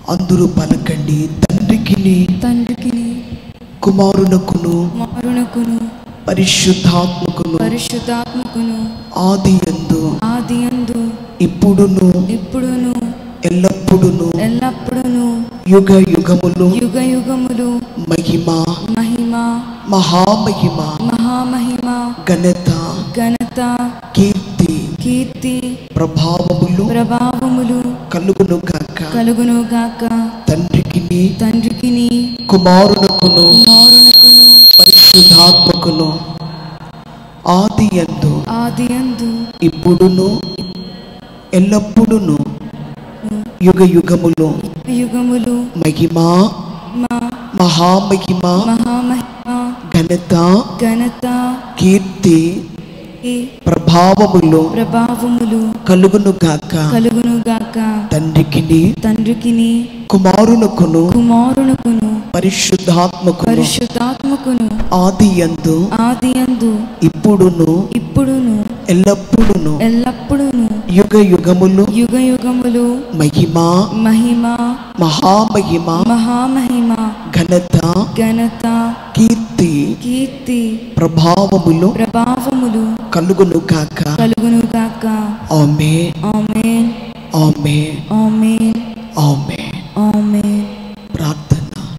అందరూ పలకండి తండ్రికిని తండ్రికిని కుమారునకును మారునకును పరిశుద్ధాత్మకును పరిశుద్ధాత్మకును ఆది ఎందు ఆది అందు ఇప్పుడును ఇప్పుడును ఎల్లప్పుడును ఎల్లప్పుడును యుగ యుగములు యుగ యుగములు మహిమ మహిమ మహామహిమ మహామహిమ ఘనత ఘనత కీర్తి కీర్తి ప్రభావములు ప్రభావములు కలుగును గాక కలుగును గాక తండ్రికిని తండ్రికిని కుమారునకును కుమారునకును పరిశుద్ధాత్మకును ఆది ఎందు ఆది అందు ఇప్పుడును ఎల్లప్పుడును యుగ యుగములు యుగములు మహిమ మా మహామహిమ మహామహిమ ఘనత ఘనత కీర్తి ఈ ప్రభావములు ప్రభావములు కలుగును గాక కలుగును గాక తండ్రికిని తండ్రికిని కుమారునకును కుమారునకును పరిశుద్ధాత్మకును పరిశుద్ధాత్మకును ఆది యందు ఆది అందు ఇప్పుడును ఇప్పుడును ఎల్లప్పుడును ఎల్లప్పుడును యుగ యుగములు యుగ యుగములు మహిమ మహిమ మహామహిమ మహామహిమ ఘనత ఘనత కీర్తి కీర్తి ప్రభావములు ప్రభావములు కలుగును గాక కలుగును గాక ఆమె ఆమేన్ ఆమె ఆమేన్ ఆమె ఆమేన్ ప్రార్థన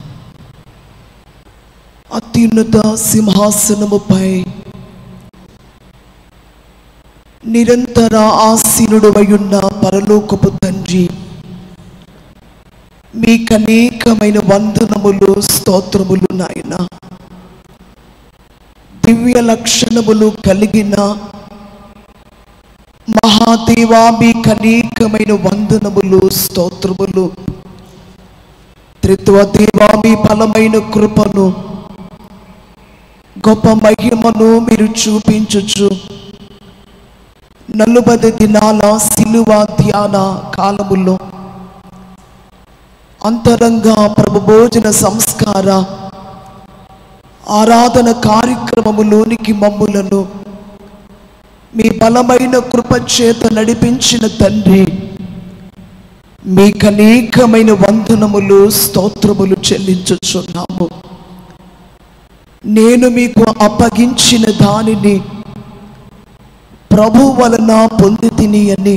అత్యున్నత సింహాసనముపై నిరంతర ఆసీనుడవయున్న పరలోకపు తండ్రి మీకు అనేకమైన వందనములు స్తోత్రములు నాయన దివ్య లక్షణములు కలిగిన మహాదేవా మీకు అనేకమైన వందనములు స్తోత్రములు త్రిత్వ దేవా మీ బలమైన కృపను గొప్ప మహిమను మీరు చూపించుచు నలుబది దినాల సిలువ ధ్యాన కాలములో అంతరంగ ప్రభు భోజన సంస్కార ఆరాధన కార్యక్రమములోనికి మమ్ములను మీ బలమైన కృప చేత నడిపించిన తండ్రి మీకు అనేకమైన వందనములు స్తోత్రములు చెల్లించుచున్నాము నేను మీకు అప్పగించిన దానిని ప్రభు వలన పొంది తిని అని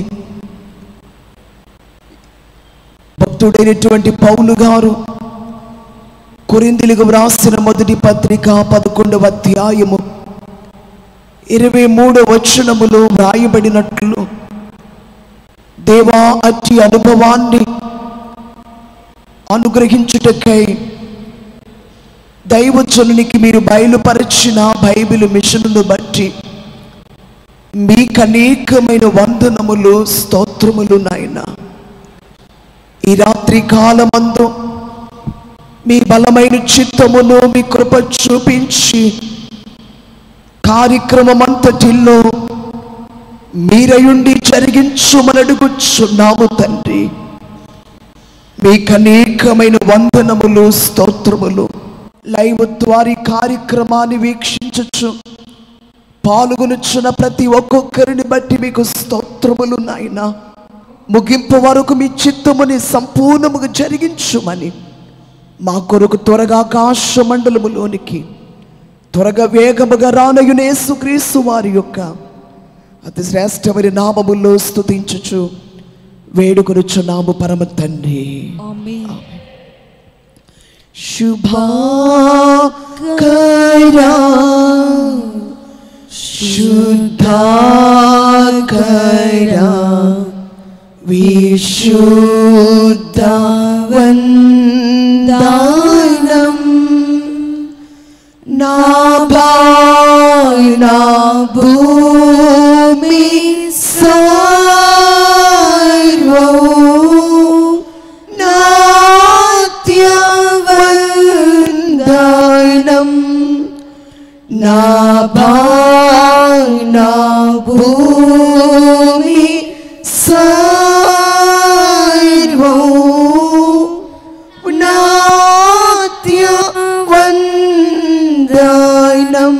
భక్తుడైనటువంటి పౌలు గారు కొరిందిలుగు వ్రాసిన మొదటి పత్రిక పదకొండవ అధ్యాయము ఇరవై మూడవ వచనములో వ్రాయబడినట్లు దేవా అట్టి అనుభవాన్ని అనుగ్రహించుటకై దైవజనునికి మీరు బయలుపరిచిన బైబిల్ మిషన్ను బట్టి మీకు అనేకమైన వందనములు స్తోత్రములు నాయన ఈ రాత్రి కాలమందు మీ బలమైన చిత్తమును మీ కృప చూపించి కార్యక్రమం అంతటిలో మీరయుండి జరిగించుమని అడుగుచున్నాము తండ్రి మీకు అనేకమైన వందనములు స్తోత్రములు లైవ్ ద్వారా ఈ కార్యక్రమాన్ని వీక్షించచ్చు పాల్గొనుచున్న ప్రతి ఒక్కొక్కరిని బట్టి మీకు స్తోత్రములు నాయన ముగింపు వరకు మీ చిత్తముని సంపూర్ణముగా జరిగించుమని మా కొరకు త్వరగా ఆకాశ మండలములోనికి త్వరగా వేగముగా రానయున యేసుక్రీస్తు వారి యొక్క అతి శ్రేష్టమైన నామములో స్తుతించుచు వేడుకొనుచున్నాము పరమ తండ్రి ఆమేన్ శుభాకరా శుద్ధాకరా విశుద్ధవందానం నా భావన భూమి సర్వము నాట్యవందనం నా భావన భూమి సర్వము నాట్యవందనం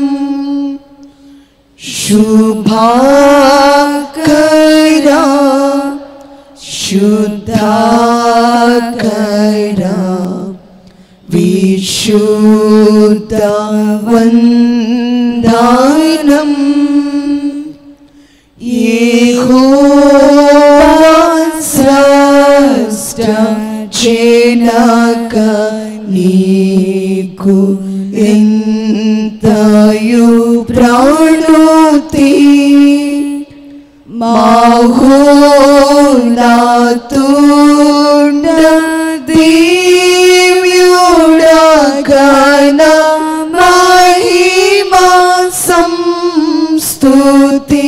శుభాకరా శుద్ధాకరా വിശുദ്ധവന്ദനം യേഹോവാസ്രഷ്ട ജനക నీకు ఎంతయు ప్రాణుతి మహోనాతుండ దివ్యుడగన మహిమా సంస్తుతి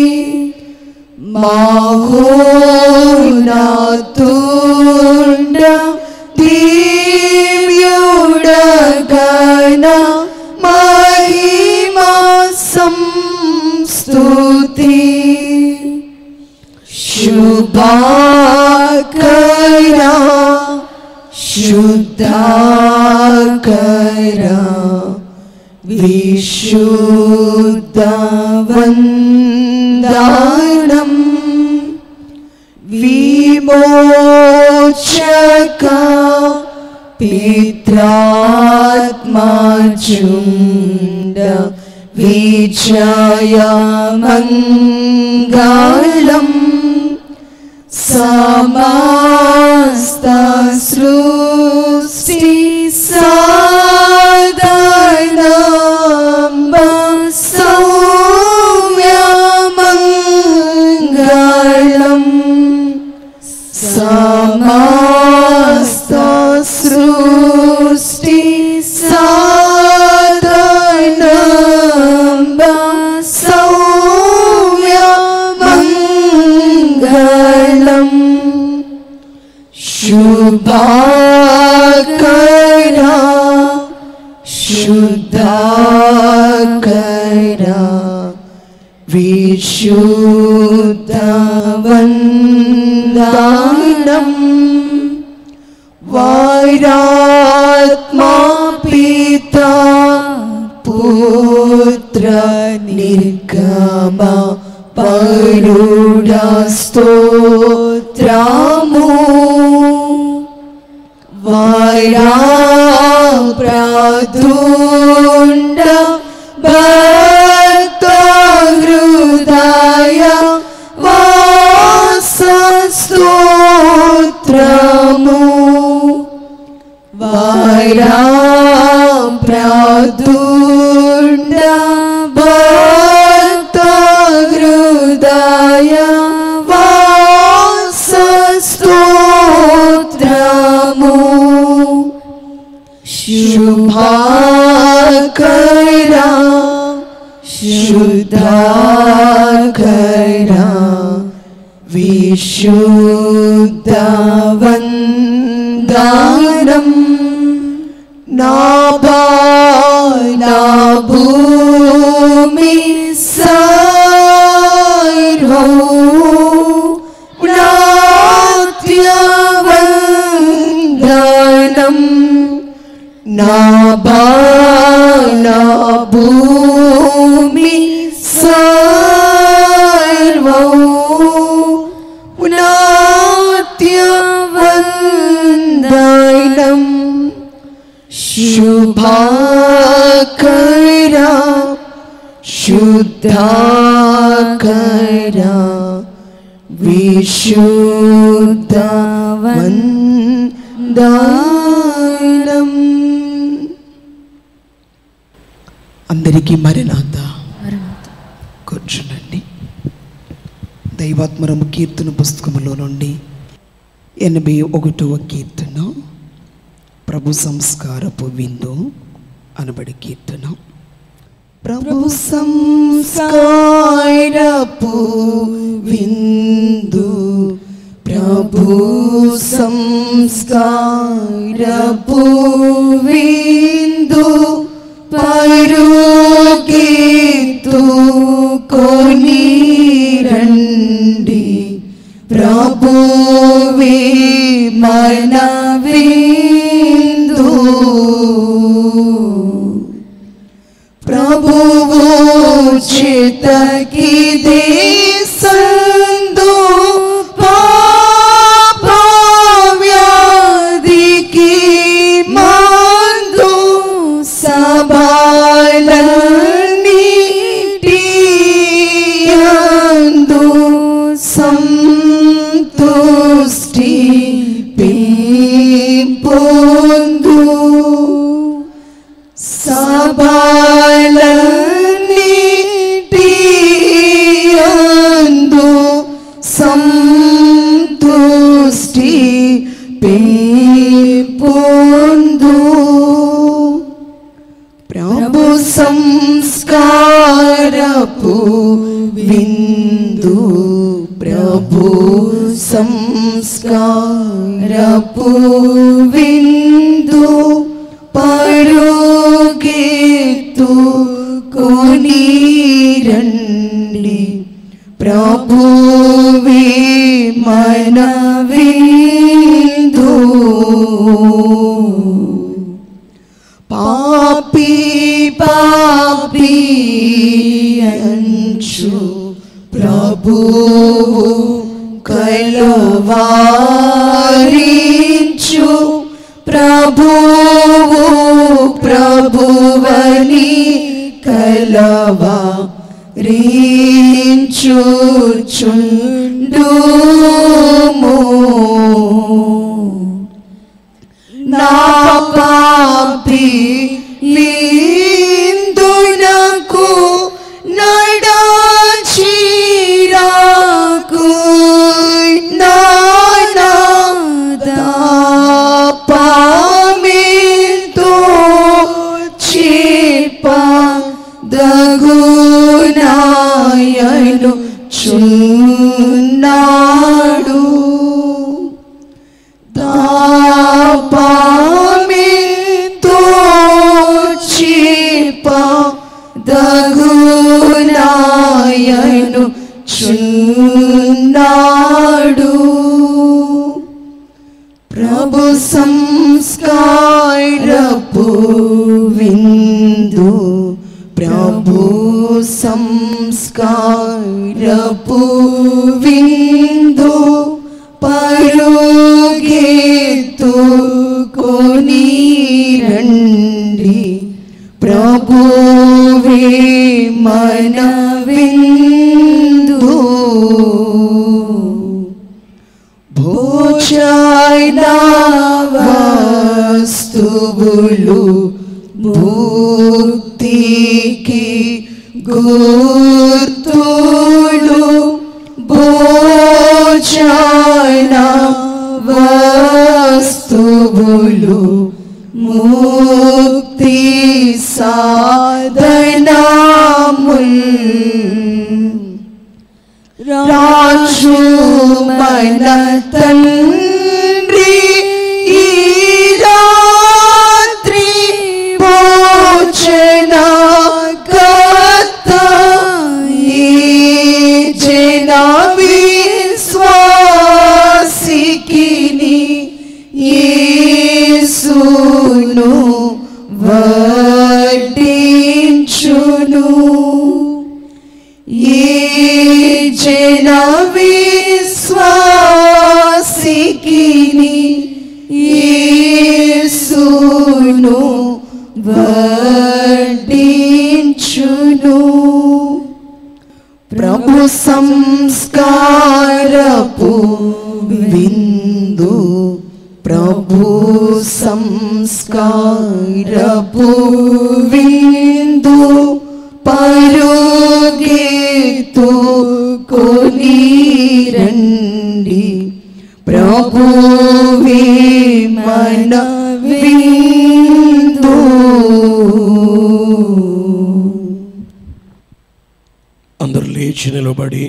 మహోనాతుండ దివ్యుడగన మహిమా సంస్తుతి శుభాకరా శుద్ధాకరా విశుద్ధవందనం విమోచక పిత్రాత్మచుండ విజయమంగళం సమస్త సృష్టి సాధనం సౌమ్యమంగళం సమస్త సృష్టి సాధనం సౌమ్యమంగళం శుభాకరా శుద్ధాకరా విశుద్ధవందనం వైరాత్మా పిత పుత్ర నిర్గమ పరుడ స్తోత్రము వైరా ప్రాదుండ భక్త హృదయ వాస స్తోత్రము వైరా ప్రాదుండ భక్త హృదయ వాస స్తోత్రము శుభాకరా శుద్ధాకరా విశుద్ధవందనం నాభా భూమి సర్వో నాట్యవందనం నాభా భూమి సర్వో నాట్యవందనం శుభాకరా శుద్ధాకరా విశుద్ధవందనం అందరికీ మరణాత కూర్చునండి దైవాత్మరము కీర్తన పుస్తకములో నుండి ఎనభై ఒకటవ కీర్తన ప్రభు సంస్కారపు విందు అనబడి కీర్తన ప్రభు సంస్కారపు విందు ప్రభు సంస్కారపు విందు పరుగీతు కొని రండి ప్రభువి మన విందు ప్రభువు చితకిదే సందు పాపవ్యాధుల పొందు సబాలన్నిటియందు సంతుష్టి పొందు ప్రభు సంస్కారపు విందు ప్రభు సంస్కారపు విందు పరుగెత్తు కొనిరండి ప్రభువే మన విందు పాపి పాపి అంచు ప్రభువు కలవారించు ప్రభువు ప్రభువని కలవా రీంచుచుండుము నా పాపి విందునకు నడచిరాకు నానాదా పామితో చేప దగునాయను చున్నాడు దాపామితో చేప దగునాయను చున్నాడు ప్రభు సంస్కారపు విందు ప్రభు సంస్కారపు విందు పరుగెత్తు కొనిరండి ప్రభువే మన విందు భోజన వస్తువులు భూతికి గుర్తులు భోజన వస్తువులు ముక్తి సాధనముల్ రాజు మన తండ్రి ఈ రాత్రి భోజన కర్త ఈ జన విశ్వాసికిని యేసును వడ్డించును ఏ జన విశ్వాసికిని యేసును వడ్డించును ప్రభు సంస్కారపు విందు ప్రభు సంస్కారపు విందు పరుగెత్తు కొనిరండి ప్రభువే మన విందు అందరూ లేచి నిలబడి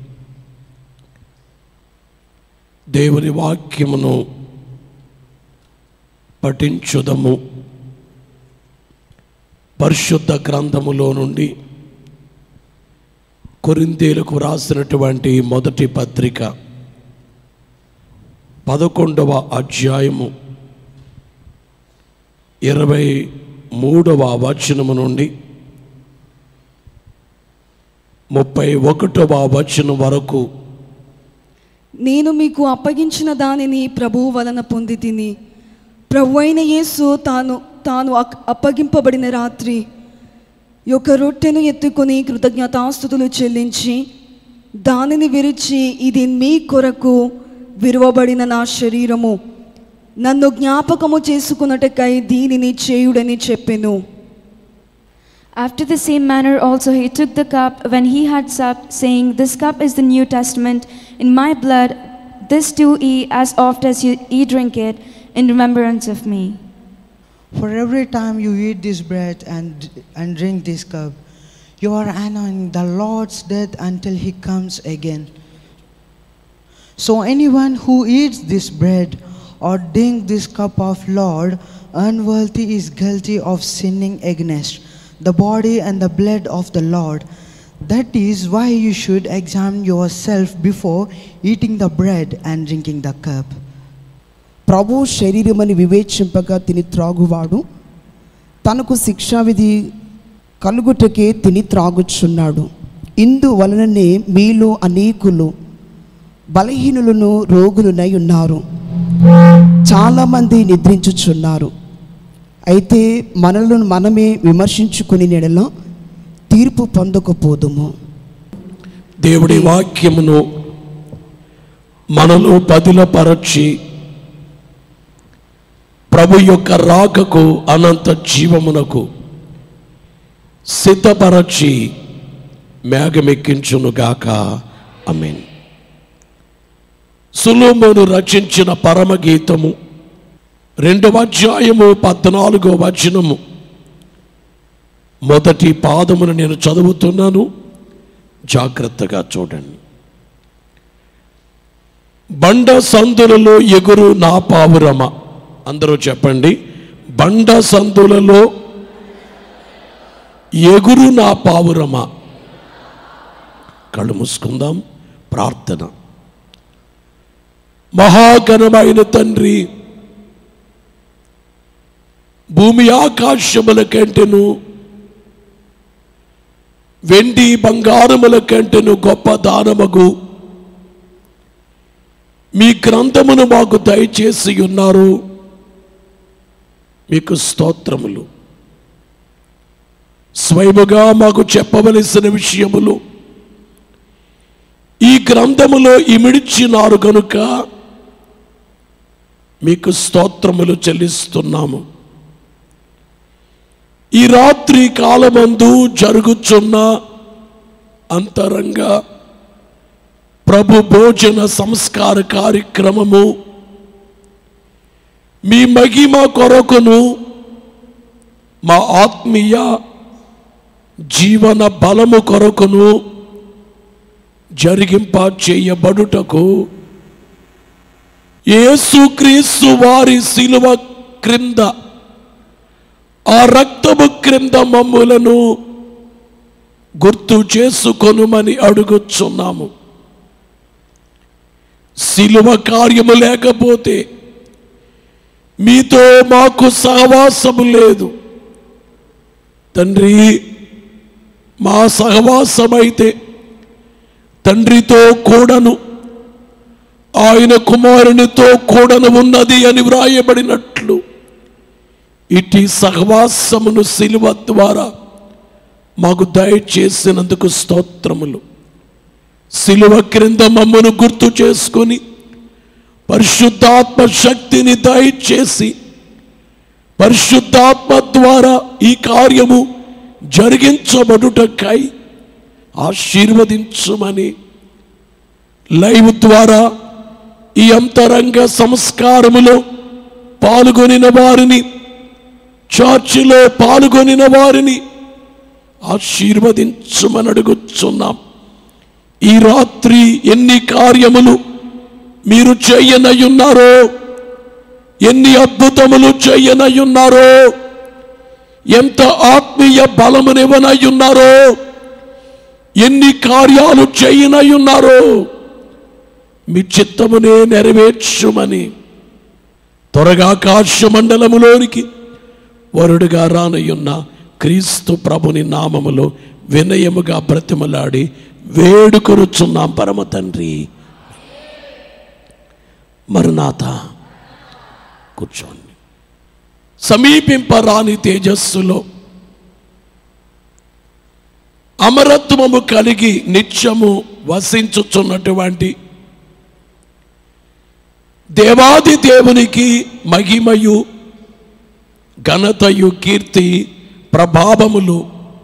దేవుని వాక్యమును పఠించుదము పరిశుద్ధ గ్రంథములో నుండి కొరిందేలకు వ్రాసినటువంటి మొదటి పత్రిక పదకొండవ అధ్యాయము ఇరవై మూడవ వచనము నుండి ముప్పై ఒకటవ వచనం వరకు నేను మీకు అప్పగించిన దానిని ప్రభువు వలన పొంది తిని ప్రభు అయిన యేసు తాను తాను అక్- అప్పగింపబడిన రాత్రి యొక్క రొట్టెను ఎత్తుకొని కృతజ్ఞతాస్థుతులు చెల్లించి దానిని విరిచి ఇది మీ కొరకు విరువబడిన నా శరీరము నన్ను జ్ఞాపకము చేసుకున్నటకై దీనిని చేయుడని చెప్పెను After the same manner also he took the cup when he had supped, saying, This cup is the New Testament in my blood. This do ye as oft as you, ye drink it in remembrance of me. For every time you eat this bread and, and drink this cup, you are announcing the Lord's death until he comes again. So anyone who eats this bread or drink this cup of Lord unworthy is guilty of sinning against the body and the blood of the Lord. That is why you should examine yourself before eating the bread and drinking the cup. ప్రభు శరీరమని వివేచింపగా తిని త్రాగువాడు తనకు శిక్షావిధి కలుగుటకే తిని త్రాగుచున్నాడు ఇందు వలననే మీలో అనేకులు బలహీనులను రోగులునై ఉన్నారు చాలామంది నిద్రించుచున్నారు అయితే మనలను మనమే విమర్శించుకుని నెడలో తీర్పు పొందకపోదుము దేవుడి వాక్యమును మనలో పదిలపరచి ప్రభు యొక్క రాకకు అనంత జీవమునకు సిద్ధపరచి మేఘమెక్కించునుగాక అమీన్ సులోమును రచించిన పరమగీతము రెండవ అధ్యాయము పద్నాలుగో వచనము మొదటి పాదమును నేను చదువుతున్నాను జాగ్రత్తగా చూడండి బండ సందులలో ఎగురు నా పావురమ అందరూ చెప్పండి బండ సందులలో ఎగురు నా పావురమ కళ్ళు మూసుకుందాం ప్రార్థన మహాఘనమైన తండ్రి భూమి ఆకాశముల కంటెను వెండి బంగారముల కంటెను గొప్ప దానమగు మీ గ్రంథమును మాకు దయచేసి ఉన్నారు మీకు స్తోత్రములు స్వయముగా మాకు చెప్పవలసిన విషయములు ఈ గ్రంథములో ఇమిడిచినారు కనుక మీకు స్తోత్రములు చెల్లిస్తున్నాము ఈ రాత్రి కాలమందు జరుగుచున్న అంతరంగ ప్రభు భోజన సంస్కార కార్యక్రమము మీ మహిమ కొరకును మా ఆత్మీయ జీవన బలము కొరకును జరిగింప చేయబడుటకు యేసుక్రీస్తు వారి శిలువ క్రింద ఆ రక్తము క్రింద మమ్ములను గుర్తు చేసుకొనుమని అడుగుచున్నాము శిలువ కార్యము లేకపోతే మీతో మాకు సహవాసము లేదు తండ్రి మా సహవాసమైతే తండ్రితో కూడను ఆయన కుమారునితో కూడను ఉన్నది అని వ్రాయబడినట్లు ఇటు సహవాసమును శిలువ ద్వారా మాకు దయచేసినందుకు స్తోత్రములు శిలువ క్రింద మమ్మను గుర్తు చేసుకొని పరిశుద్ధాత్మ శక్తిని దయచేసి పరిశుద్ధాత్మ ద్వారా ఈ కార్యము జరిగించబడుటకై ఆశీర్వదించుమని లైవ్ ద్వారా ఈ అంతరంగ సంస్కారములో పాల్గొనిన వారిని చర్చిలో పాల్గొనిన వారిని ఆశీర్వదించుమని అడుగుచున్నాం ఈ రాత్రి ఎన్ని కార్యములు మీరు చెయ్యనయ్యున్నారో ఎన్ని అద్భుతములు చెయ్యనయ్యున్నారో ఎంత ఆత్మీయ బలమునివ్వనయ్యున్నారో ఎన్ని కార్యాలు చేయనయ్యున్నారో మీ చిత్తమునే నెరవేర్చుమని త్వరగా ఆకాశ మండలములోనికి వరుడుగా రానయ్యున్న క్రీస్తు ప్రభుని నామములో వినయముగా బ్రతిమలాడి వేడుకొనుచున్నాం పరమ తండ్రి మరునాథ కూర్చోండి సమీపింపరాని తేజస్సులో అమరత్వము కలిగి నిత్యము వసించుచున్నటువంటి దేవాది దేవునికి మహిమయు ఘనతయు కీర్తి ప్రభావములు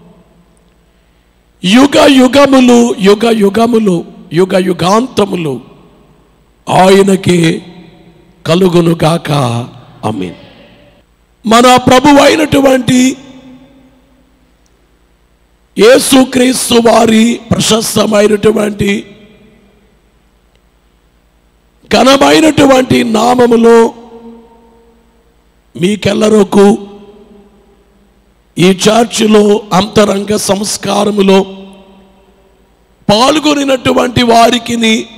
యుగ యుగములు యుగ యుగములు యుగ యుగాంతములు ఆయనకే కలుగునుగాక అమీన్ మన ప్రభు అయినటువంటి యేసుక్రీస్తు వారి ప్రశస్తమైనటువంటి ఘనమైనటువంటి నామములో మీకెల్లరకు ఈ చర్చిలో అంతరంగ సంస్కారములో పాల్గొనినటువంటి వారికి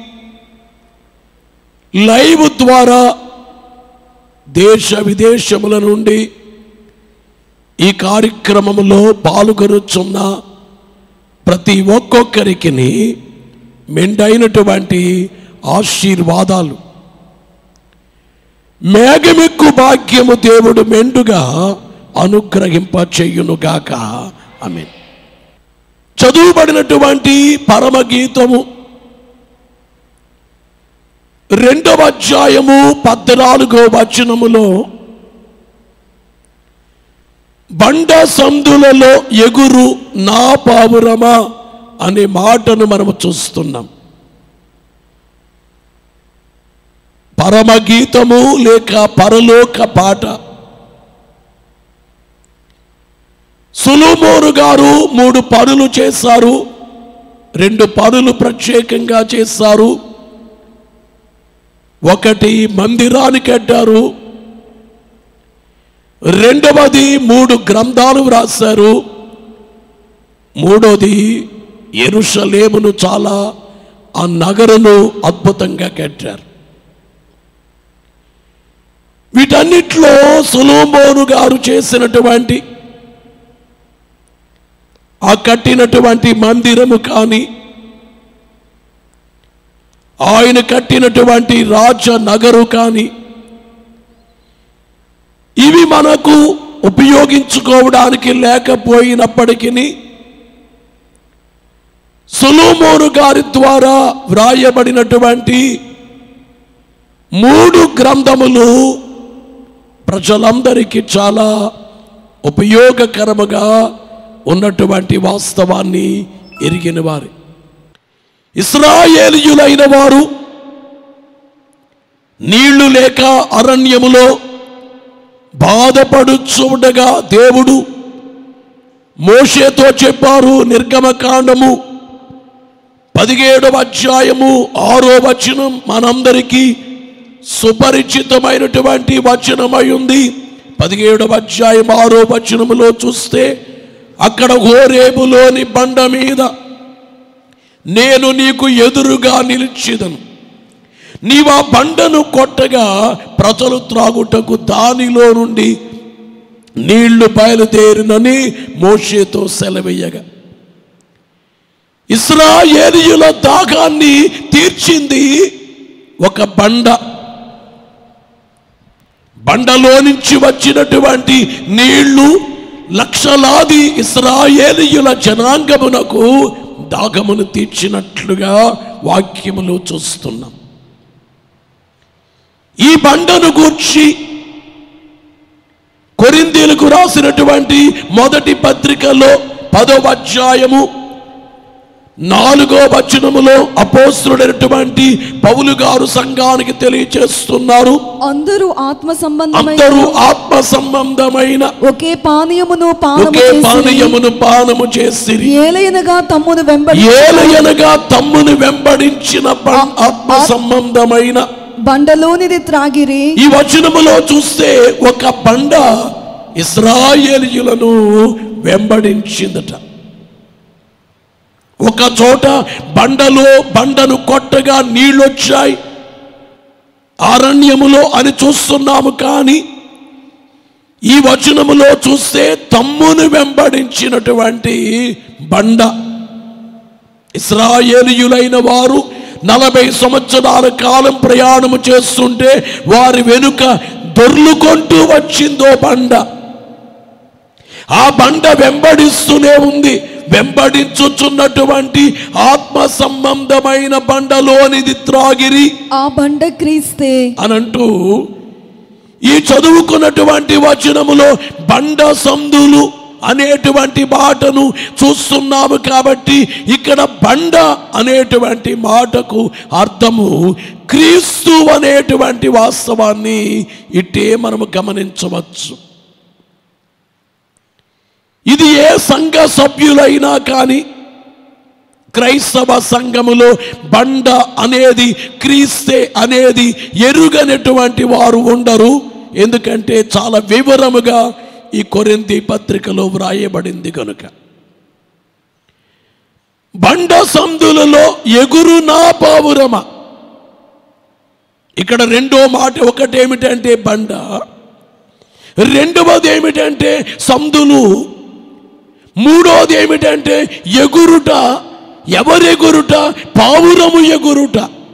లైవ్ ద్వారా దేశ విదేశముల నుండి ఈ కార్యక్రమములో పాల్గొనుచున్న ప్రతి ఒక్కొక్కరికి మెండైనటువంటి ఆశీర్వాదాలు మేఘమెక్కు భాగ్యము దేవుడు మెండుగా అనుగ్రహింప చెయ్యునుగాక ఆమె చదువుబడినటువంటి పరమగీతము రెండవ అధ్యాయము పద్నాలుగో వచనములో బండ సందులలో ఎగురు నా పావురమా అనే మాటను మనము చూస్తున్నాం పరమగీతము లేక పరలోక పాట సులుమోరు గారు మూడు పనులు చేశారు రెండు పనులు ప్రత్యేకంగా చేశారు ఒకటి మందిరానికి కట్టారు రెండవది మూడు గ్రంథాలు వ్రాశారు మూడోది ఎరుషలేమును చాలా ఆ నగరును అద్భుతంగా కట్టారు వీటన్నిట్లో సులోమోను గారు చేసినటువంటి ఆ కట్టినటువంటి మందిరము కానీ ఆయన కట్టినటువంటి రాజ నగరు కానీ ఇవి మనకు ఉపయోగించుకోవడానికి లేకపోయినప్పటికీ సులోమోను గారి ద్వారా వ్రాయబడినటువంటి మూడు గ్రంథములు ప్రజలందరికీ చాలా ఉపయోగకరముగా ఉన్నటువంటి వాస్తవాన్ని ఎరిగిన వారు ఇస్రాయేలీయులైన వారు నీళ్లు లేక అరణ్యములో బాధపడుచుండగా దేవుడు మోషేతో చెప్పారు నిర్గమకాండము పదిహేడవ అధ్యాయము ఆరో వచనం మనందరికీ సుపరిచితమైనటువంటి వచనమై ఉంది పదిహేడవ అధ్యాయం ఆరో వచనములో చూస్తే అక్కడ హోరేబులోని బండ మీద నేను నీకు ఎదురుగా నిలిచిదను నీవు ఆ బండను కొట్టగా ప్రజలు త్రాగుటకు దానిలో నుండి నీళ్లు బయలుదేరినని మోషేతో సెలవెయ్యగా ఇస్రాయేలీయుల దాగాన్ని తీర్చింది ఒక బండ బండలో నుంచి వచ్చినటువంటి నీళ్లు లక్షలాది ఇస్రాయేలీయుల జనాంగమునకు దాగమును తీర్చినట్లుగా వాక్యములో చూస్తున్నాం ఈ బండను గూర్చి కొరిందీలకు రాసినటువంటి మొదటి పత్రికలో పదవ అధ్యాయము నాలుగో వచనములో అపోస్తుడైనటువంటి పౌలు గారు సంఘానికి తెలియచేస్తున్నారు అందరూ ఆత్మ సంబంధమైన అందరూ ఆత్మ సంబంధమైన ఒకే పానీయమును పానము ఒకే చేసిరి. పానీయమును పానము చేసిరి ఏలయనగా తమ్మును వెంబడి ఏలయనగా తమ్మును వెంబడించిన బ- ఆత్మ సంబంధమైన బండలోనిది త్రాగిరి ఈ వచనములో చూస్తే ఒక బండ ఇస్రాయేలీయులను వెంబడించిందట ఒక చోట బండలో బండను కొట్టగా నీళ్ళొచ్చాయి అరణ్యములో అని చూస్తున్నాము కానీ ఈ వచనములో చూస్తే తమ్మును వెంబడించినటువంటి బండ ఇస్రాయేలీయులైన వారు నలభై సంవత్సరాల కాలం ప్రయాణము చేస్తుంటే వారి వెనుక దొర్లుకొంటూ వచ్చిందో బండ ఆ బండ వెంబడిస్తూనే ఉంది వెంబడించుచున్నటువంటి ఆత్మ సంబంధమైన బండలోనిది త్రాగిరి ఆ బండ క్రీస్తే అనంటూ ఈ చదువుకున్నటువంటి వచనములో బండ సందులు అనేటువంటి మాటను చూస్తున్నాము కాబట్టి ఇక్కడ బండ అనేటువంటి మాటకు అర్థము క్రీస్తు అనేటువంటి వాస్తవాన్ని ఇట్టే మనము గమనించవచ్చు ఇది ఏ సంఘ సభ్యులైనా కానీ క్రైస్తవ సంఘములో బండ అనేది క్రీస్తే అనేది ఎరుగనటువంటి వారు ఉండరు ఎందుకంటే చాలా వివరముగా ఈ కొరింది పత్రికలో వ్రాయబడింది కనుక బండ సందులలో ఎగురు నా పావురమ ఇక్కడ రెండో మాట ఒకటేమిటంటే బండ రెండవది ఏమిటంటే సందులు మూడోది ఏమిటంటే ఎగురుట ఎవరెగురుట పావురము ఎగురుట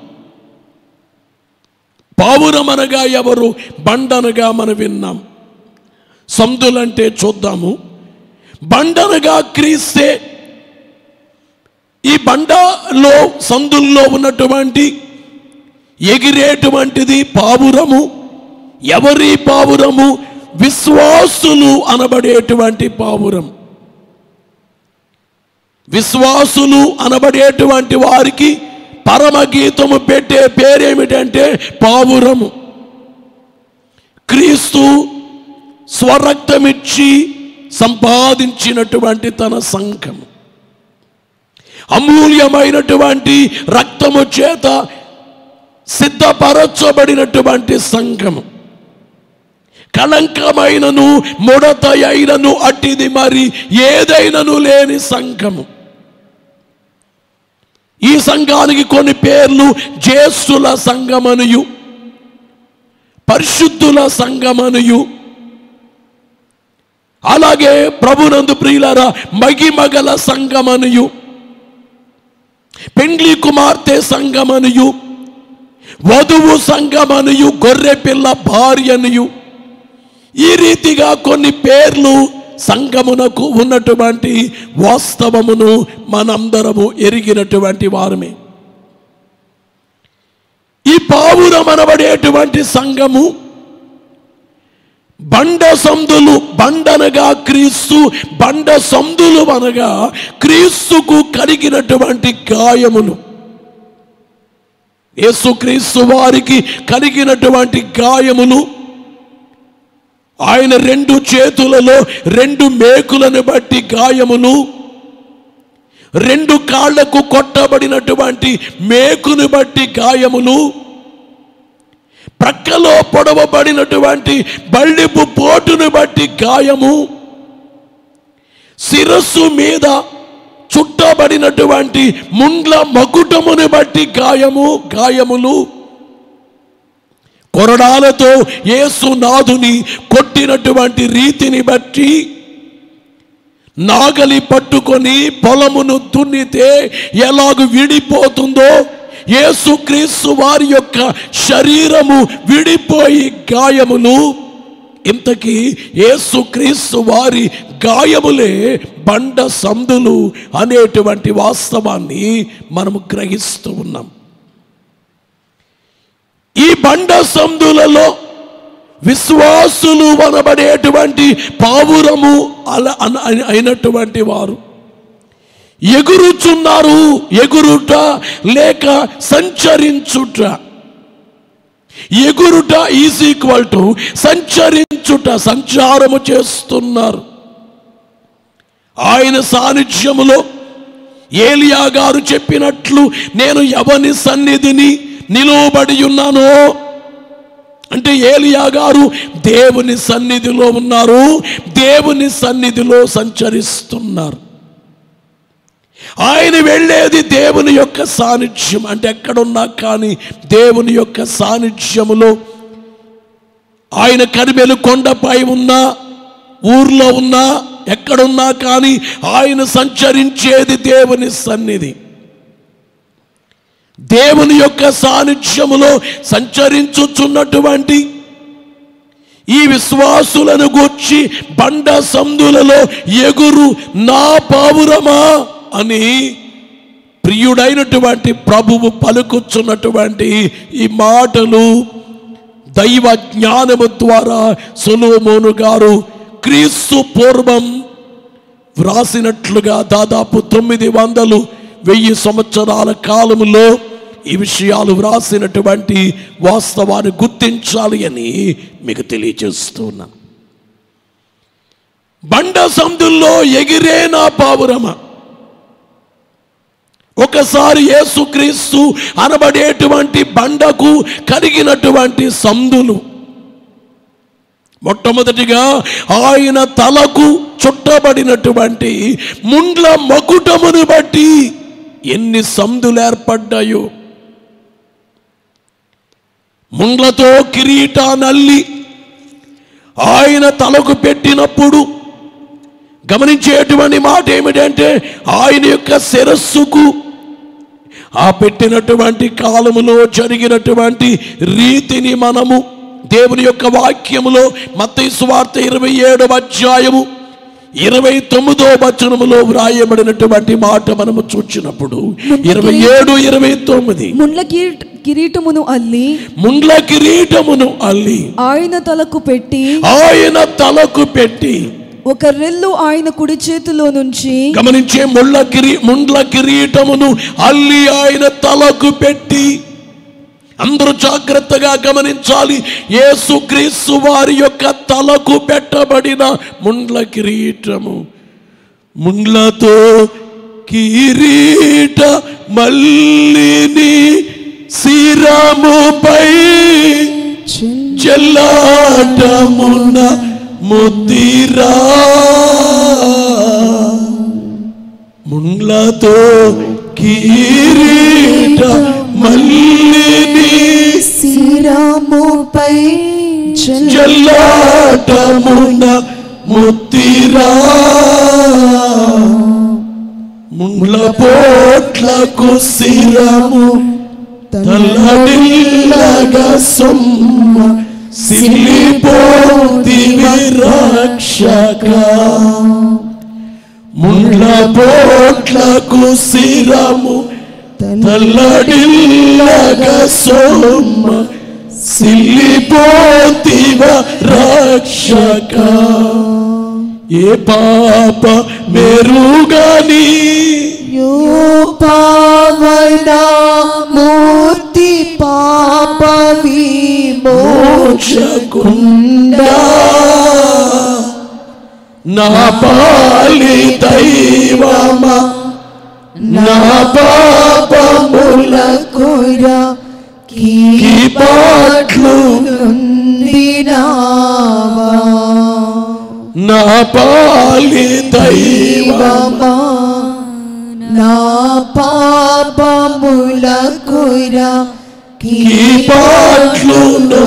పావురం అనగా ఎవరు బండనగా మనం విన్నాం సందులంటే చూద్దాము బండనగా క్రీస్తే ఈ బండలో సందుల్లో ఉన్నటువంటి ఎగిరేటువంటిది పావురము ఎవరి పావురము విశ్వాసులు అనబడేటువంటి పావురం విశ్వాసులు అనబడేటువంటి వారికి పరమగీతము పెట్టే పేరేమిటంటే పావురము క్రీస్తు స్వరక్తమిచ్చి సంపాదించినటువంటి తన సంఘము అమూల్యమైనటువంటి రక్తము చేత సిద్ధపరచబడినటువంటి సంఘము కళంకమైనను ముడత అయినను అట్టిది మరి ఏదైనను లేని సంఘము ఈ సంఘానికి కొన్ని పేర్లు జ్యేష్ఠుల సంఘమనుయు పరిశుద్ధుల సంఘమనుయు అలాగే ప్రభునందు ప్రియులారా మగిమగల సంఘమనుయు పెండ్లి కుమార్తె సంఘమనుయు వధువు సంఘమనుయు గొర్రె పిల్ల భార్యనుయు ఈ రీతిగా కొన్ని పేర్లు సంఘమునకు ఉన్నటువంటి వాస్తవమును మనందరము ఎరిగినటువంటి వారమే ఈ పావురం అనబడేటువంటి సంఘము బండ సందులు బండనగా క్రీస్తు బండ సందులు అనగా క్రీస్తుకు కలిగినటువంటి గాయములు యేసుక్రీస్తు వారికి కలిగినటువంటి గాయములు ఆయన రెండు చేతులలో రెండు మేకులను బట్టి గాయములు రెండు కాళ్లకు కొట్టబడినటువంటి మేకును బట్టి గాయములు ప్రక్కలో పొడవబడినటువంటి బళ్ళిపు పోటును బట్టి గాయము శిరస్సు మీద చుట్టబడినటువంటి ముండ్ల మకుటమును బట్టి గాయము గాయములు కొరడాలతో యేసునాథుని కొట్టినటువంటి రీతిని బట్టి నాగలి పట్టుకొని పొలమును దున్నితే ఎలాగ విడిపోతుందో యేసుక్రీస్తు వారి యొక్క శరీరము విడిపోయి గాయములు ఇంతకీ యేసుక్రీస్తు వారి గాయములే బండ సందులు అనేటువంటి వాస్తవాన్ని మనము గ్రహిస్తూ ఉన్నాం ఈ బండ సందులలో విశ్వాసులు అనబడేటువంటి పావురము అల అన- అన- అయినటువంటి వారు ఎగురుచున్నారు ఎగురుట లేక సంచరించుట ఎగురుట ఈజ్ ఈక్వల్ టు సంచరించుట సంచారము చేస్తున్నారు ఆయన సాన్నిధ్యములో ఏలియా గారు చెప్పినట్లు నేను ఎవని సన్నిధిని నిలువబడి ఉన్నానో అంటే ఏలియా గారు దేవుని సన్నిధిలో ఉన్నారు దేవుని సన్నిధిలో సంచరిస్తున్నారు ఆయన వెళ్ళేది దేవుని యొక్క సాన్నిధ్యం అంటే ఎక్కడున్నా కానీ దేవుని యొక్క సాన్నిధ్యములో ఆయన కరిమెలు కొండపై ఉన్నా ఊర్లో ఉన్నా ఎక్కడున్నా కానీ ఆయన సంచరించేది దేవుని సన్నిధి దేవుని యొక్క సాన్నిధ్యములో సంచరించుచున్నటువంటి ఈ విశ్వాసులను గూర్చి బండ సందులలో ఎగురు నా పావురమా అని ప్రియుడైనటువంటి ప్రభువు పలుకుచున్నటువంటి ఈ మాటలు దైవ జ్ఞానము ద్వారా సొలోమోను గారు క్రీస్తు పూర్వం వ్రాసినట్లుగా దాదాపు తొమ్మిది వందలు వెయ్యి సంవత్సరాల కాలములో ఈ విషయాలు వ్రాసినటువంటి వాస్తవాన్ని గుర్తించాలి అని మీకు తెలియజేస్తున్నాను బండ సందుల్లో ఎగిరే నా పావురమ ఒకసారి యేసుక్రీస్తు అనబడేటువంటి బండకు కలిగినటువంటి సందులు మొట్టమొదటిగా ఆయన తలకు చుట్టబడినటువంటి ముండ్ల మకుటమును బట్టి ఎన్ని సందులు ఏర్పడ్డాయో ముండ్లతో కిరీటానల్లి ఆయన తలకు పెట్టినప్పుడు గమనించేటువంటి మాట ఏమిటంటే ఆయన యొక్క శిరస్సుకు ఆ పెట్టినటువంటి కాలములో జరిగినటువంటి రీతిని మనము దేవుని యొక్క వాక్యములో మత్తయి సువార్త ఇరవై ఏడవ అధ్యాయము ఇరవై తొమ్మిదో వచనములో వ్రాయబడినటువంటి మాట మనము చూచినప్పుడు ఇరవై ఏడు ఇరవై తొమ్మిది ముండ్ల కిరీట కిరీటమును అల్లి ముండ్ల కిరీటమును అల్లి ఆయన తలకు పెట్టి ఆయన తలకు పెట్టి ఒక రెల్లు ఆయన కుడి చేతిలో నుంచి గమనించే ముళ్ళ కిరీ ముండ్ల కిరీటమును అల్లి ఆయన తలకు పెట్టి అందరూ జాగ్రత్తగా గమనించాలి యేసుక్రీస్తు వారి యొక్క తలకు పెట్టబడిన ముండ్ల కిరీటము ముండ్లతో కిరీట మల్లిని శిరముపై చెల్లాటమున ముద్దిరా ముండ్లతో కిరీట మల్లిని శిరముపై చెల్లాటమున ముద్దిరా ముండ్ల పోట్లకు శిరము తల్లడిల్లగా సొమ్మ సిల్లిపోతివి రక్షక ముండ్ల పోట్లకు శిరము తల్లడిల్లగా సొమ్మ సిల్లిపోతివ రక్షక ఏ పాప మెరుగని యో పావన మూర్తి పాప మోక్షకుండా నా పాలి దైవమా నా పాపముల విమోచకురా కీపాట్లు కీపాట్లుందినావా నా పాలి దైవమా దైవమా నా పాపములకురా కీపాట్లు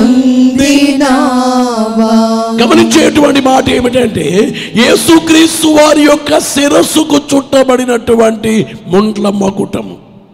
నొందినావా గమనించేటువంటి మాట ఏమిటంటే యేసుక్రీస్తు వారి యొక్క శిరస్సుకు చుట్టబడినటువంటి ముండ్ల మకుటము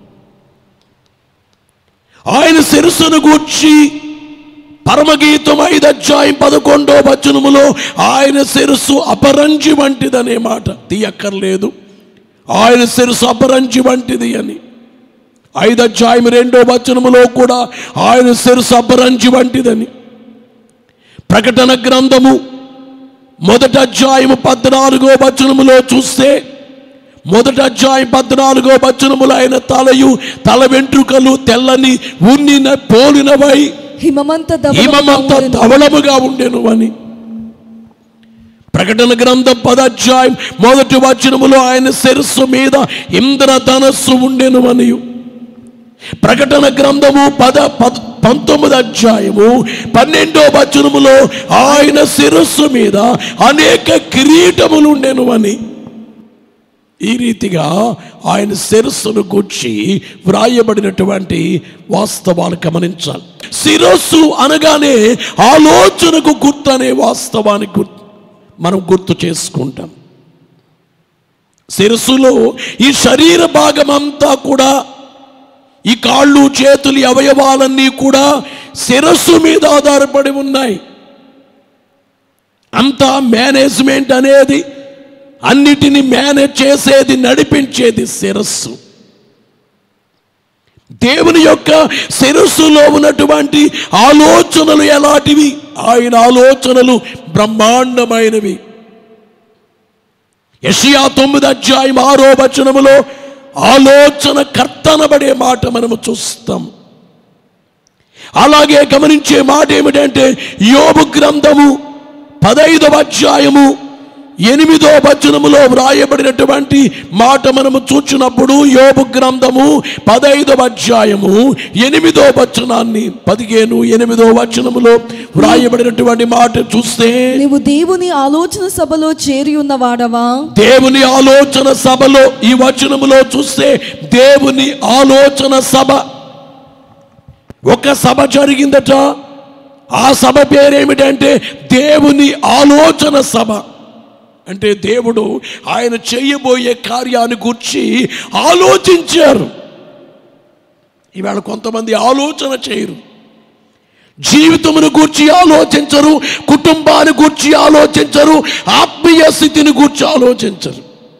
ఆయన శిరస్సును గూర్చి పరమగీతం ఐదు అధ్యాయం పదకొండో వచనములో ఆయన శిరస్సు అపరంజి వంటిదనే మాట తీయక్కర్లేదు ఆయన శిరస్సు అపరంజి వంటిది అని ఐదు అధ్యాయం రెండో వచనములో కూడా ఆయన శిరస్సు అపరంజి వంటిదని ప్రకటన గ్రంథము మొదటి అధ్యాయము పద్నాలుగో వచనములో చూస్తే మొదటి అధ్యాయం పద్నాలుగో వచనములో ఆయన తలయు తల వెంట్రుకలు తెల్లని ఉన్నిన పోలినవై హిమమంత హిమమంత ధవళముగా ఉండెను అని ప్రకటన గ్రంథం పదాధ్యాయం మొదటి వచనములో ఆయన శిరస్సు మీద ఇంద్రధనస్సు ఉండెను అనియు ప్రకటన గ్రంథము పద పద పంతొమ్మిది అధ్యాయము పన్నెండో వచనములో ఆయన శిరస్సు మీద అనేక కిరీటములు ఉండెను అని ఈ రీతిగా ఆయన శిరస్సును గుర్చి వ్రాయబడినటువంటి వాస్తవాలు గమనించాలి శిరస్సు అనగానే ఆలోచనకు గుర్తు అనే వాస్తవాన్ని గుర్తు మనం గుర్తు చేసుకుంటాం శిరస్సులో ఈ శరీర భాగం అంతా కూడా ఈ కాళ్ళు చేతులు ఈ అవయవాలన్నీ కూడా శిరస్సు మీద ఆధారపడి ఉన్నాయి అంతా మేనేజ్మెంట్ అనేది అన్నిటిని మేనేజ్ చేసేది నడిపించేది శిరస్సు దేవుని యొక్క శిరస్సులో ఉన్నటువంటి ఆలోచనలు ఎలాంటివి ఆయన ఆలోచనలు బ్రహ్మాండమైనవి యషియా తొమ్మిది అధ్యాయం ఆరో వచనములో ఆలోచన కర్తనబడే మాట మనము చూస్తాం అలాగే గమనించే మాట ఏమిటంటే యోబు గ్రంథము పదైదవ అధ్యాయము ఎనిమిదో వచనములో వ్రాయబడినటువంటి మాట మనము చూచినప్పుడు యోబు గ్రంథము పదైదవ అధ్యాయము ఎనిమిదో వచనాన్ని పదిహేను ఎనిమిదో వచనములో వ్రాయబడినటువంటి మాట చూస్తే నీవు దేవుని ఆలోచన సభలో చేరి ఉన్నవాడవా దేవుని ఆలోచన సభలో ఈ వచనములో చూస్తే దేవుని ఆలోచన సభ ఒక సభ జరిగిందట ఆ సభ పేరేమిటంటే దేవుని ఆలోచన సభ అంటే దేవుడు ఆయన చేయబోయే కార్యాన్ని గుర్చి ఆలోచించారు ఇవాళ కొంతమంది ఆలోచన చేయరు జీవితమును గూర్చి ఆలోచించరు కుటుంబాన్ని గూర్చి ఆలోచించరు ఆత్మీయ స్థితిని గూర్చి ఆలోచించరు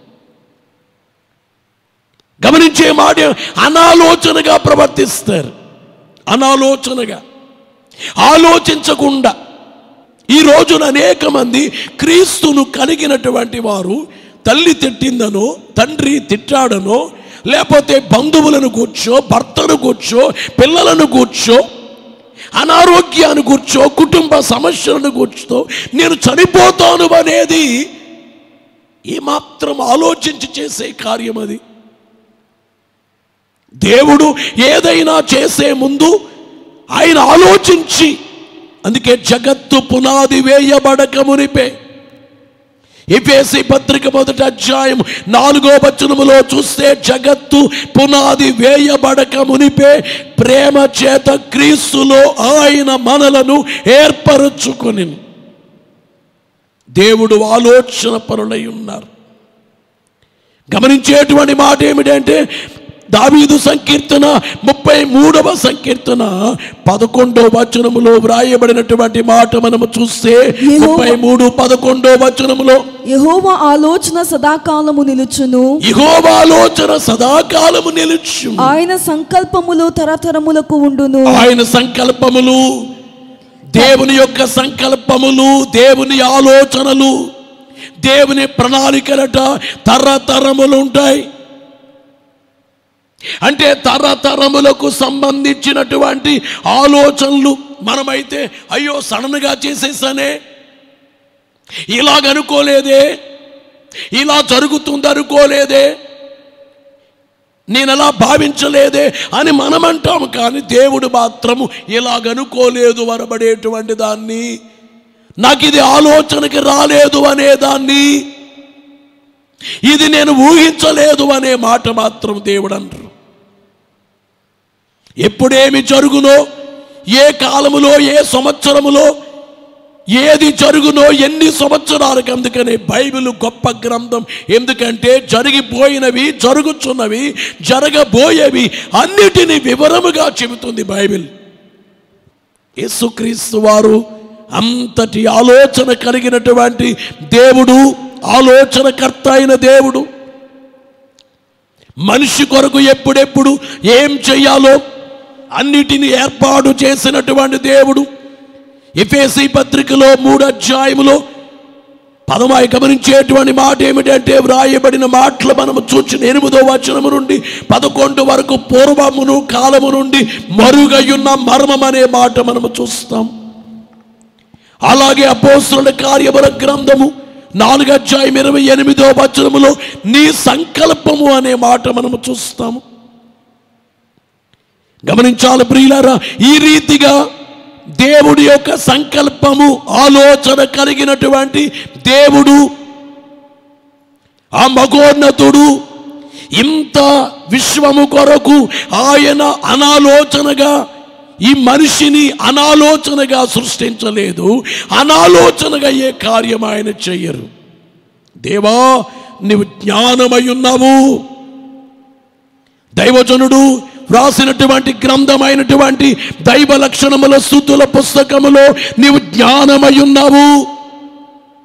గమనించే మాట అనాలోచనగా ప్రవర్తిస్తారు అనాలోచనగా ఆలోచించకుండా ఈ రోజున అనేక మంది క్రీస్తును కలిగినటువంటి వారు తల్లి తిట్టిందనో తండ్రి తిట్టాడనో లేకపోతే బంధువులను కూర్చో భర్తను కూర్చో పిల్లలను కూర్చో అనారోగ్యాన్ని కూర్చో కుటుంబ సమస్యలను కూర్చో నేను చనిపోతాను అనేది ఏమాత్రం ఆలోచించి చేసే కార్యం అది దేవుడు ఏదైనా చేసే ముందు ఆయన ఆలోచించి అందుకే జగత్తు పునాది వేయబడక మునిపే ఎఫేసి పత్రిక మొదటి అధ్యాయం నాలుగో వచనములో చూస్తే జగత్తు పునాది వేయబడక మునిపే ప్రేమ చేత క్రీస్తులో ఆయన మనలను ఏర్పరచుకొని దేవుడు ఆలోచన పరులై ఉన్నారు గమనించేటువంటి మాట ఏమిటంటే దావీదు సంకీర్తన ముప్పై మూడవ సంకీర్తన పదకొండో వచనములో వ్రాయబడినటువంటి మాట మనము చూస్తే ముప్పై మూడు పదకొండో వచనములో యెహోవా ఆలోచన సదాకాలము నిలుచును ఇహోవాలోచన సదాకాలము నిలుచు ఆయన సంకల్పములు తరతరములకు ఉండును ఆయన సంకల్పములు దేవుని యొక్క సంకల్పములు దేవుని ఆలోచనలు దేవుని ప్రణాళికలట తరతరములు ఉంటాయి అంటే తరతరములకు సంబంధించినటువంటి ఆలోచనలు మనమైతే అయ్యో సడన్గా చేసేసానే ఇలాగనుకోలేదే ఇలా జరుగుతుంది అనుకోలేదే నేను అలా భావించలేదే అని మనం అంటాము కానీ దేవుడు మాత్రము ఇలాగనుకోలేదు వరబడేటువంటి దాన్ని నాకు ఇది ఆలోచనకి రాలేదు అనేదాన్ని ఇది నేను ఊహించలేదు అనే మాట మాత్రం దేవుడు అంటారు ఎప్పుడేమి జరుగునో ఏ కాలములో ఏ సంవత్సరములో ఏది జరుగునో ఎన్ని సంవత్సరాలకు అందుకనే బైబిల్ గొప్ప గ్రంథం ఎందుకంటే జరిగిపోయినవి జరుగుచున్నవి జరగబోయేవి అన్నిటినీ వివరముగా చెబుతుంది బైబిల్ యేసుక్రీస్తు వారు అంతటి ఆలోచన కలిగినటువంటి దేవుడు ఆలోచనకర్త అయిన దేవుడు మనిషి కొరకు ఎప్పుడెప్పుడు ఏం చెయ్యాలో అన్నిటిని ఏర్పాటు చేసినటువంటి దేవుడు ఎఫేసి పత్రికలో మూడు అధ్యాయములో పదమాయి గమనించేటువంటి మాట ఏమిటంటే వ్రాయబడిన మాటలు మనము చూచిన ఎనిమిదో వచనము నుండి పదకొండు వరకు పూర్వమును కాలము నుండి మరుగయున్న మర్మం అనే మాట మనము చూస్తాం అలాగే అపోస్తుల కార్యముల గ్రంథము నాలుగు అధ్యాయం ఇరవై ఎనిమిదో వచనములో నీ సంకల్పము అనే మాట మనము చూస్తాము గమనించాలి ప్రియులారా ఈ రీతిగా దేవుడి యొక్క సంకల్పము ఆలోచన కలిగినటువంటి దేవుడు ఆ మగోన్నతుడు ఇంత విశ్వము కొరకు ఆయన అనాలోచనగా ఈ మనిషిని అనాలోచనగా సృష్టించలేదు అనాలోచనగా ఏ కార్యం ఆయన చెయ్యరు దేవా నీవు జ్ఞానమై ఉన్నావు దైవజనుడు వ్రాసినటువంటి గ్రంథమైనటువంటి దైవ లక్షణముల స్థుతుల పుస్తకములో నీవు జ్ఞానమై ఉన్నావు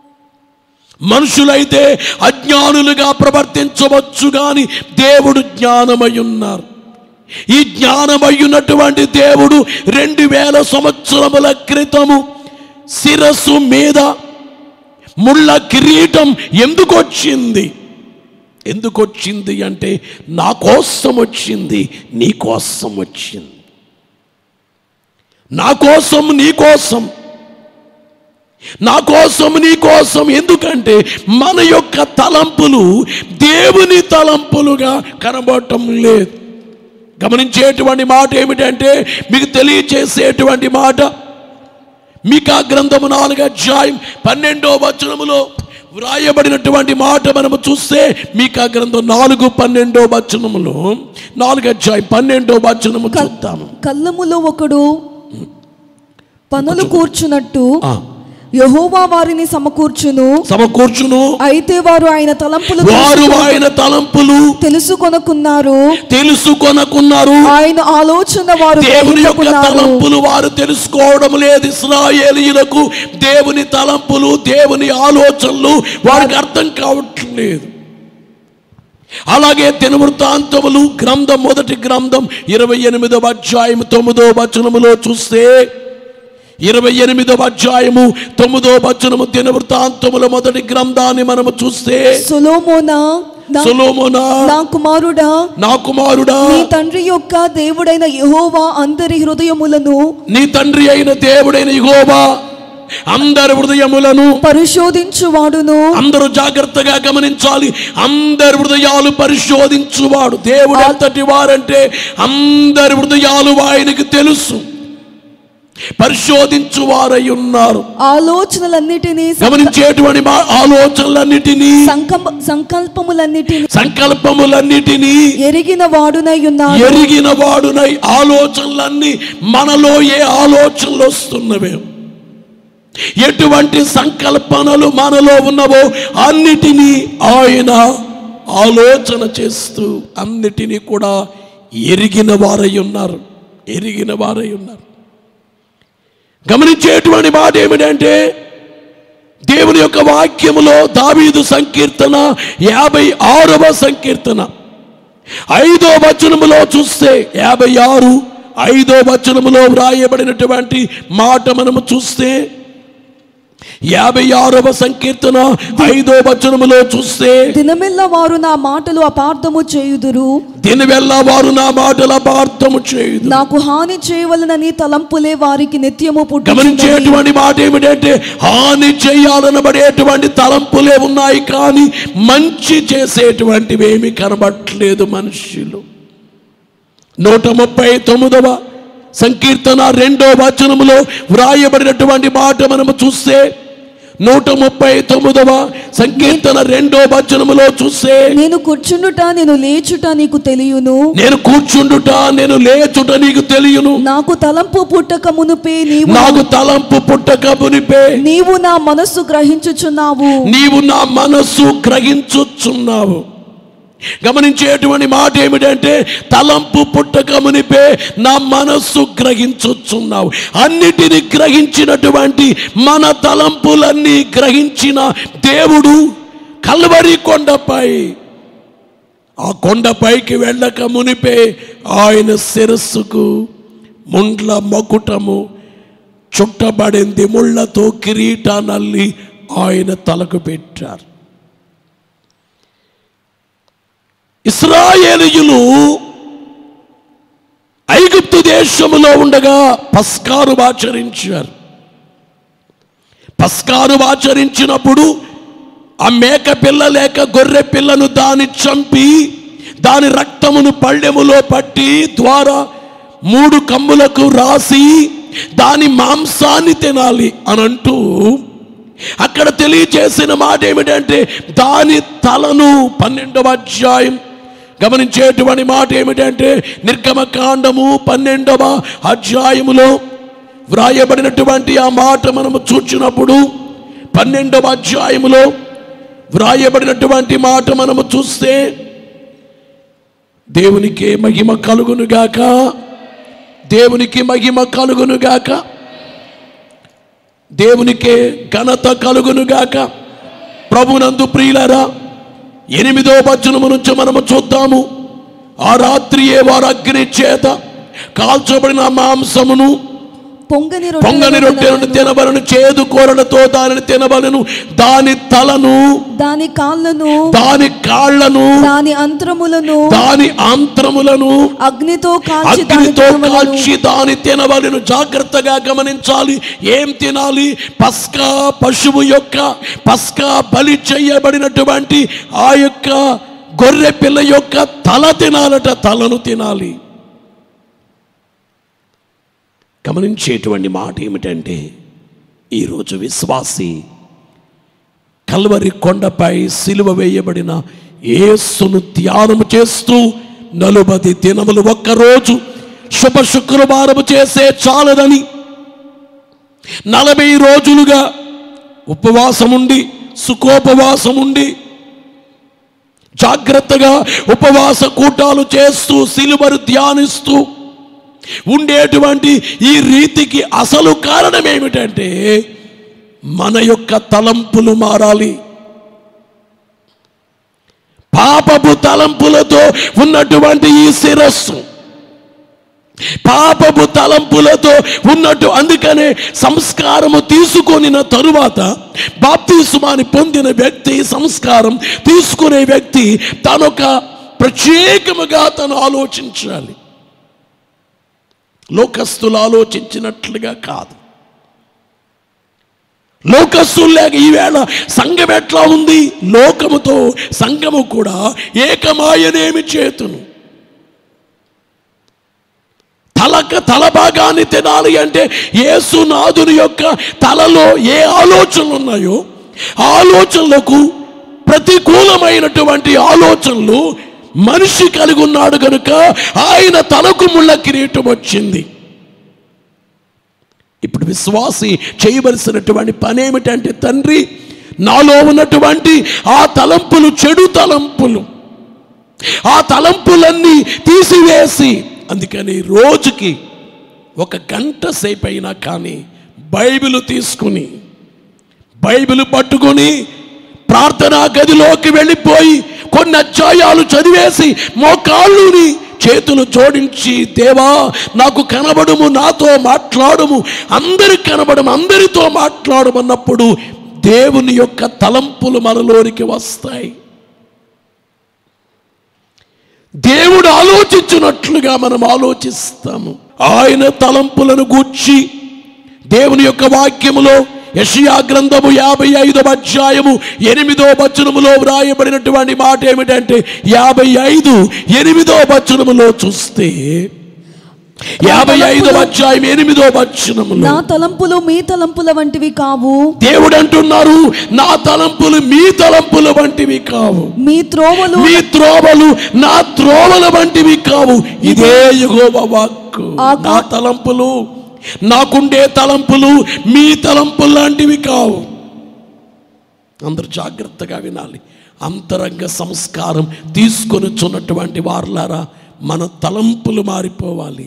మనుషులైతే అజ్ఞానులుగా ప్రవర్తించవచ్చు కానీ దేవుడు జ్ఞానమై ఉన్నారు ఈ జ్ఞానమయ్యున్నటువంటి దేవుడు రెండు వేల సంవత్సరముల క్రితము శిరస్సు మీద ముళ్ళ కిరీటం ఎందుకు వచ్చింది ఎందుకు వచ్చింది అంటే నా కోసం వచ్చింది నీ కోసం వచ్చింది నా కోసం నీ కోసం నా కోసం నీ కోసం ఎందుకంటే మన యొక్క తలంపులు దేవుని తలంపులుగా కనబడటం లేదు గమనించేటువంటి మాట ఏమిటంటే మీకు తెలియచేసేటువంటి మాట మీకా గ్రంథము నాలుగు అధ్యాయం పన్నెండో వచనములో వ్రాయబడినటువంటి మాట మనము చూస్తే మీకా గ్రంథం నాలుగు పన్నెండో వచనములో నాలుగు అధ్యాయం పన్నెండో వచనము చూద్దాము కళ్ళములో ఒకడు పనులు కూర్చున్నట్టు ఆ, యహోవా వారిని సమకూర్చును సమకూర్చును అయితే వారు ఆయన తలంపులు వారు తెలుసుకొన- ఆయన తలంపులు తెలుసుకొనకున్నారు తెలుసుకొనకున్నారు ఆయన ఆలోచన వారు దేవుని యొక్క గ్రహించుకున్నారు. తలంపులు వారు తెలుసుకోవడం లేదు ఇస్రాయేలీయులకు దేవుని తలంపులు దేవుని ఆలోచనలు వారికి అర్థం కావట్లేదు అలాగే దినవృత్తాంతములు గ్రంథం మొదటి గ్రంథం ఇరవై ఎనిమిదవ అధ్యాయం తొమ్మిదో వచనములో చూస్తే ఇరవై ఎనిమిదవ అధ్యాయము తొమ్మిదో వచనము దినవృత్తాంతముల మొదటి గ్రంథాన్ని మనము చూస్తే సొలొమోనా నా- సొలొమోనా నా కుమారుడా నా కుమారుడా నీ తండ్రి యొక్క దేవుడైన యెహోవా అందరి హృదయములను నీ తండ్రి అయిన దేవుడైన యెహోవా అందరి హృదయములను పరిశోధించువాడును అందరూ జాగ్రత్తగా గమనించాలి అందరి హృదయాలు పరిశోధించువాడు దేవుడు ఎంతటి వారంటే అందరి హృదయాలు ఆయనకి తెలుసు పరిశోధించువారై ఉన్నారు ఆలోచనలన్నిటినీ సంక- గమనించేటువంటి మా ఆలోచనలన్నిటినీ సంకల్ప సంకల్పములన్నిటినీ సంకల్పములన్నిటినీ ఎరిగిన వాడునై ఉన్నాడు ఎరిగిన వాడునై ఆలోచనలన్నీ మనలో ఏ ఆలోచనలు వస్తున్నవే ఎటువంటి సంకల్పనలు మనలో ఉన్నవో అన్నిటినీ ఆయన ఆలోచన చేస్తూ అన్నిటినీ కూడా ఎరిగిన వారై ఉన్నారు ఎరిగిన వారై ఉన్నారు గమనించేటువంటి మాట ఏమిటంటే దేవుని యొక్క వాక్యములో దావీదు సంకీర్తన యాభై ఆరవ సంకీర్తన ఐదో వచనములో చూస్తే యాభై ఆరు ఐదో వచనములో వ్రాయబడినటువంటి మాట మనము చూస్తే యాభై ఆరవ సంకీర్తన ఐదో వచనములో చూస్తే దినమెల్ల వారు నా మాటలు అపార్థము చేయుదురు దినవెల్లా వారు నా మాటల అపార్థము చేయదు నాకు హాని చేయవలనని తలంపులే వారికి నిత్యము పుట్టు గమనించేటువంటి మాట ఏమిటంటే హాని చేయాలనబడేటువంటి తలంపులే ఉన్నాయి కానీ మంచి చేసేటువంటివి ఏమి కనబట్లేదు మనుషులు నూట ముప్పై తొమ్మిదవ సంకీర్తన రెండో వచనములో వ్రాయబడినటువంటి మాట మనము చూస్తే నూట ముప్పై తొమ్మిదవ సంకీర్తన రెండో వచనములో చూస్తే నేను కూర్చుండుట నేను లేచుట నీకు తెలియను నేను కూర్చుండుట నేను లేచుట నీకు తెలియను నాకు తలంపు పుట్టక మునుపే నీవు నాకు తలంపు పుట్టక మునిపే నీవు నా మనస్సు గ్రహించుచున్నావు నీవు నా మనస్సు గ్రహించుచున్నావు గమనించేటువంటి మాట ఏమిటంటే తలంపు పుట్టక మునిపే నా మనస్సు గ్రహించుచున్నావు అన్నిటిని గ్రహించినటువంటి మన తలంపులన్నీ గ్రహించిన దేవుడు కల్వరి కొండపై ఆ కొండపైకి వెళ్ళక మునిపే ఆయన శిరస్సుకు ముండ్ల మకుటము చుట్టబడింది ముళ్ళతో కిరీటానల్లి ఆయన తలకు పెట్టారు ఇస్రాయేలీయులు ఐగుప్తు దేశములో ఉండగా పస్కారు ఆచరించారు పస్కారు ఆచరించినప్పుడు ఆ మేక పిల్ల లేక గొర్రె పిల్లను దాని చంపి దాని రక్తమును పళ్ళెములో పట్టి ద్వారా మూడు కమ్ములకు రాసి దాని మాంసాన్ని తినాలి అని అంటూ అక్కడ తెలియచేసిన మాట ఏమిటంటే దాని తలను పన్నెండవ అధ్యాయం గమనించేటువంటి మాట ఏమిటంటే నిర్గమకాండము పన్నెండవ అధ్యాయములో వ్రాయబడినటువంటి ఆ మాట మనము చూచినప్పుడు పన్నెండవ అధ్యాయములో వ్రాయబడినటువంటి మాట మనము చూస్తే దేవునికి మహిమ కలుగునుగాక దేవునికి మహిమ కలుగునుగాక దేవునికే ఘనత కలుగునుగాక ప్రభునందు ప్రియులరా ఎనిమిదో వచనము నుంచి మనము చూద్దాము ఆ రాత్రియే వారు అగ్ని చేత కాల్చబడిన మాంసమును పొంగని పొంగని రొట్టెలను తినబలను చేదు కూరలతో దానిని తినబలను దాని తలను దాని కాళ్ళను దాని కాళ్లను దాని అంతరములను దాని ఆంత్రములను అగ్నితో కాల్చి దాని అగ్నితో తినవలెను. కాల్చి దాని తినవలను జాగ్రత్తగా గమనించాలి ఏం తినాలి పస్కా పశువు యొక్క పస్కా బలి చేయబడినటువంటి ఆ యొక్క గొర్రె పిల్ల యొక్క తల తినాలట తలను తినాలి గమనించేటువంటి మాట ఏమిటంటే ఈరోజు విశ్వాసి కల్వరి కొండపై సిలువ వేయబడిన యేసును ధ్యానము చేస్తూ నలుబది దినములు ఒక్కరోజు శుభ శుక్రవారము చేసే చాలదని నలభై రోజులుగా ఉపవాసముండి సుఖోపవాసముండి జాగ్రత్తగా ఉపవాస కూటాలు చేస్తూ సిలువను ధ్యానిస్తూ ఉండేటువంటి ఈ రీతికి అసలు కారణం ఏమిటంటే మన యొక్క తలంపులు మారాలి పాపపు తలంపులతో ఉన్నటువంటి ఈ శిరస్సు పాపపు తలంపులతో ఉన్నట్టు అందుకనే సంస్కారము తీసుకొనిన తరువాత బాప్తిస్మాని పొందిన వ్యక్తి సంస్కారం తీసుకునే వ్యక్తి తనొక ప్రత్యేకముగా తను ఆలోచించాలి లోకస్తులు ఆలోచించినట్లుగా కాదు లోకస్తులు లేక ఈవేళ సంఘం ఎట్లా ఉంది లోకముతో సంఘము కూడా ఏకమాయనేమి చేతును తలక తల భాగాన్ని తినాలి అంటే యేసునాథుని యొక్క తలలో ఏ ఆలోచనలు ఉన్నాయో ఆ ఆలోచనలకు ప్రతికూలమైనటువంటి ఆలోచనలు మనిషి కలిగి ఉన్నాడు కనుక ఆయన తలకు ముళ్ళ కిరీటం వచ్చింది ఇప్పుడు విశ్వాసి చేయవలసినటువంటి పని ఏమిటంటే తండ్రి నాలో ఉన్నటువంటి ఆ తలంపులు చెడు తలంపులు ఆ తలంపులన్నీ తీసివేసి అందుకని రోజుకి ఒక గంట సేపు అయినా కానీ బైబిల్ తీసుకుని బైబిల్ పట్టుకొని ప్రార్థనా గదిలోకి వెళ్ళిపోయి కొన్ని అధ్యాయాలు చదివేసి మోకాళ్ళుని చేతులు జోడించి దేవా నాకు కనబడుము నాతో మాట్లాడుము అందరి కనబడము అందరితో మాట్లాడమన్నప్పుడు దేవుని యొక్క తలంపులు మనలోనికి వస్తాయి దేవుడు ఆలోచించినట్లుగా మనం ఆలోచిస్తాము ఆయన తలంపులను గూర్చి దేవుని యొక్క వాక్యములో యషియా గ్రంథము యాభై ఐదవ అధ్యాయము ఎనిమిదో వచనములో వ్రాయబడినటువంటి మాట ఏమిటంటే యాభై ఐదు ఎనిమిదో వచనములో చూస్తే యాభై ఐదవ అధ్యాయం ఎనిమిదో వచనములో నా తలంపులు మీ తలంపుల వంటివి కావు దేవుడు అంటున్నారు నా తలంపులు మీ తలంపుల వంటివి కావు మీ త్రోవలు మీ త్రోవలు నా త్రోవల వంటివి కావు ఇదే యెహోవా వాక్కు ఆ నా తలంపులు నాకుండే తలంపులు మీ తలంపులు లాంటివి కావు అందరూ జాగ్రత్తగా వినాలి అంతరంగ సంస్కారం తీసుకొని చున్నటువంటి వారులారా మన తలంపులు మారిపోవాలి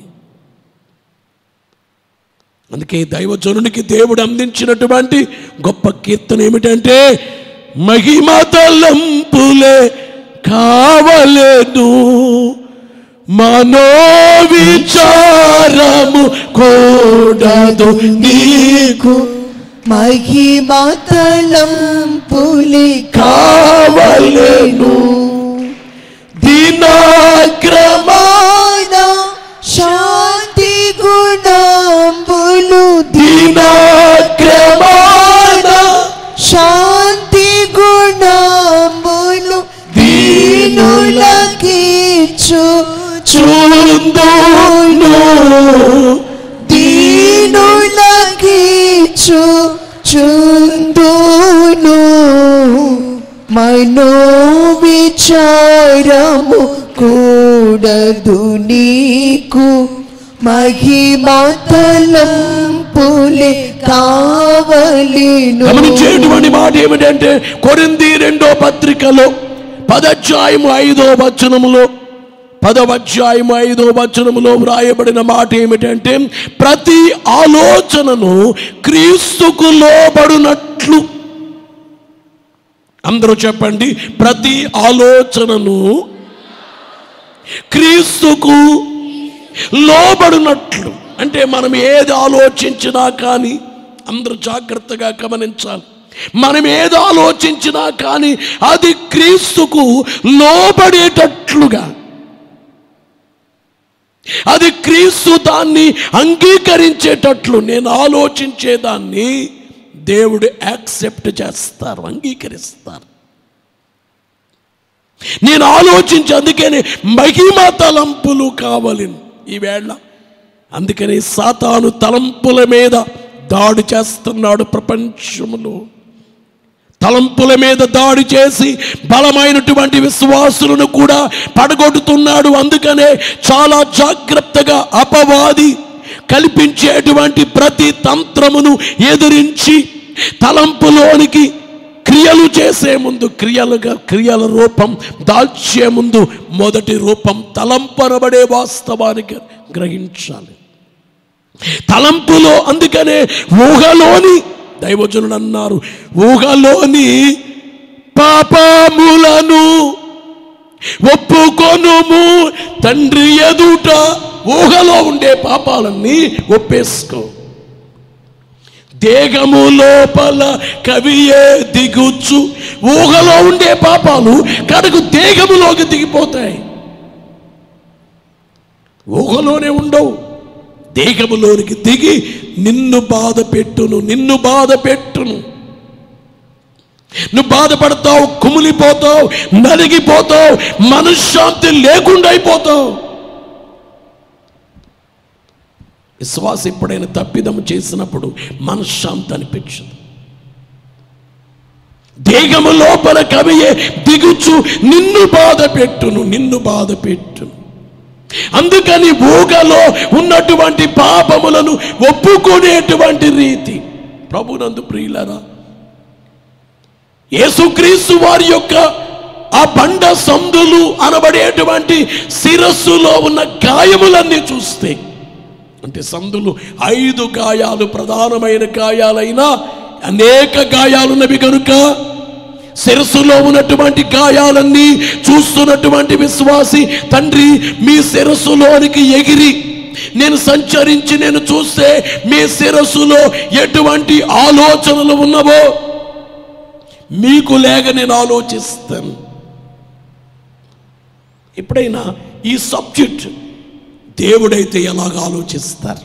అందుకే దైవజనునికి దేవుడు అందించినటువంటి గొప్ప కీర్తన ఏమిటంటే మహిమ తలంపులే కావలేను మనోవిచారము కూడదు నీకు మహిమతలం పులి కావలేను దినాక్రమా మాన శాంతి గుణంబులు దినాక్రమాన శాంతి గుణంబులు దీనులకిచ్చు చూందును దీనులకిచ్చు చుందును మనోవిచారము కూడదు నీకు మహిమతలం పులి కావలిను గమనించేటువంటి మాట ఏమిటంటే కొరింది రెండో పత్రికలో పదధ్యాయము ఐదో వచనములో పదవధ్యాయము ఐదో వచనములో వ్రాయబడిన మాట ఏమిటంటే ప్రతి ఆలోచనను క్రీస్తుకు లోబడునట్లు అందరూ చెప్పండి ప్రతి ఆలోచనను క్రీస్తుకు లోబడినట్లు అంటే మనం ఏది ఆలోచించినా కానీ అందరూ జాగ్రత్తగా గమనించాలి మనం ఏది ఆలోచించినా కానీ అది క్రీస్తుకు లోబడేటట్లుగా అది క్రీస్తు దాన్ని అంగీకరించేటట్లు నేను ఆలోచించేదాన్ని దేవుడు యాక్సెప్ట్ చేస్తారు అంగీకరిస్తారు నేను ఆలోచించి అందుకనే మహిమ తలంపులు కావాలి ఈవేళ అందుకని సాతాను తలంపుల మీద దాడి చేస్తున్నాడు ప్రపంచంలో తలంపుల మీద దాడి చేసి బలమైనటువంటి విశ్వాసులను కూడా పడగొడుతున్నాడు అందుకనే చాలా జాగ్రత్తగా అపవాది కల్పించేటువంటి ప్రతి తంత్రమును ఎదిరించి తలంపులోనికి క్రియలు చేసే ముందు క్రియలుగా క్రియల రూపం దాల్చే ముందు మొదటి రూపం తలంపనబడే వాస్తవానికి గ్రహించాలి తలంపులో అందుకనే ఊహలోని దైవజనుడు అన్నారు ఊహలోని పాపములను ఒప్పుకొనుము తండ్రి ఎదుట ఊహలో ఉండే పాపాలన్నీ ఒప్పేసుకో దేహము లోపల కవియే దిగుచ్చు ఊహలో ఉండే పాపాలు కడకు దేహములోకి దిగిపోతాయి ఊహలోనే ఉండవు దేహములోనికి దిగి నిన్ను బాధ పెట్టును నిన్ను బాధ పెట్టును నువ్వు బాధపడతావు కుమిలిపోతావు నలిగిపోతావు మనశ్శాంతి లేకుండా అయిపోతావు విశ్వాస ఎప్పుడైనా తప్పిదము చేసినప్పుడు మనశ్శాంతి అనిపించదు దేహము లోపల కవియే దిగుచు నిన్ను బాధ పెట్టును నిన్ను బాధ పెట్టును అందుకని ఊగలో ఉన్నటువంటి పాపములను ఒప్పుకునేటువంటి రీతి ప్రభునందు ప్రియులరా యేసుక్రీస్తు వారి యొక్క ఆ బండ సందులు అనబడేటువంటి శిరస్సులో ఉన్న గాయములన్నీ చూస్తే అంటే సందులు ఐదు గాయాలు ప్రధానమైన గాయాలైనా అనేక గాయాలున్నవి కనుక శిరస్సులో ఉన్నటువంటి గాయాలన్నీ చూస్తున్నటువంటి విశ్వాసి తండ్రి మీ శిరస్సులోనికి ఎగిరి నేను సంచరించి నేను చూస్తే మీ శిరస్సులో ఎటువంటి ఆలోచనలు ఉన్నవో మీకు లేక నేను ఆలోచిస్తాను ఎప్పుడైనా ఈ సబ్జెక్ట్ దేవుడైతే ఎలాగ ఆలోచిస్తారు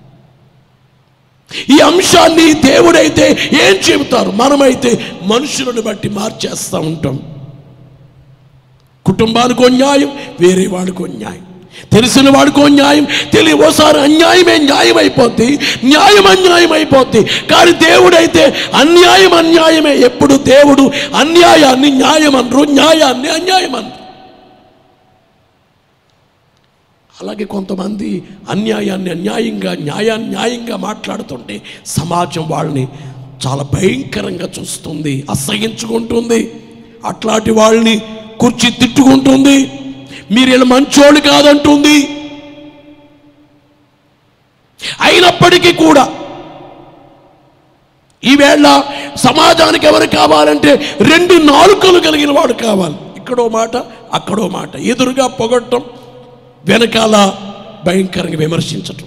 ఈ అంశాన్ని దేవుడైతే ఏం చెబుతారు మనమైతే మనుషులను బట్టి మార్చేస్తూ ఉంటాం కుటుంబానికో న్యాయం వేరే వాడికో న్యాయం తెలిసిన వాడికో న్యాయం తెలియ ఓసారి అన్యాయమే న్యాయం అయిపోద్ది న్యాయం అన్యాయం అయిపోద్ది కానీ దేవుడైతే అన్యాయం అన్యాయమే ఎప్పుడు దేవుడు అన్యాయాన్ని న్యాయం అనరు న్యాయాన్ని అన్యాయం అనరు అలాగే కొంతమంది అన్యాయాన్ని అన్యాయంగా న్యాయాన్ని న్యాయంగా మాట్లాడుతుంటే సమాజం వాళ్ళని చాలా భయంకరంగా చూస్తుంది అసహించుకుంటుంది అట్లాంటి వాళ్ళని కుర్చీ తిట్టుకుంటుంది మీరు ఇలా మంచోళ్ళు కాదంటుంది అయినప్పటికీ కూడా ఈవేళ సమాజానికి ఎవరు కావాలంటే రెండు నాలుకలు కలిగిన వాడు కావాలి ఇక్కడో మాట అక్కడో మాట ఎదురుగా పొగట్టం వెనకాల భయంకరంగా విమర్శించటం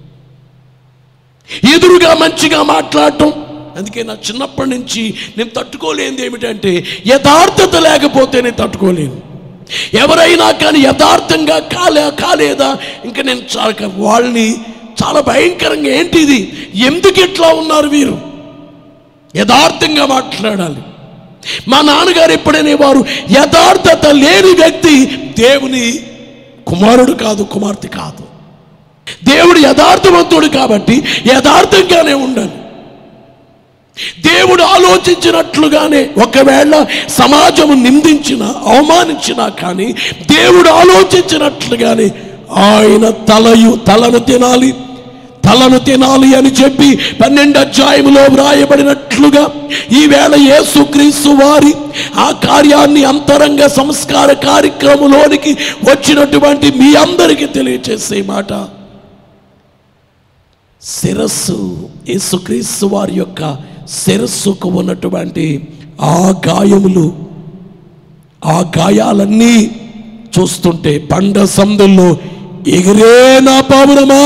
ఎదురుగా మంచిగా మాట్లాడటం అందుకే నా చిన్నప్పటి నుంచి నేను తట్టుకోలేనిది ఏమిటంటే యథార్థత లేకపోతే నేను తట్టుకోలేను ఎవరైనా కానీ యథార్థంగా కాలే కాలేదా ఇంకా నేను చాలా వాళ్ళని చాలా భయంకరంగా ఏంటి ఇది ఎందుకు ఇట్లా ఉన్నారు వీరు యథార్థంగా మాట్లాడాలి మా నాన్నగారు ఎప్పుడైనా వారు యథార్థత లేని వ్యక్తి దేవుని కుమారుడు కాదు కుమార్తె కాదు దేవుడు యథార్థవంతుడు కాబట్టి యథార్థంగానే ఉండాలి దేవుడు ఆలోచించినట్లుగానే ఒకవేళ సమాజము నిందించిన అవమానించినా కానీ దేవుడు ఆలోచించినట్లుగానే ఆయన తలయు తలను తినాలి తలను తినాలి అని చెప్పి పన్నెండు అధ్యాయములో వ్రాయబడినట్లుగా ఈవేళ యేసుక్రీస్తు వారి ఆ కార్యాన్ని అంతరంగ సంస్కార కార్యక్రమంలోనికి వచ్చినటువంటి మీ అందరికీ తెలియచేసే మాట శిరస్సు యేసుక్రీస్తు వారి యొక్క శిరస్సుకు ఉన్నటువంటి ఆ గాయములు ఆ గాయాలన్నీ చూస్తుంటే పండ సందుల్లో ఎగిరే నా పావురమా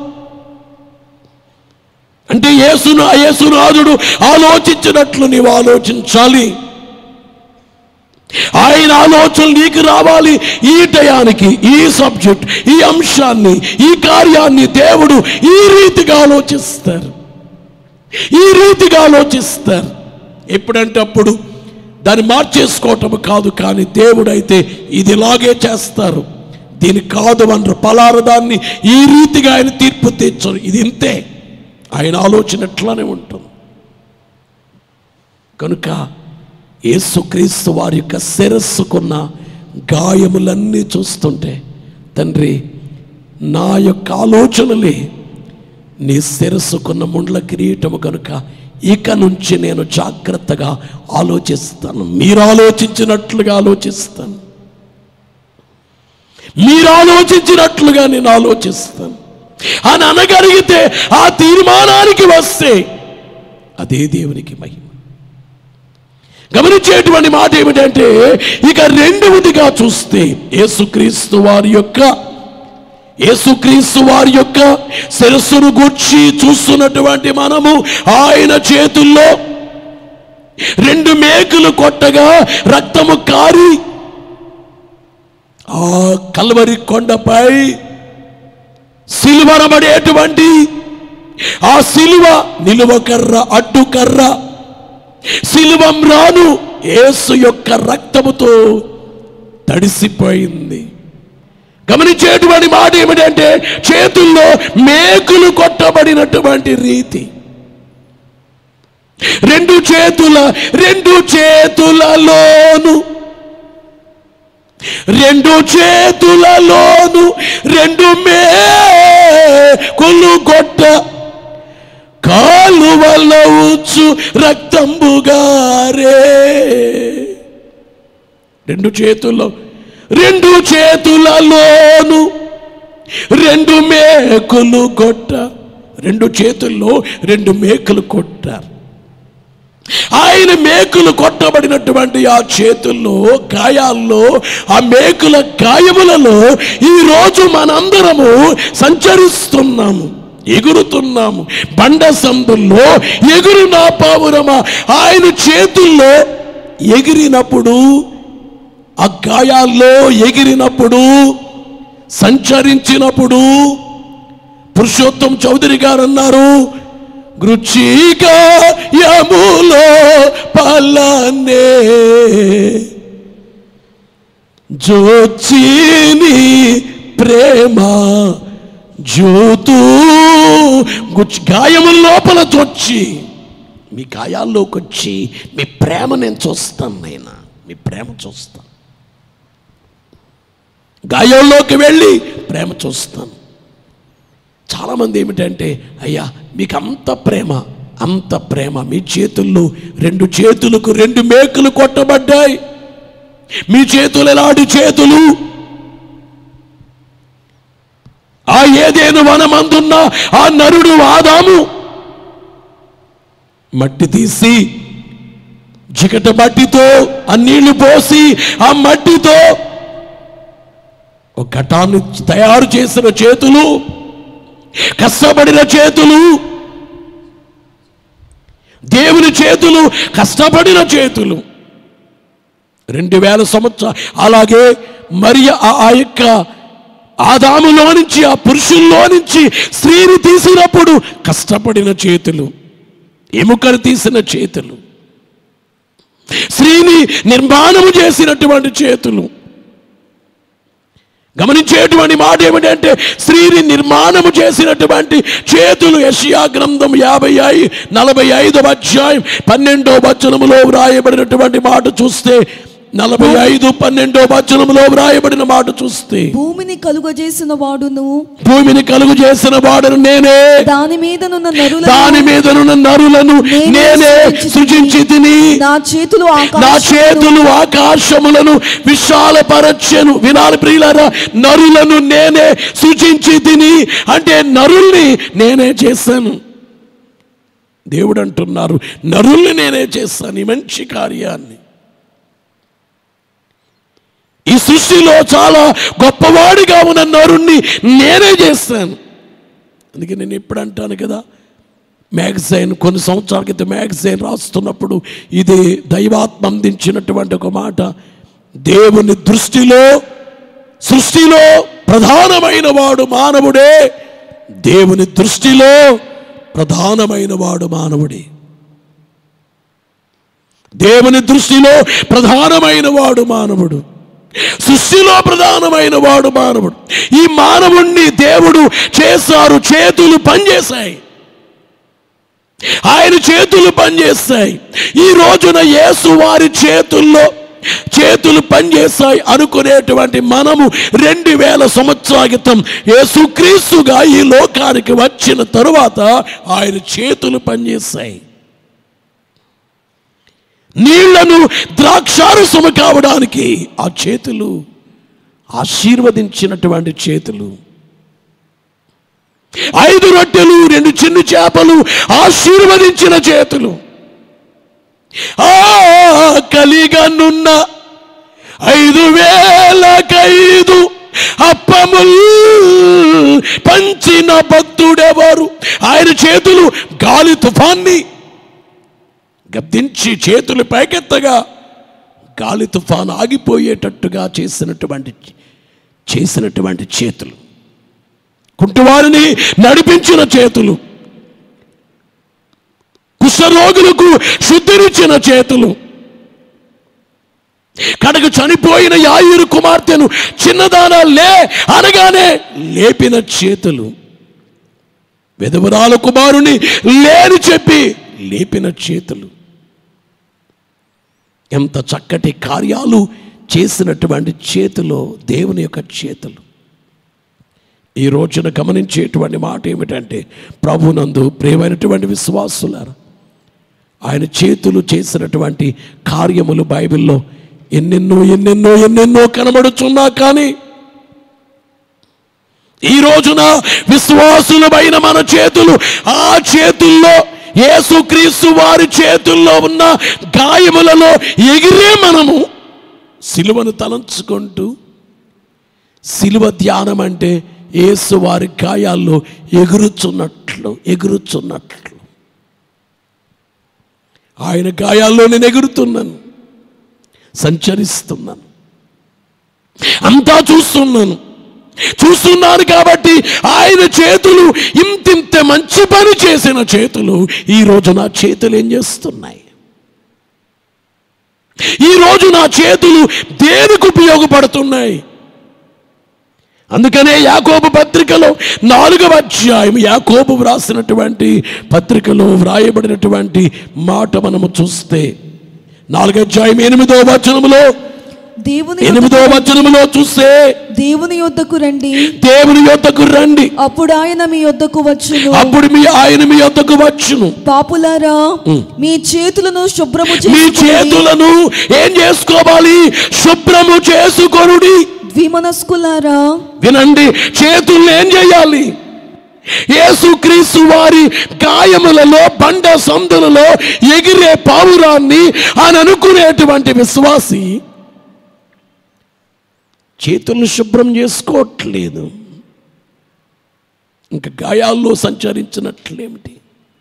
అంటే యేసును యేసునాథుడు ఆలోచించినట్లు నీవు ఆలోచించాలి ఆయన ఆలోచన నీకు రావాలి ఈ టయానికి ఈ సబ్జెక్ట్ ఈ అంశాన్ని ఈ కార్యాన్ని దేవుడు ఈ రీతిగా ఆలోచిస్తారు ఈ రీతిగా ఆలోచిస్తారు ఎప్పుడంటే అప్పుడు దాన్ని మార్చేసుకోవటం కాదు కానీ దేవుడైతే ఇది ఇలాగే చేస్తారు దీని కాదు అనరు పలారు దాన్ని ఈ రీతిగా ఆయన తీర్పు తీర్చరు ఇది ఇంతే ఆయన ఆలోచన ఎట్లానే ఉంటుంది కనుక యేసుక్రీస్తు వారి యొక్క శిరస్సుకున్న గాయములన్నీ చూస్తుంటే తండ్రి నా యొక్క ఆలోచనలే నీ శిరస్సుకున్న ముండ్ల కిరీటము కనుక ఇక నుంచి నేను జాగ్రత్తగా ఆలోచిస్తాను మీరు ఆలోచించినట్లుగా ఆలోచిస్తాను మీరు ఆలోచించినట్లుగా నేను ఆలోచిస్తాను అని అనగలిగితే ఆ తీర్మానానికి వస్తే అదే దేవునికి మహిమ గమనించేటువంటి మాట ఏమిటంటే ఇక రెండవదిగా చూస్తే యేసుక్రీస్తు వారి యొక్క యేసుక్రీస్తు వారి యొక్క శిరస్సును గూర్చి చూస్తున్నటువంటి మనము ఆయన చేతుల్లో రెండు మేకులు కొట్టగా రక్తము కారి ఆ కల్వరి కొండపై సిలువనబడేటువంటి ఆ సిలువ నిలువ కర్ర అడ్డు కర్ర సిలువం రాను యేసు యొక్క రక్తముతో తడిసిపోయింది గమనించేటువంటి మాట ఏమిటంటే చేతుల్లో మేకులు కొట్టబడినటువంటి రీతి రెండు చేతుల రెండు చేతులలోను రెండు చేతులలోను రెండు మేకులు కొట్ట కాలువలో ఉచ్చు రక్తంబుగారే రెండు చేతుల్లో రెండు చేతులలోను రెండు మేకులు కొట్ట రెండు చేతుల్లో రెండు మేకులు కొట్టారు ఆయన మేకులు కొట్టబడినటువంటి ఆ చేతుల్లో గాయాల్లో ఆ మేకుల గాయములలో ఈ రోజు మనందరము సంచరిస్తున్నాము ఎగురుతున్నాము బండ సందుల్లో ఎగురు నా పావురమా ఆయన చేతుల్లో ఎగిరినప్పుడు ఆ గాయాల్లో ఎగిరినప్పుడు సంచరించినప్పుడు పురుషోత్తం చౌదరి గారు అన్నారు గృచికాయములో పలనే జోచిని ప్రేమ జ్యోతు గుచ్చి గాయముల లోపల చొచ్చి మీ గాయాల్లోకి వచ్చి మీ ప్రేమ నేను చూస్తాను నాయన మీ ప్రేమ చూస్తాను గాయంలోకి వెళ్ళి ప్రేమ చూస్తాను చాలామంది ఏమిటంటే అయ్యా మీకు అంత ప్రేమ అంత ప్రేమ మీ చేతుల్లో రెండు చేతులకు రెండు మేకులు కొట్టబడ్డాయి మీ చేతులు ఎలాంటి చేతులు ఆ ఏదేను వనమందున్న ఆ నరుడు ఆదాము మట్టి తీసి జిగట మట్టితో ఆ నీళ్లు పోసి ఆ మట్టితో ఒక ఘటాన్ని తయారు చేసిన చేతులు కష్టపడిన చేతులు దేవుని చేతులు కష్టపడిన చేతులు రెండు వేల సంవత్సరాలు అలాగే మరి ఆ ఆ యొక్క ఆదాములో నుంచి ఆ పురుషుల్లో నుంచి స్త్రీని తీసినప్పుడు కష్టపడిన చేతులు ఎముకలు తీసిన చేతులు స్త్రీని నిర్మాణము చేసినటువంటి చేతులు గమనించేటువంటి మాట ఏమిటంటే స్త్రీని నిర్మాణము చేసినటువంటి చేతులు యషియా గ్రంథం యాభై ఐ నలభై ఐదవ అధ్యాయం పన్నెండో వచనములో వ్రాయబడినటువంటి మాట చూస్తే నలభై ఐదు పన్నెండో వచనములో వ్రాయబడిన మాట చూస్తే భూమిని కలుగజేసిన వాడును భూమిని కలుగు చేసిన వాడను నేనే దాని మీదనున్న నరుల దాని మీదనున్న నరులను నేనే సృజించి తిని నా చేతులు నా ఆకాశములను చేతులు ఆకాశములను విశాలపరచెను వినాలి ప్రియులారా నరులను నేనే సృజించి తిని అంటే నరుల్ని నేనే చేశాను దేవుడు అంటున్నారు నరుల్ని నేనే చేస్తాను ఈ మంచి కార్యాన్ని ఈ సృష్టిలో చాలా గొప్పవాడిగా ఉన్న నరుణ్ణి నేనే చేస్తాను అందుకే నేను ఎప్పుడు అంటాను కదా మ్యాగజైన్ కొన్ని సంవత్సరాల క్రితం మ్యాగజైన్ రాస్తున్నప్పుడు ఇది దైవాత్మ అందించినటువంటి ఒక మాట దేవుని దృష్టిలో సృష్టిలో ప్రధానమైన వాడు మానవుడే దేవుని దృష్టిలో ప్రధానమైన వాడు మానవుడే దేవుని దృష్టిలో ప్రధానమైన వాడు మానవుడు సృష్టిలో ప్రధానమైన వాడు మానవుడు ఈ మానవుణ్ణి దేవుడు చేశారు చేతులు పనిచేశాయి ఆయన చేతులు పనిచేస్తాయి ఈ రోజున యేసు వారి చేతుల్లో చేతులు పనిచేస్తాయి అనుకునేటువంటి మనము రెండు వేల సంవత్సరాల క్రితం యేసుక్రీస్తుగా ఈ లోకానికి వచ్చిన తరువాత ఆయన చేతులు పనిచేస్తాయి నీళ్లను ద్రాక్షారసము కావడానికి ఆ చేతులు ఆశీర్వదించినటువంటి చేతులు ఐదు రొట్టెలు రెండు చిన్న చేపలు ఆశీర్వదించిన చేతులు ఆ కలిగనున్న ఐదు వేలకైదు అప్పముల్ పంచిన భక్తుడెవరు ఆయన చేతులు గాలి తుఫాన్ని గద్దించి చేతులు పైకెత్తగా గాలి తుఫాను ఆగిపోయేటట్టుగా చేసినటువంటి చేసినటువంటి చేతులు కుంటివారిని నడిపించిన చేతులు కుష్ఠరోగులకు శుద్ధినిచ్చిన చేతులు కడకు చనిపోయిన యాయూరు కుమార్తెను చిన్నదాన లే అనగానే లేపిన చేతులు విధవరాల కుమారుని లేని చెప్పి లేపిన చేతులు ఎంత చక్కటి కార్యాలు చేసినటువంటి చేతులు దేవుని యొక్క చేతులు ఈ రోజున గమనించేటువంటి మాట ఏమిటంటే ప్రభునందు ప్రియమైనటువంటి విశ్వాసులారు ఆయన చేతులు చేసినటువంటి కార్యములు బైబిల్లో ఎన్నెన్నో ఎన్నెన్నో ఎన్నెన్నో కనబడుచున్నా కానీ ఈ రోజున విశ్వాసులమైన మన చేతులు ఆ చేతుల్లో యేసుక్రీస్తు వారి చేతుల్లో ఉన్న గాయములలో ఎగిరే మనము సిలువను తలంచుకుంటూ సిలువ ధ్యానం అంటే యేసు వారి గాయాల్లో ఎగురుచున్నట్లు ఎగురుచున్నట్లు ఆయన గాయాల్లో నేను ఎగురుతున్నాను సంచరిస్తున్నాను అంతా చూస్తున్నాను చూస్తున్నాను కాబట్టి ఆయన చేతులు ఇంతింత మంచి పని చేసిన చేతులు ఈ రోజు నా చేతులు ఏం చేస్తున్నాయి ఈ రోజు నా చేతులు దేనికి ఉపయోగపడుతున్నాయి అందుకనే యాకోబు పత్రికలో నాలుగవ అధ్యాయం యాకోబు వ్రాసినటువంటి పత్రికలో వ్రాయబడినటువంటి మాట మనము చూస్తే నాలుగో అధ్యాయం ఎనిమిదో వచనములో దేవుని ఎనిమిదో యొద్దకు- వచనములో చూస్తే దేవుని యొద్దకు రండి దేవుని యొద్దకు రండి అప్పుడు ఆయన మీ యొద్దకు వచ్చును అప్పుడు మీ ఆయన మీ యొద్దకు వచ్చును పాపులారా మీ చేతులను శుభ్రము మీ చేసుకుని చేతులను ఏం చేసుకోవాలి శుభ్రము చేసుకొనుడి ద్విమనస్కులారా వినండి చేతుల్ని ఏం చేయాలి యేసుక్రీస్తు వారి గాయములలో బండ సందులలో ఎగిరే పావురాన్ని అని అనుకునేటువంటి విశ్వాసి చేతులను శుభ్రం చేసుకోవట్లేదు ఇంకా గాయాల్లో సంచరించినట్లేమిటి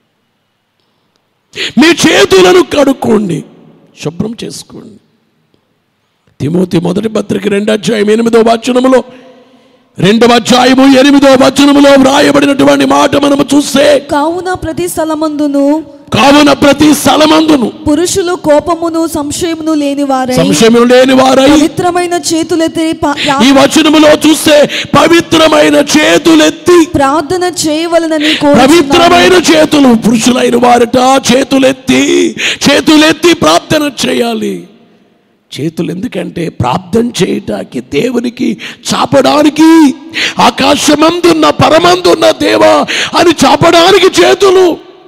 మీ చేతులను కడుక్కోండి శుభ్రం చేసుకోండి తిమోతి మొదటి పత్రిక రెండో అధ్యాయం ఎనిమిదో వచనములో రెండవ అధ్యాయము ఎనిమిదో వచనములో వ్రాయబడినటువంటి మాట మనము చూస్తే కావున ప్రతి స్థలమందును కావున ప్రతి స్థలమందును పురుషులు కోపమును సంశయమును లేని వారై సంశయం లేని వారై పవిత్రమైన చేతులెత్తి పా- ఈ వచనములో చూస్తే పవిత్రమైన చేతులెత్తి ప్రార్థన చేయవలనని కోరుచున్నాను పవిత్రమైన చేతులు పురుషులైన వారట చేతులెత్తి చేతులెత్తి ప్రార్థన చేయాలి చేతులు ఎందుకంటే ప్రార్థన చేయటానికి దేవునికి చాపడానికి ఆకాశమందున్న పరమందున్న దేవా అని చాపడానికి చేతులు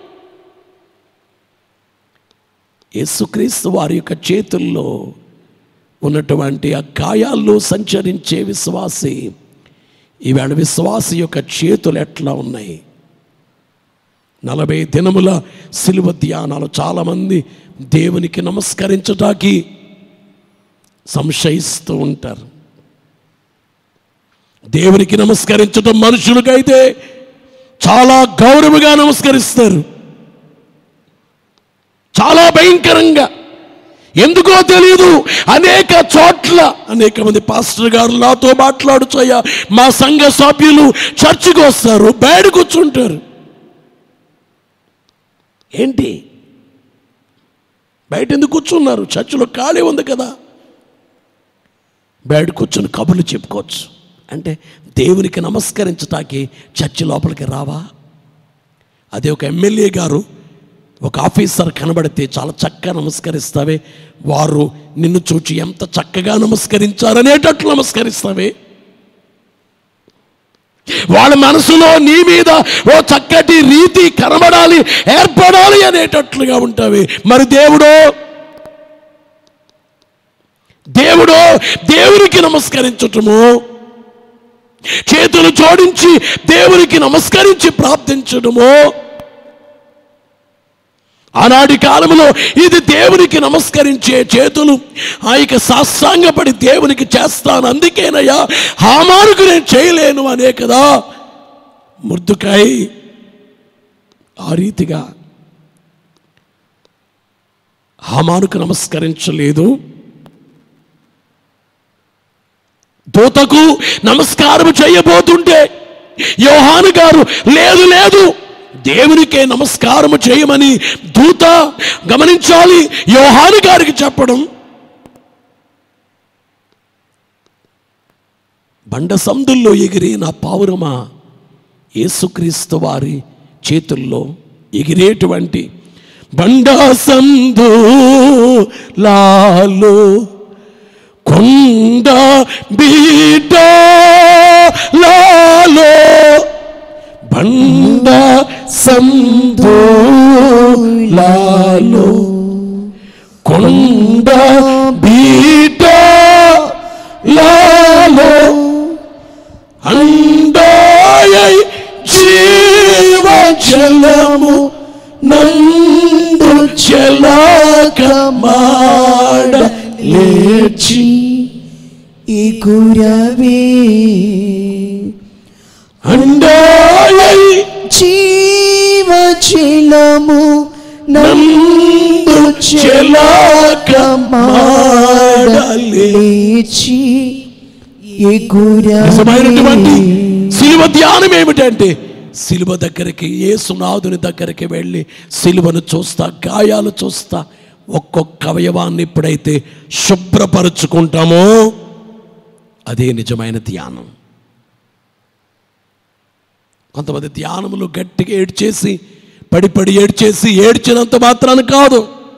యేసుక్రీస్తు వారి యొక్క చేతుల్లో ఉన్నటువంటి ఆ గాయాల్లో సంచరించే విశ్వాసి ఈవేళ విశ్వాసి యొక్క చేతులు ఎట్లా ఉన్నాయి నలభై దినముల సిలువ ధ్యానాలు చాలామంది దేవునికి నమస్కరించటానికి సంశయిస్తూ ఉంటారు దేవునికి నమస్కరించటం మనుషులకైతే చాలా గౌరవగా నమస్కరిస్తారు చాలా భయంకరంగా ఎందుకో తెలియదు అనేక చోట్ల అనేక మంది పాస్టర్ గారు నాతో మాట్లాడుచయ్యా మా సంఘ సభ్యులు చర్చికి వస్తారు బయట కూర్చుంటారు ఏంటి బయట ఎందుకు కూర్చున్నారు చర్చిలో ఖాళీ ఉంది కదా బయట కూర్చొని కబుర్లు చెప్పుకోవచ్చు అంటే దేవునికి నమస్కరించటానికి చర్చి లోపలికి రావా అదే ఒక ఎమ్మెల్యే గారు ఒక ఆఫీసర్ కనబడితే చాలా చక్కగా నమస్కరిస్తావే వారు నిన్ను చూచి ఎంత చక్కగా నమస్కరించారనేటట్లు నమస్కరిస్తావే వాళ్ళ మనసులో నీ మీద ఓ చక్కటి రీతి కనబడాలి ఏర్పడాలి అనేటట్లుగా ఉంటావి మరి దేవుడో దేవుడో దేవునికి నమస్కరించటము చేతులు జోడించి దేవునికి నమస్కరించి ప్రార్థించడము ఆనాటి కాలంలో ఇది దేవునికి నమస్కరించే చేతులు ఆ ఇక సాష్టాంగపడి దేవునికి చేస్తాను అందుకేనయ్యా హామానుకు నేను చేయలేను అనే కదా ముర్దుకాయ ఆ రీతిగా హామానుకు నమస్కరించలేదు దూతకు నమస్కారం చేయబోతుంటే యోహాను గారు లేదు లేదు దేవునికే నమస్కారం చేయమని దూత గమనించాలి యోహాను గారికి చెప్పడం బండ సందుల్లో ఎగిరి నా పావురమా యేసుక్రీస్తు వారి చేతుల్లో ఎగిరేటువంటి బండ సందు లాలో కొండ బీట లాలో బండ సందోలాలో కొండ బీట లాలో అండాయై జీవ జలము నందు చలాకమాడ లేచి ఎగురవే అండాయై జీవజలము నందు చెలాకమాడలేచి నిజమైనటువంటి ఎగురవే సిలువ ధ్యానం ఏమిటంటే సిలువ దగ్గరికి యేసునాథుని దగ్గరికి వెళ్ళి సిలువను చూస్తా గాయాలు చూస్తా ఒక్కొక్క అవయవాన్ని ఎప్పుడైతే శుభ్రపరుచుకుంటామో అదే నిజమైన ధ్యానం కొంతమంది ధ్యానములు గట్టిగా ఏడ్చేసి పడి పడి ఏడ్చేసి ఏడ్చినంత మాత్రాన కాదు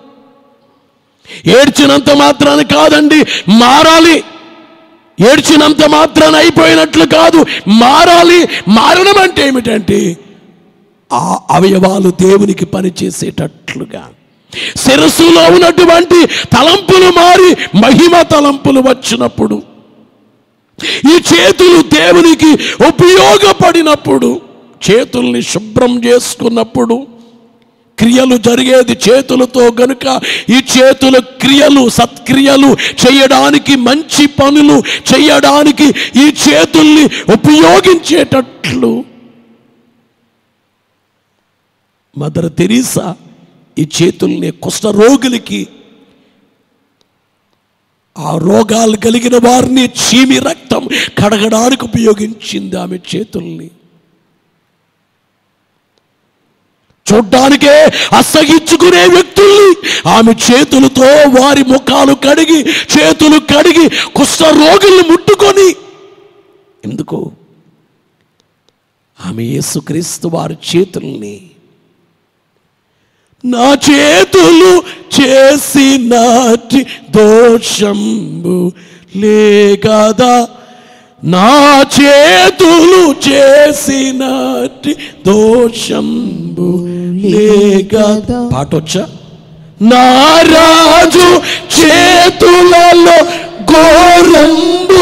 ఏడ్చినంత మాత్రాన కాదండి మారాలి ఏడ్చినంత మాత్రాన అయిపోయినట్లు కాదు మారాలి మారడం అంటే ఏమిటంటే ఆ అవయవాలు దేవునికి పనిచేసేటట్లుగా శిరస్సులో ఉన్నటువంటి తలంపులు మారి మహిమ తలంపులు వచ్చినప్పుడు ఈ చేతులు దేవునికి ఉపయోగపడినప్పుడు చేతుల్ని శుభ్రం చేసుకున్నప్పుడు క్రియలు జరిగేది చేతులతో గనుక ఈ చేతుల క్రియలు సత్క్రియలు చేయడానికి మంచి పనులు చేయడానికి ఈ చేతుల్ని ఉపయోగించేటట్లు మదర్ తెరీసా ఈ చేతుల్ని కుష్ఠరోగులకి ఆ రోగాలు కలిగిన వారిని చీమి రక్తం కడగడానికి ఉపయోగించింది ఆమె చేతుల్ని చూడ్డానికే అసగించుకునే వ్యక్తుల్ని ఆమె చేతులతో వారి ముఖాలు కడిగి చేతులు కడిగి కుష్ఠరోగుల్ని ముట్టుకొని ఎందుకు ఆమె యేసుక్రీస్తు వారి చేతుల్ని నా చేతులు చేసినటి దోషంబు లేగదా నా చేతులు చేసినటి దోషంబు లేగదా పాట వచ్చా నా రాజు చేతులలో ఘోరంబు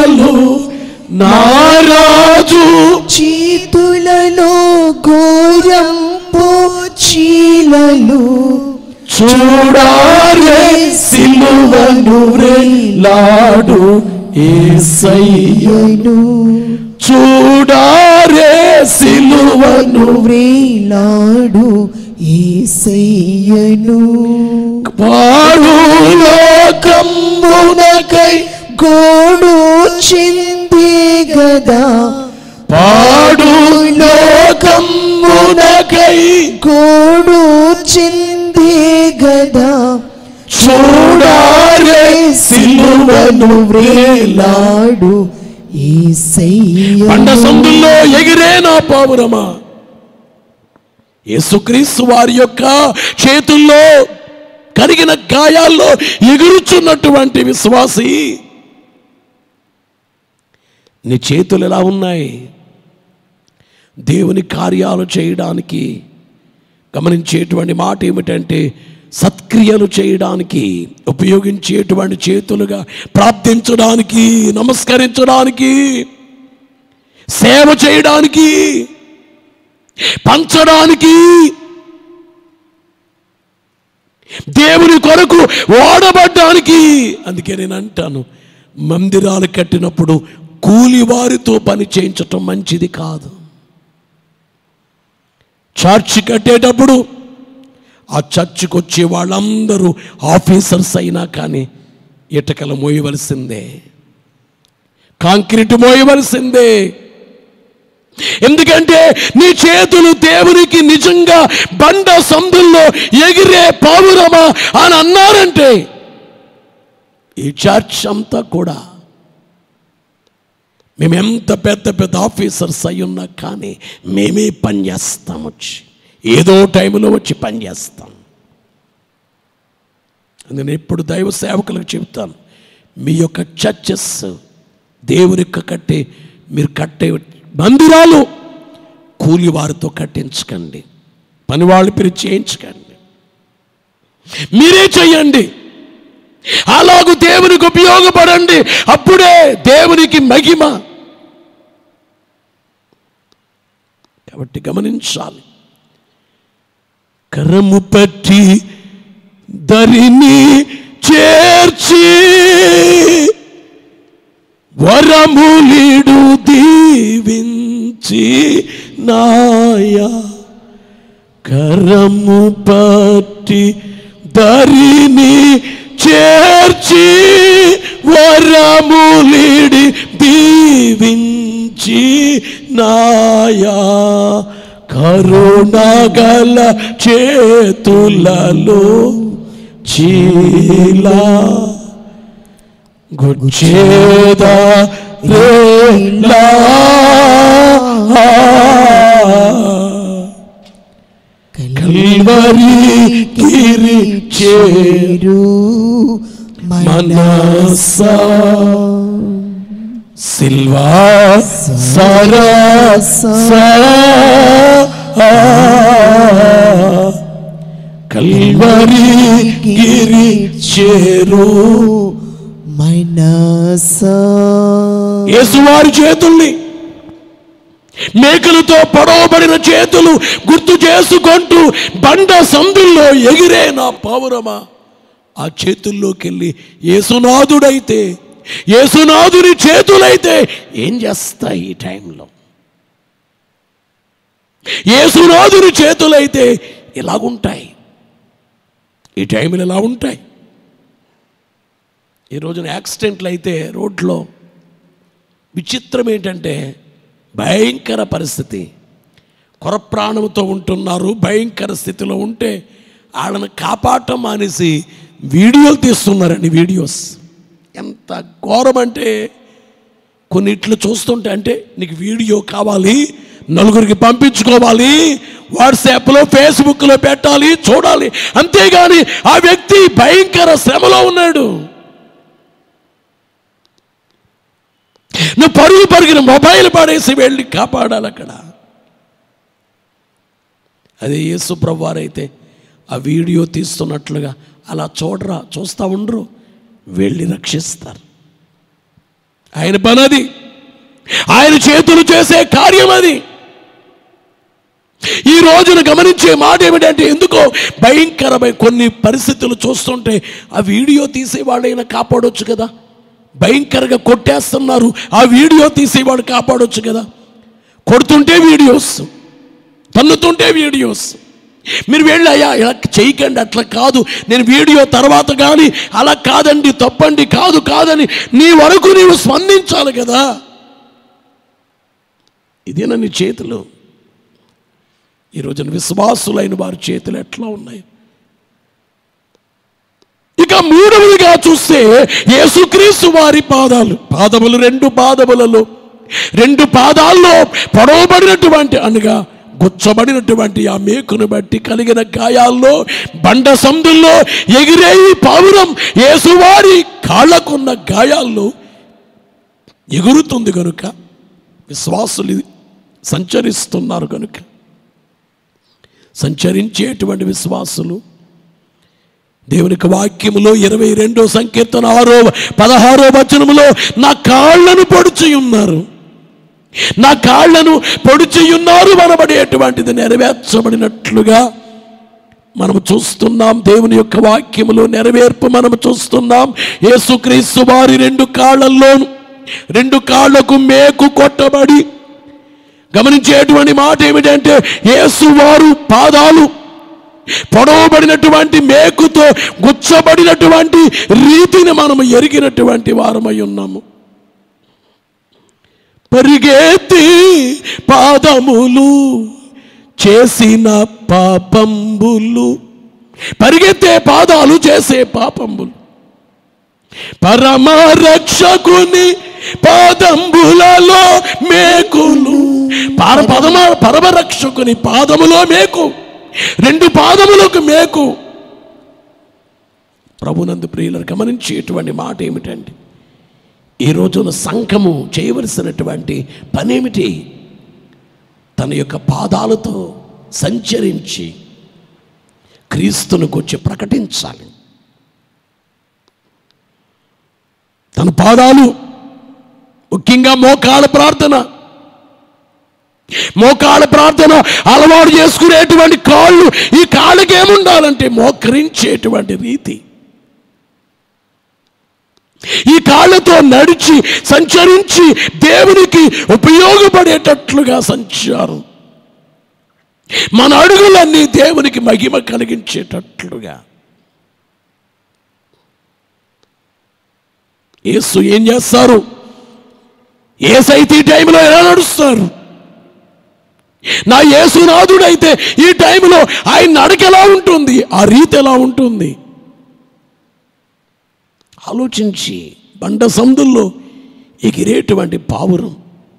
చీలలు నా రాజు చేతులలో ఘోర పిల్లలు చూడారే సిలువను లాడు ఏసయ్యను చూడారే సిలువను వ్రేలాడు ఏసయ్యను పాడు లోకమునకై గోడు చింది గదా పాడు లోకమునకై గోడు చింది గదా చూడారే సిలువను వ్రేలాడు ఏసయ్య పండ సందుల్లో ఎగిరే నా పావురమా యేసుక్రీస్తు వారి యొక్క చేతుల్లో కరిగిన గాయాల్లో ఎగురుచున్నటువంటి విశ్వాసి నీ చేతులు ఎలా ఉన్నాయి దేవుని కార్యాలు చేయడానికి గమనించేటువంటి మాట ఏమిటంటే సత్క్రియలు చేయడానికి ఉపయోగించేటువంటి చేతులుగా ప్రార్థించడానికి నమస్కరించడానికి సేవ చేయడానికి పంచడానికి దేవుని కొరకు వాడబడ్డానికి అందుకే నేను అంటాను మందిరాలు కట్టినప్పుడు కూలివారితో పని చేయించటం మంచిది కాదు చర్చ్ కట్టేటప్పుడు ఆ చర్చికి వచ్చే వాళ్ళందరూ ఆఫీసర్స్ అయినా కానీ ఇటకలు మోయవలసిందే కాంక్రీట్ మోయవలసిందే ఎందుకంటే నీ చేతులు దేవునికి నిజంగా బండ సందుల్లో ఎగిరే పావురమా అని అన్నారంటే ఈ చర్చ్ అంతా కూడా మేము ఎంత పెద్ద పెద్ద ఆఫీసర్స్ అయి ఉన్నా కానీ మేమే పని చేస్తాం వచ్చి ఏదో టైంలో వచ్చి పని చేస్తాం నేను ఎప్పుడు దైవ సేవకులకు చెప్తాను మీ యొక్క చర్చెస్ దేవుని యొక్క కట్టే మీరు కట్టే మందిరాలు కూలి వారితో కట్టించకండి పని వాళ్ళు మీరు చేయించకండి మీరే చెయ్యండి అలాగూ దేవునికి ఉపయోగపడండి అప్పుడే దేవునికి మహిమ కాబట్టి గమనించాలి కరము పట్టి దరిని చేర్చి వరములిడు దీవించి నాయా కరము పట్టి దరిని చేర్చి వరములిడి దీవించి నాయా కరుణగల చేతులలో చీలా గుచ్చేదా రేలా కల్వరి గిరి చేరు మనస సిల్వా సరస కల్వరి గిరి చేరు మైనస యేసువారి చేతుల్ని మేకలతో పొడవబడిన చేతులు గుర్తు చేసుకుంటూ బండ సందుల్లో ఎగిరే నా పావురమా ఆ చేతుల్లోకి వెళ్ళి యేసునాథుడైతే యేసునాథుని చేతులైతే ఏం చేస్తాయి ఈ టైంలో యేసునాథుని చేతులైతే ఇలాగుంటాయి ఈ టైంలో ఎలా ఉంటాయి ఈ రోజున యాక్సిడెంట్లు అయితే రోడ్లో విచిత్రం ఏంటంటే భయంకర పరిస్థితి కొరప్రాణంతో ఉంటున్నారు భయంకర స్థితిలో ఉంటే వాళ్ళని కాపాడటం మానేసి వీడియోలు తీస్తున్నారండి వీడియోస్ ఎంత ఘోరం అంటే కొన్నిట్లు చూస్తుంటే అంటే నీకు వీడియో కావాలి నలుగురికి పంపించుకోవాలి వాట్సాప్లో ఫేస్బుక్లో పెట్టాలి చూడాలి అంతేగాని ఆ వ్యక్తి భయంకర శ్రమలో ఉన్నాడు నువ్వు పరుగు పరుగున మొబైల్ పడేసి వెళ్ళి కాపాడాలి అక్కడ అదే యేసు ప్రభువారైతే ఆ వీడియో తీస్తున్నట్లుగా అలా చూడరా చూస్తూ ఉండరు వెళ్ళి రక్షిస్తారు ఆయన పని అది ఆయన చేతులు చేసే కార్యం అది ఈ రోజున గమనించే మాట ఏమిటంటే ఎందుకో భయంకరమైన కొన్ని పరిస్థితులు చూస్తుంటే ఆ వీడియో తీసేవాడైనా కాపాడొచ్చు కదా భయంకరంగా కొట్టేస్తున్నారు ఆ వీడియో తీసేవాడు కాపాడొచ్చు కదా కొడుతుంటే వీడియోస్ తన్నుతుంటే వీడియోస్ మీరు వెళ్ళి అయ్యా ఇలా చేయకండి అట్లా కాదు నేను వీడియో తర్వాత కానీ అలా కాదండి తప్పండి కాదు కాదని నీ వరకు నీవు స్పందించాలి కదా ఇదేనా నీ చేతిలో ఈ రోజున విశ్వాసులైన వారి చేతులు ఎట్లా ఉన్నాయి ఇక మూడవదిగా చూస్తే యేసుక్రీస్తు వారి పాదాలు పాదములు రెండు పాదములలో రెండు పాదాల్లో పొడవబడినటువంటి అనగా గుచ్చబడినటువంటి ఆ మేకును బట్టి కలిగిన గాయాల్లో బండ సందుల్లో ఎగిరే ఈ పావురం యేసువారి కాళ్ళకున్న గాయాల్లో ఎగురుతుంది కనుక విశ్వాసులు సంచరిస్తున్నారు కనుక సంచరించేటువంటి విశ్వాసులు దేవునికి వాక్యములో ఇరవై రెండో సంకీర్తన ఆరో పదహారో వచనములో నా కాళ్ళను పొడిచి ఉన్నారు నా కాళ్ళను పొడిచి ఉన్నారు అనబడేటువంటిది నెరవేర్చబడినట్లుగా మనము చూస్తున్నాం దేవుని యొక్క వాక్యములో నెరవేర్పు మనము చూస్తున్నాం యేసుక్రీస్తు వారి రెండు కాళ్ళల్లోను రెండు కాళ్ళకు మేకు కొట్టబడి గమనించేటువంటి మాట ఏమిటంటే యేసు వారు పాదాలు పొడవబడినటువంటి మేకుతో గుచ్చబడినటువంటి రీతిని మనము ఎరిగినటువంటి వారమై ఉన్నాము పరిగెత్తి పాదములు చేసిన పాపంబులు పరిగెత్తే పాదాలు చేసే పాపంబులు పరమరక్షకుని పాదంబులలో మేకులు పర పదమ పరమరక్షకుని పాదములో మేకు రెండు పాదములకు మేకు ప్రభునందు ప్రియులను గమనించేటువంటి మాట ఏమిటండి ఈ రోజున సంఘము చేయవలసినటువంటి పనేమిటి తన యొక్క పాదాలతో సంచరించి క్రీస్తును గురించి ప్రకటించాలి తన పాదాలు ముఖ్యంగా మోకాళ్ళ ప్రార్థన మోకాళ్ళ ప్రార్థన అలవాటు చేసుకునేటువంటి కాళ్ళు ఈ కాళ్ళకి ఏముండాలంటే మోకరించేటువంటి రీతి ఈ కాళ్ళతో నడిచి సంచరించి దేవునికి ఉపయోగపడేటట్లుగా సంచారం మన అడుగులన్నీ దేవునికి మహిమ కలిగించేటట్లుగా యేసు ఏం చేస్తారు ఏసైతే ఈ టైంలో ఎలా నడుస్తారు నా యేసునాథుడైతే ఈ టైంలో ఆయన నడక ఎలా ఉంటుంది ఆ రీతి ఎలా ఉంటుంది ఆలోచించి బండ సందుల్లో ఎగిరేటువంటి పావురం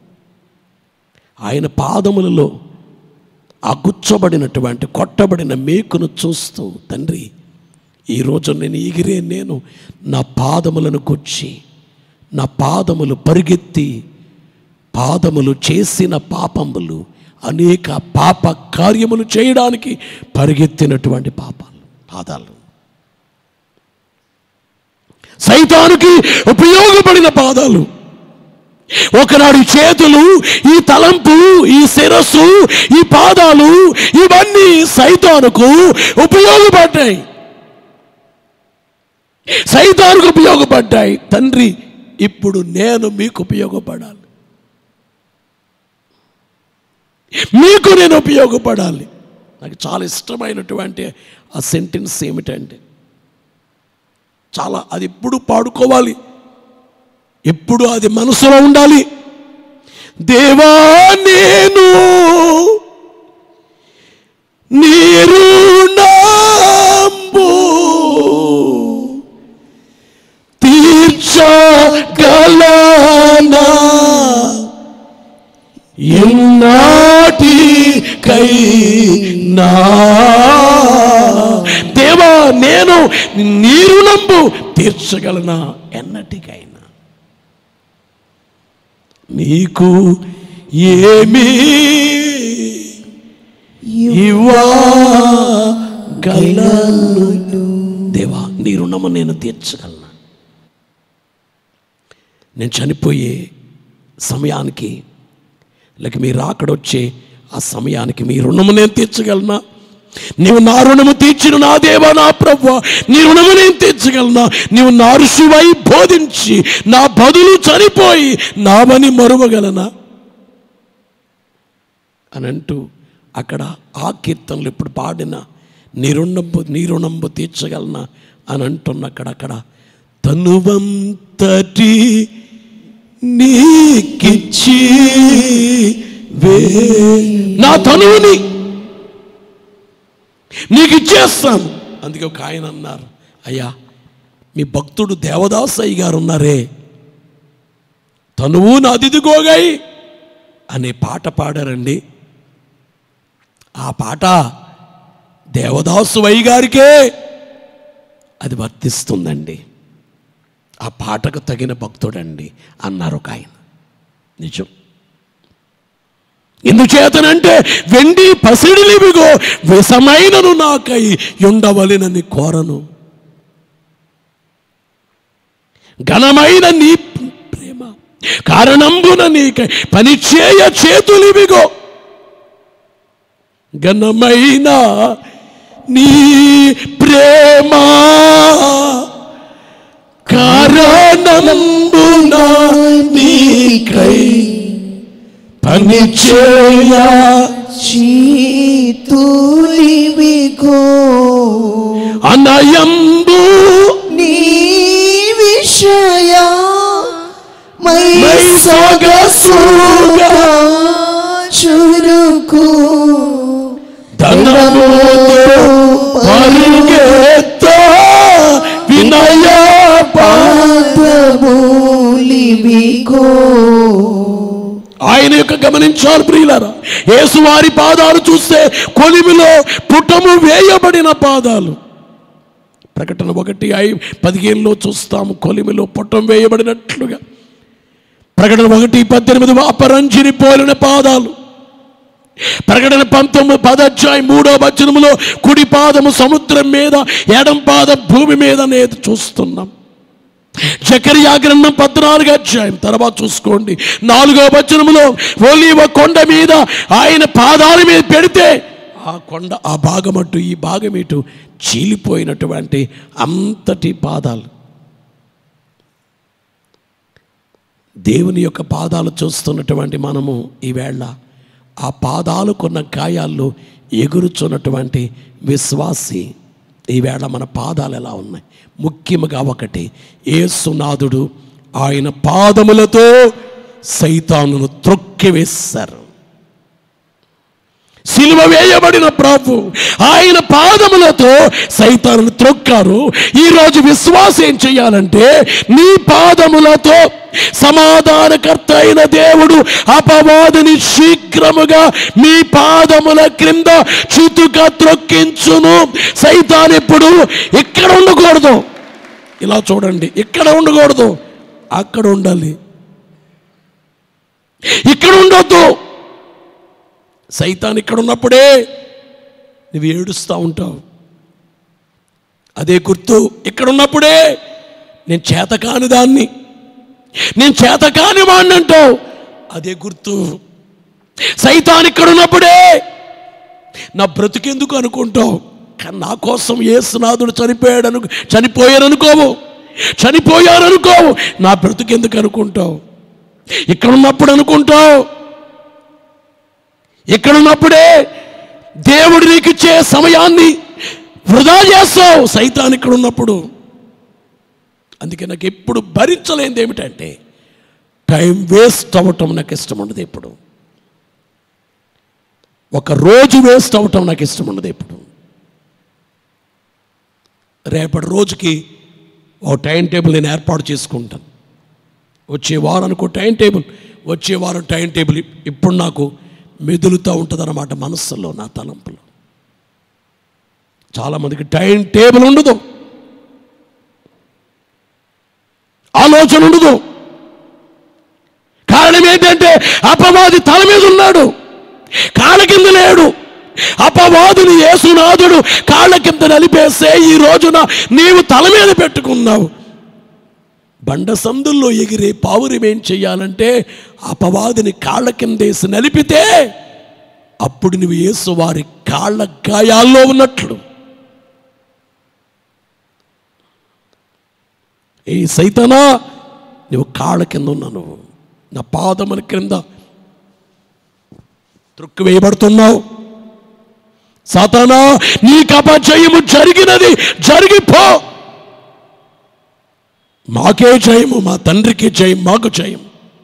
ఆయన పాదములలో ఆ గుచ్చబడినటువంటి కొట్టబడిన మేకును చూస్తూ తండ్రి ఈరోజు నేను ఎగిరే నేను నా పాదములను గుచ్చి నా పాదములు పరిగెత్తి పాదములు చేసిన పాపములు అనేక పాప కార్యములు చేయడానికి పరిగెత్తినటువంటి పాపాలు పాదాలు సైతానికి ఉపయోగపడిన పాదాలు ఒకనాడు ఈ చేతులు ఈ తలంపు ఈ శిరస్సు ఈ పాదాలు ఇవన్నీ సైతానుకు ఉపయోగపడ్డాయి సైతానికి ఉపయోగపడ్డాయి తండ్రి ఇప్పుడు నేను మీకు ఉపయోగపడాలి మీకు నేను ఉపయోగపడాలి నాకు చాలా ఇష్టమైనటువంటి ఆ సెంటెన్స్ ఏమిటంటే చాలా అది ఎప్పుడు పాడుకోవాలి ఎప్పుడు అది మనసులో ఉండాలి దేవా నేను నీరు తీర్చగలనా ఎన్నాటికైనా దేవా నేను నీరు నంబు తీర్చగలనా ఎన్నటికైనా నీకు ఏమీ ఇవ్వగలను దేవా నీ రుణము నేను తీర్చగలను నేను చనిపోయే సమయానికి లేక మీరు అక్కడొచ్చే ఆ సమయానికి మీ రుణము నేను తీర్చగలనా నీవు నా రుణము తీర్చిన నా దేవా నా ప్రభు నీ రుణము నేను తీర్చగలనా నీవు నా ఋషివై బోధించి నా బదులు చనిపోయి నావని మరువగలనా అని అంటూ అక్కడ ఆ కీర్తనలు ఇప్పుడు పాడిన నీ రుణంబు నీ రుణంబు తీర్చగలనా అని అంటున్న అక్కడక్కడ తనువంతటి నీకిచ్చి వే నా తనువుని నీకు ఇచ్చేస్తాను అందుకే ఒక ఆయన అన్నారు అయ్యా మీ భక్తుడు దేవదాసయ్య గారు ఉన్నారే తనువు నా అదిదిగోగాయి అనే పాట పాడారండి ఆ పాట దేవదాసు వై గారికే అది వర్తిస్తుందండి ఆ పాటకు తగిన భక్తుడండి అన్నారు ఒక ఆయన నిజం ఎందుచేతనంటే వెండి పసిడిలివిగో విషమైనను నాకై ఉండవలెనని కోరను ఘనమైన నీ ప్రేమ కారణంబున నీకై పనిచేయ చేతులివిగో ఘనమైన నీ ప్రేమ కారణంబున నీకై పనిచేయ చీతులివిగో అనయంబు నీ విషయ మై మై సొగసుగా చురుకు ధనముతో పరిగెత్త వినయ పాదములివిగో ఆయన యొక్క గమనించాలి ప్రియులారా యేసువారి పాదాలు చూస్తే కొలిమిలో పుటము వేయబడిన పాదాలు ప్రకటన ఒకటి ఐ పదిహేనులో చూస్తాము కొలిమిలో పుటం వేయబడినట్లుగా ప్రకటన ఒకటి పద్దెనిమిది అపరంజిని పోలిన పాదాలు ప్రకటన పంతొమ్మిది పదధ్యాయం మూడో వచనములో కుడి పాదము సముద్రం మీద ఎడం పాదం భూమి మీద అనేది చూస్తున్నాం జకరియా గ్రంథం పద్నాలుగు అధ్యాయం తర్వాత చూసుకోండి నాలుగో వచనములో ఒలీవ కొండ మీద ఆయన పాదాల మీద పెడితే ఆ కొండ ఆ భాగం అటు ఈ భాగం ఇటు చీలిపోయినటువంటి అంతటి పాదాలు దేవుని యొక్క పాదాలు చూస్తున్నటువంటి మనము ఈవేళ ఆ పాదాలకున్న గాయాల్లో ఎగురుచున్నటువంటి విశ్వాసి ఈవేళ మన పాదాలు ఎలా ఉన్నాయి ముఖ్యముగా ఒకటి ఏసునాథుడు ఆయన పాదములతో సైతానును త్రొక్కివేశారు సిలువ వేయబడిన ప్రభు ఆయన పాదములతో సైతాను త్రొక్కారు ఈరోజు విశ్వాసం ఏం చేయాలంటే నీ పాదములతో సమాధానకర్త అయిన దేవుడు అపవాదిని శీఘ్రముగా మీ పాదముల క్రింద చితుక త్రొక్కించును సైతాన్ ఎప్పుడు ఇక్కడ ఉండకూడదు ఇలా చూడండి ఇక్కడ ఉండకూడదు అక్కడ ఉండాలి ఇక్కడ ఉండొద్దు సైతాన్ ఇక్కడ ఉన్నప్పుడే నువ్వు ఏడుస్తూ ఉంటావు అదే గుర్తు ఇక్కడ ఉన్నప్పుడే నేను చేతకాని దాన్ని నేను చేతకాని వాడిని అంటావు అదే గుర్తు సైతాన్ ఇక్కడ ఉన్నప్పుడే నా బ్రతుకెందుకు అనుకుంటావు కానీ నా కోసం ఏసునాథుడు చనిపోయాడు అను చనిపోయారు అనుకోవు చనిపోయారు అనుకోవు నా బ్రతుకెందుకు అనుకుంటావు ఇక్కడ ఉన్నప్పుడు అనుకుంటావు ఇక్కడ ఉన్నప్పుడే దేవుడు నీకు ఇచ్చే సమయాన్ని వృధా చేస్తావు సైతాన్ ఇక్కడ ఉన్నప్పుడు అందుకే నాకు ఎప్పుడు భరించలేనిది ఏమిటంటే టైం వేస్ట్ అవ్వటం నాకు ఇష్టం ఉండదు ఎప్పుడు ఒక రోజు వేస్ట్ అవ్వటం నాకు ఇష్టం ఉండదు ఎప్పుడు రేపటి రోజుకి ఓ టైం టేబుల్ నేను ఏర్పాటు చేసుకుంటాను వచ్చే వారానికి ఒక టైం టేబుల్ వచ్చే వారం టైం టేబుల్ ఇప్పుడు నాకు మెదులుతూ ఉంటుందన్నమాట మనస్సులో నా తలంపులో చాలామందికి టైం టేబుల్ ఉండదు ఆలోచన ఉండదు కారణం ఏంటంటే అపవాది తల మీద ఉన్నాడు కాళ్ళ కింద లేడు అపవాదుని యేసునాథుడు కాళ్ళ కింద నలిపేస్తే ఈ రోజున నీవు తల మీద పెట్టుకున్నావు బండ సందుల్లో ఎగిరే పావురం ఏం చెయ్యాలంటే అపవాదిని కాళ్ళ కిందేసి నలిపితే అప్పుడు నువ్వు యేసు వారి కాళ్ళ గాయాల్లో ఉన్నట్లు ఏ సైతనా నువ్వు కాళ్ళ కింద ఉన్నా నువ్వు నా పాదముల క్రింద త్రుక్కు వేయబడుతున్నావు సాతానా నీకు అపజయము జరిగినది జరిగిపో మాకే జయము మా తండ్రికి జయం మాకు జయం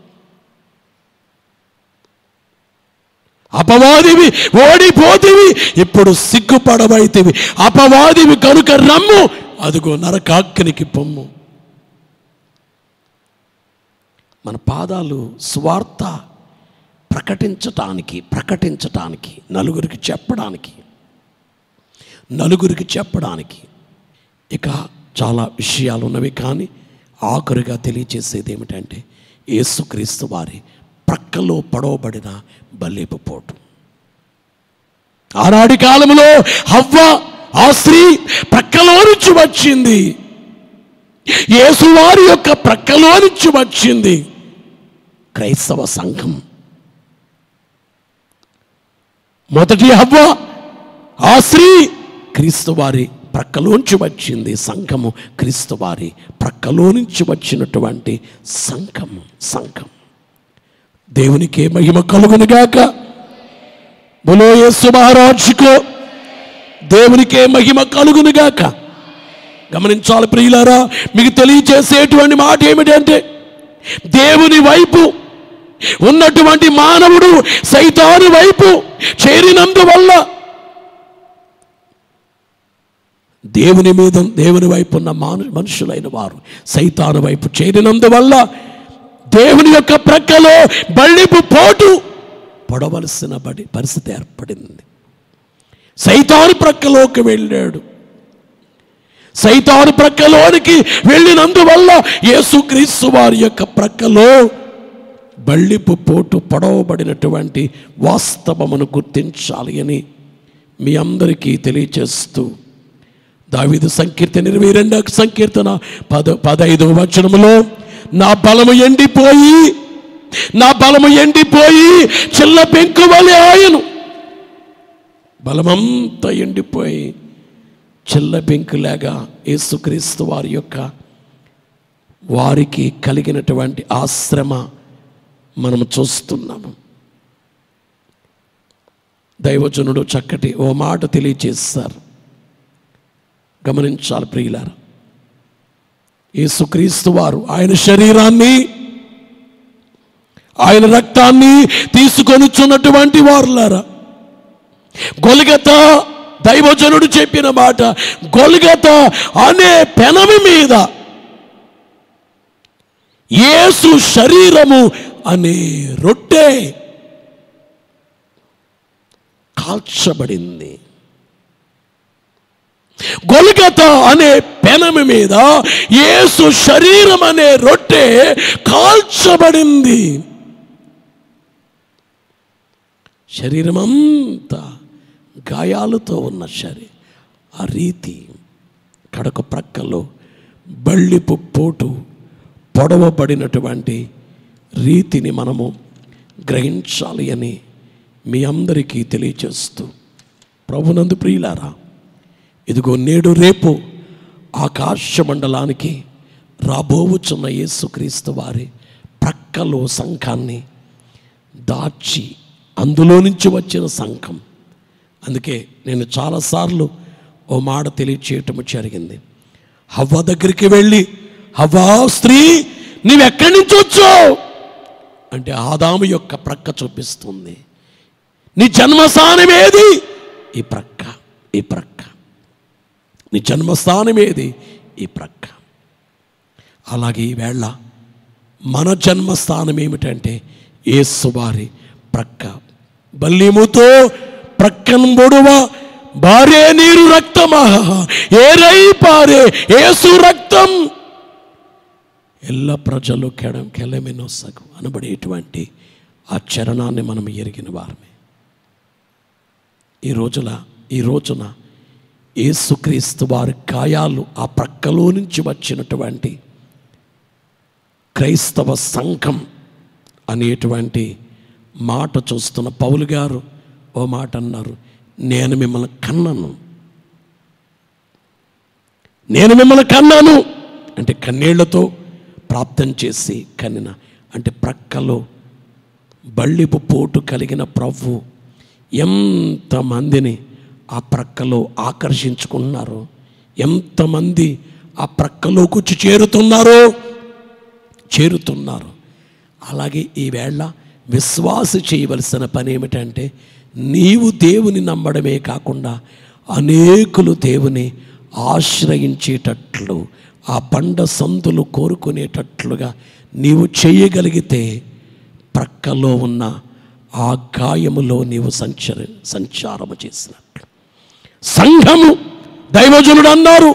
అపవాదివి ఓడిపోతివి ఇప్పుడు సిగ్గుపడబైతివి అపవాదివి కనుక రమ్ము అదిగో నరకాగ్నికి పొమ్ము మన పాదాలు స్వార్థ ప్రకటించటానికి ప్రకటించటానికి నలుగురికి చెప్పడానికి నలుగురికి చెప్పడానికి ఇక చాలా విషయాలు ఉన్నవి కానీ ఆఖరుగా తెలియచేసేది ఏమిటంటే యేసుక్రీస్తు వారి ప్రక్కలో పడవబడిన బల్లేపు పోటు ఆనాటి కాలంలో హవ్వ ఆ స్త్రీ ప్రక్కలో నుంచి వచ్చింది యేసువారి యొక్క ప్రక్కలో నుంచి వచ్చింది క్రైస్తవ సంఘం మొదటి హవ్వ ఆ స్త్రీ క్రీస్తు వారి ప్రక్కలోంచి వచ్చింది సంఘము క్రీస్తు వారి ప్రక్కలో నుంచి వచ్చినటువంటి సంఘం సంఘం దేవునికే మహిమ కలుగునుగాక బులో యేసు మహారాజుకో దేవునికే మహిమ కలుగునుగాక గమనించాలి ప్రియులారా మీకు తెలియచేసేటువంటి మాట ఏమిటంటే దేవుని వైపు ఉన్నటువంటి మానవుడు సైతాను వైపు చేరినందువల్ల దేవుని మీద దేవుని వైపు ఉన్న మాను మనుషులైన వారు సైతాను వైపు చేరినందువల్ల దేవుని యొక్క ప్రక్కలో బళ్ళిపు పోటు పడవలసిన బడి పరిస్థితి ఏర్పడింది సైతాను ప్రక్కలోకి వెళ్ళాడు సైతాను ప్రక్కలోనికి వెళ్ళినందువల్ల యేసుక్రీస్తు వారి యొక్క ప్రక్కలో బళ్ళిపు పోటు పొడవబడినటువంటి వాస్తవమును గుర్తించాలి అని మీ అందరికీ తెలియచేస్తూ దావిదు సంకీర్తన ఇరవై రెండవ సంకీర్తన పద పదైదవ వచనములో నా బలము ఎండిపోయి నా బలము ఎండిపోయి చిల్ల పెంకు వలె ఆయను బలమంతా ఎండిపోయి చిల్ల పెంకులాగా యేసుక్రీస్తు వారి యొక్క వారికి కలిగినటువంటి ఆశ్రమ మనము చూస్తున్నాము దైవజనుడు చక్కటి ఓ మాట తెలియచేస్తారు గమనించాలి ప్రియులారా యేసుక్రీస్తు వారు ఆయన శరీరాన్ని ఆయన రక్తాన్ని తీసుకొనిచున్నటువంటి వారులారా గొలిగత దైవజనుడు చెప్పిన మాట గొలిగత అనే పెనమి మీద యేసు శరీరము అనే రొట్టె కాల్చబడింది గొలిగత అనే పెనమి మీద యేసు శరీరం అనే రొట్టె కాల్చబడింది శరీరం అంతా గాయాలతో ఉన్న శరీరం ఆ రీతి కడక ప్రక్కలో బళ్ళిపు పోటు పొడవబడినటువంటి రీతిని మనము గ్రహించాలి అని మీ అందరికీ తెలియచేస్తూ ప్రభునందు ప్రియులారా ఇదిగో నేడు రేపు ఆకాశ మండలానికి రాబోవుచున్న యేసుక్రీస్తు వారి ప్రక్కలో సంఘాన్ని దాచి అందులో నుంచి వచ్చిన సంఘం అందుకే నేను చాలాసార్లు ఓ మాట తెలియచేయటం జరిగింది హవ్వ దగ్గరికి వెళ్ళి హవ్వా స్త్రీ నీవెక్కడి నుంచి వచ్చావు అంటే ఆదాము యొక్క ప్రక్క చూపిస్తుంది నీ జన్మస్థానం ఏది ఈ ప్రక్క ఈ ప్రక్క నీ జన్మస్థానం ఏది ఈ ప్రక్క అలాగే ఈవేళ మన జన్మస్థానం ఏమిటంటే ఏసువారి ప్రక్క బల్లిముతో ప్రక్కన బొడువ భార్య నీరు రక్తమా ఏరై పారే ఏసు రక్తం ఎల్ల ప్రజలు కెడం కెలమెనొసగు అనబడేటువంటి ఆ చరణాన్ని మనం ఎరిగిన వారమే ఈ రోజుల ఈ రోజున యేసుక్రీస్తు వారి గాయాలు ఆ ప్రక్కలో నుంచి వచ్చినటువంటి క్రైస్తవ సంఘం అనేటువంటి మాట చూస్తున్న పౌలు గారు ఓ మాట అన్నారు నేను మిమ్మల్ని కన్నాను నేను మిమ్మల్ని కన్నాను అంటే కన్నీళ్లతో ప్రార్థన చేసి కనిన అంటే ప్రక్కలో బళ్ళిపు పోటు కలిగిన ప్రభు ఎంతమందిని ఆ ప్రక్కలో ఆకర్షించుకున్నారో ఎంతమంది ఆ ప్రక్కలోకి వచ్చి చేరుతున్నారో చేరుతున్నారు అలాగే ఈవేళ విశ్వాస చేయవలసిన పని ఏమిటంటే నీవు దేవుని నమ్మడమే కాకుండా అనేకులు దేవుని ఆశ్రయించేటట్లు ఆ బండ సందులు కోరుకునేటట్లుగా నీవు చేయగలిగితే ప్రక్కలో ఉన్న ఆ గాయములో నీవు సంచర సంచారము చేసినట్లు సంఘము దైవజనుడు అన్నారు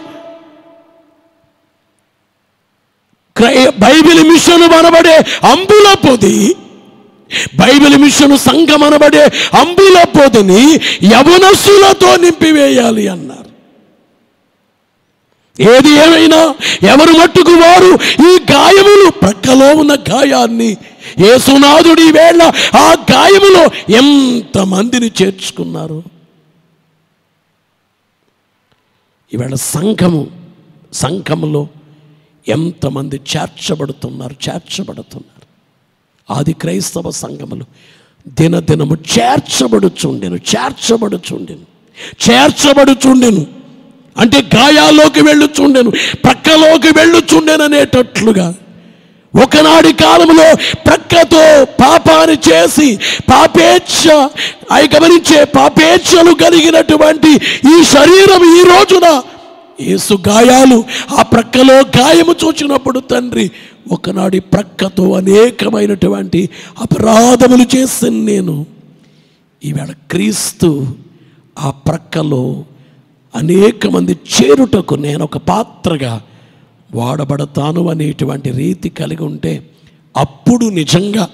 క్రై- బైబిల్ మిషన్ అనబడే అంబుల పొది బైబిల్ మిషన్ సంఘం అనబడే అంబుల పొదిని యవనస్సులతో నింపివేయాలి అన్నారు ఏది ఏమైనా ఎవరు మట్టుకు వారు ఈ గాయములు ప్రక్కలో ఉన్న గాయాన్ని యేసునాథుడి వేళ ఆ గాయములో ఎంతమందిని చేర్చుకున్నారు ఈవేళ సంఘము సంఘములో ఎంతమంది చేర్చబడుతున్నారు చేర్చబడుతున్నారు ఆది క్రైస్తవ సంఘములు దినదినము చేర్చబడుచుండెను చేర్చబడుచుండెను చేర్చబడుచుండెను అంటే గాయాల్లోకి వెళ్ళుచుండెను ప్రక్కలోకి వెళ్ళుచుండెను అనేటట్లుగా ఒకనాడి కాలంలో ప్రక్కతో పాపాన్ని చేసి పాపేచ్ఛ అవి గమనించే పాపేచ్ఛలు కలిగినటువంటి ఈ శరీరం ఈ రోజున యేసు గాయాలు ఆ ప్రక్కలో గాయము చూచినప్పుడు తండ్రి ఒకనాడి ప్రక్కతో అనేకమైనటువంటి అపరాధములు చేసిన నేను ఈవేళ క్రీస్తు ఆ ప్రక్కలో అనేక మంది చేరుటకు నేను ఒక పాత్రగా వాడబడతాను అనేటువంటి రీతి కలిగి ఉంటే అప్పుడు నిజంగా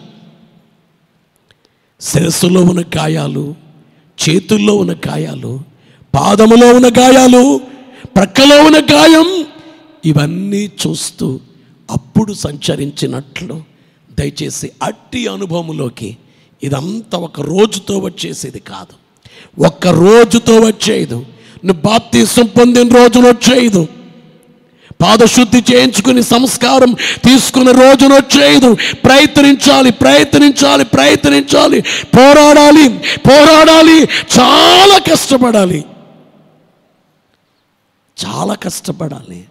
శిరస్సులో ఉన్న గాయాలు చేతుల్లో ఉన్న గాయాలు పాదములో ఉన్న గాయాలు ప్రక్కలో ఉన్న గాయం ఇవన్నీ చూస్తూ అప్పుడు సంచరించినట్లు దయచేసి అట్టి అనుభవంలోకి ఇదంతా ఒక రోజుతో వచ్చేసేది కాదు ఒక్క రోజుతో వచ్చేది నువ్వు బాప్తీసం పొందిన రోజున వచ్చేది పాదశుద్ధి చేయించుకుని సంస్కారం తీసుకున్న రోజున వచ్చేది ప్రయత్నించాలి ప్రయత్నించాలి ప్రయత్నించాలి పోరాడాలి పోరాడాలి చాలా కష్టపడాలి చాలా కష్టపడాలి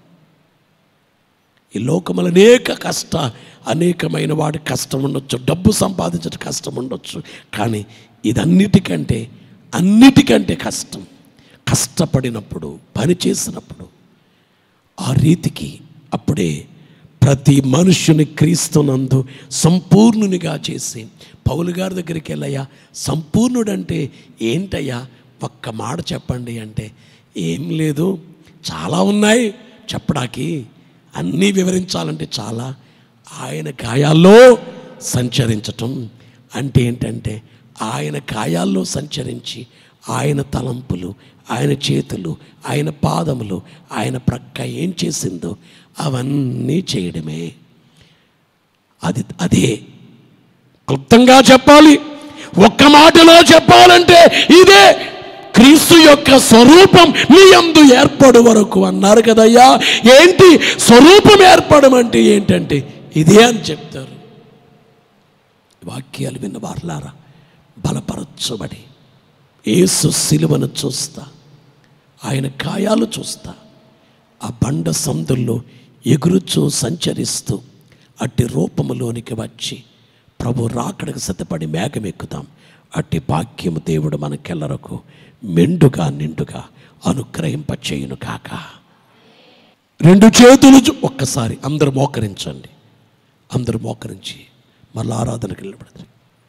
ఈ లోకములు అనేక కష్ట అనేకమైన వాడి కష్టం ఉండొచ్చు డబ్బు సంపాదించడం కష్టం ఉండొచ్చు కానీ ఇదన్నిటికంటే అన్నిటికంటే కష్టం కష్టపడినప్పుడు పని చేసినప్పుడు ఆ రీతికి అప్పుడే ప్రతి మనుష్యుని క్రీస్తునందు సంపూర్ణునిగా చేసి పౌలు గారి దగ్గరికి వెళ్ళయ్యా సంపూర్ణుడంటే ఏంటయ్యా ఒక్క మాట చెప్పండి అంటే ఏం లేదు చాలా ఉన్నాయి చెప్పడానికి అన్నీ వివరించాలంటే చాలా ఆయన గాయాల్లో సంచరించటం అంటే ఏంటంటే ఆయన గాయాల్లో సంచరించి ఆయన తలంపులు ఆయన చేతులు ఆయన పాదములు ఆయన ప్రక్క ఏం చేసిందో అవన్నీ చేయడమే అది అదే క్లుప్తంగా చెప్పాలి ఒక్క మాటలో చెప్పాలంటే ఇదే క్రీస్తు యొక్క స్వరూపం మీ యందు ఏర్పడు వరకు అన్నారు కదయ్యా ఏంటి స్వరూపం ఏర్పడమంటే ఏంటంటే ఇదే అని చెప్తారు వాక్యాలు విన్న వార్లారా బలపరచబడి ఏసు సిలువను చూస్తా ఆయన గాయాలు చూస్తా ఆ బండ సందుల్లో ఎగురుచూ సంచరిస్తూ అట్టి రూపములోనికి వచ్చి ప్రభు రాకడకు సిద్ధపడి మేఘమెక్కుతాం అట్టి భాగ్యము దేవుడు మనకెల్లరకు మెండుగా నిండుగా అనుగ్రహింపచేయును కాక రెండు చేతులు చూ- ఒక్కసారి అందరూ మోకరించండి అందరూ మోకరించి మళ్ళీ ఆరాధనకి నిలబడదు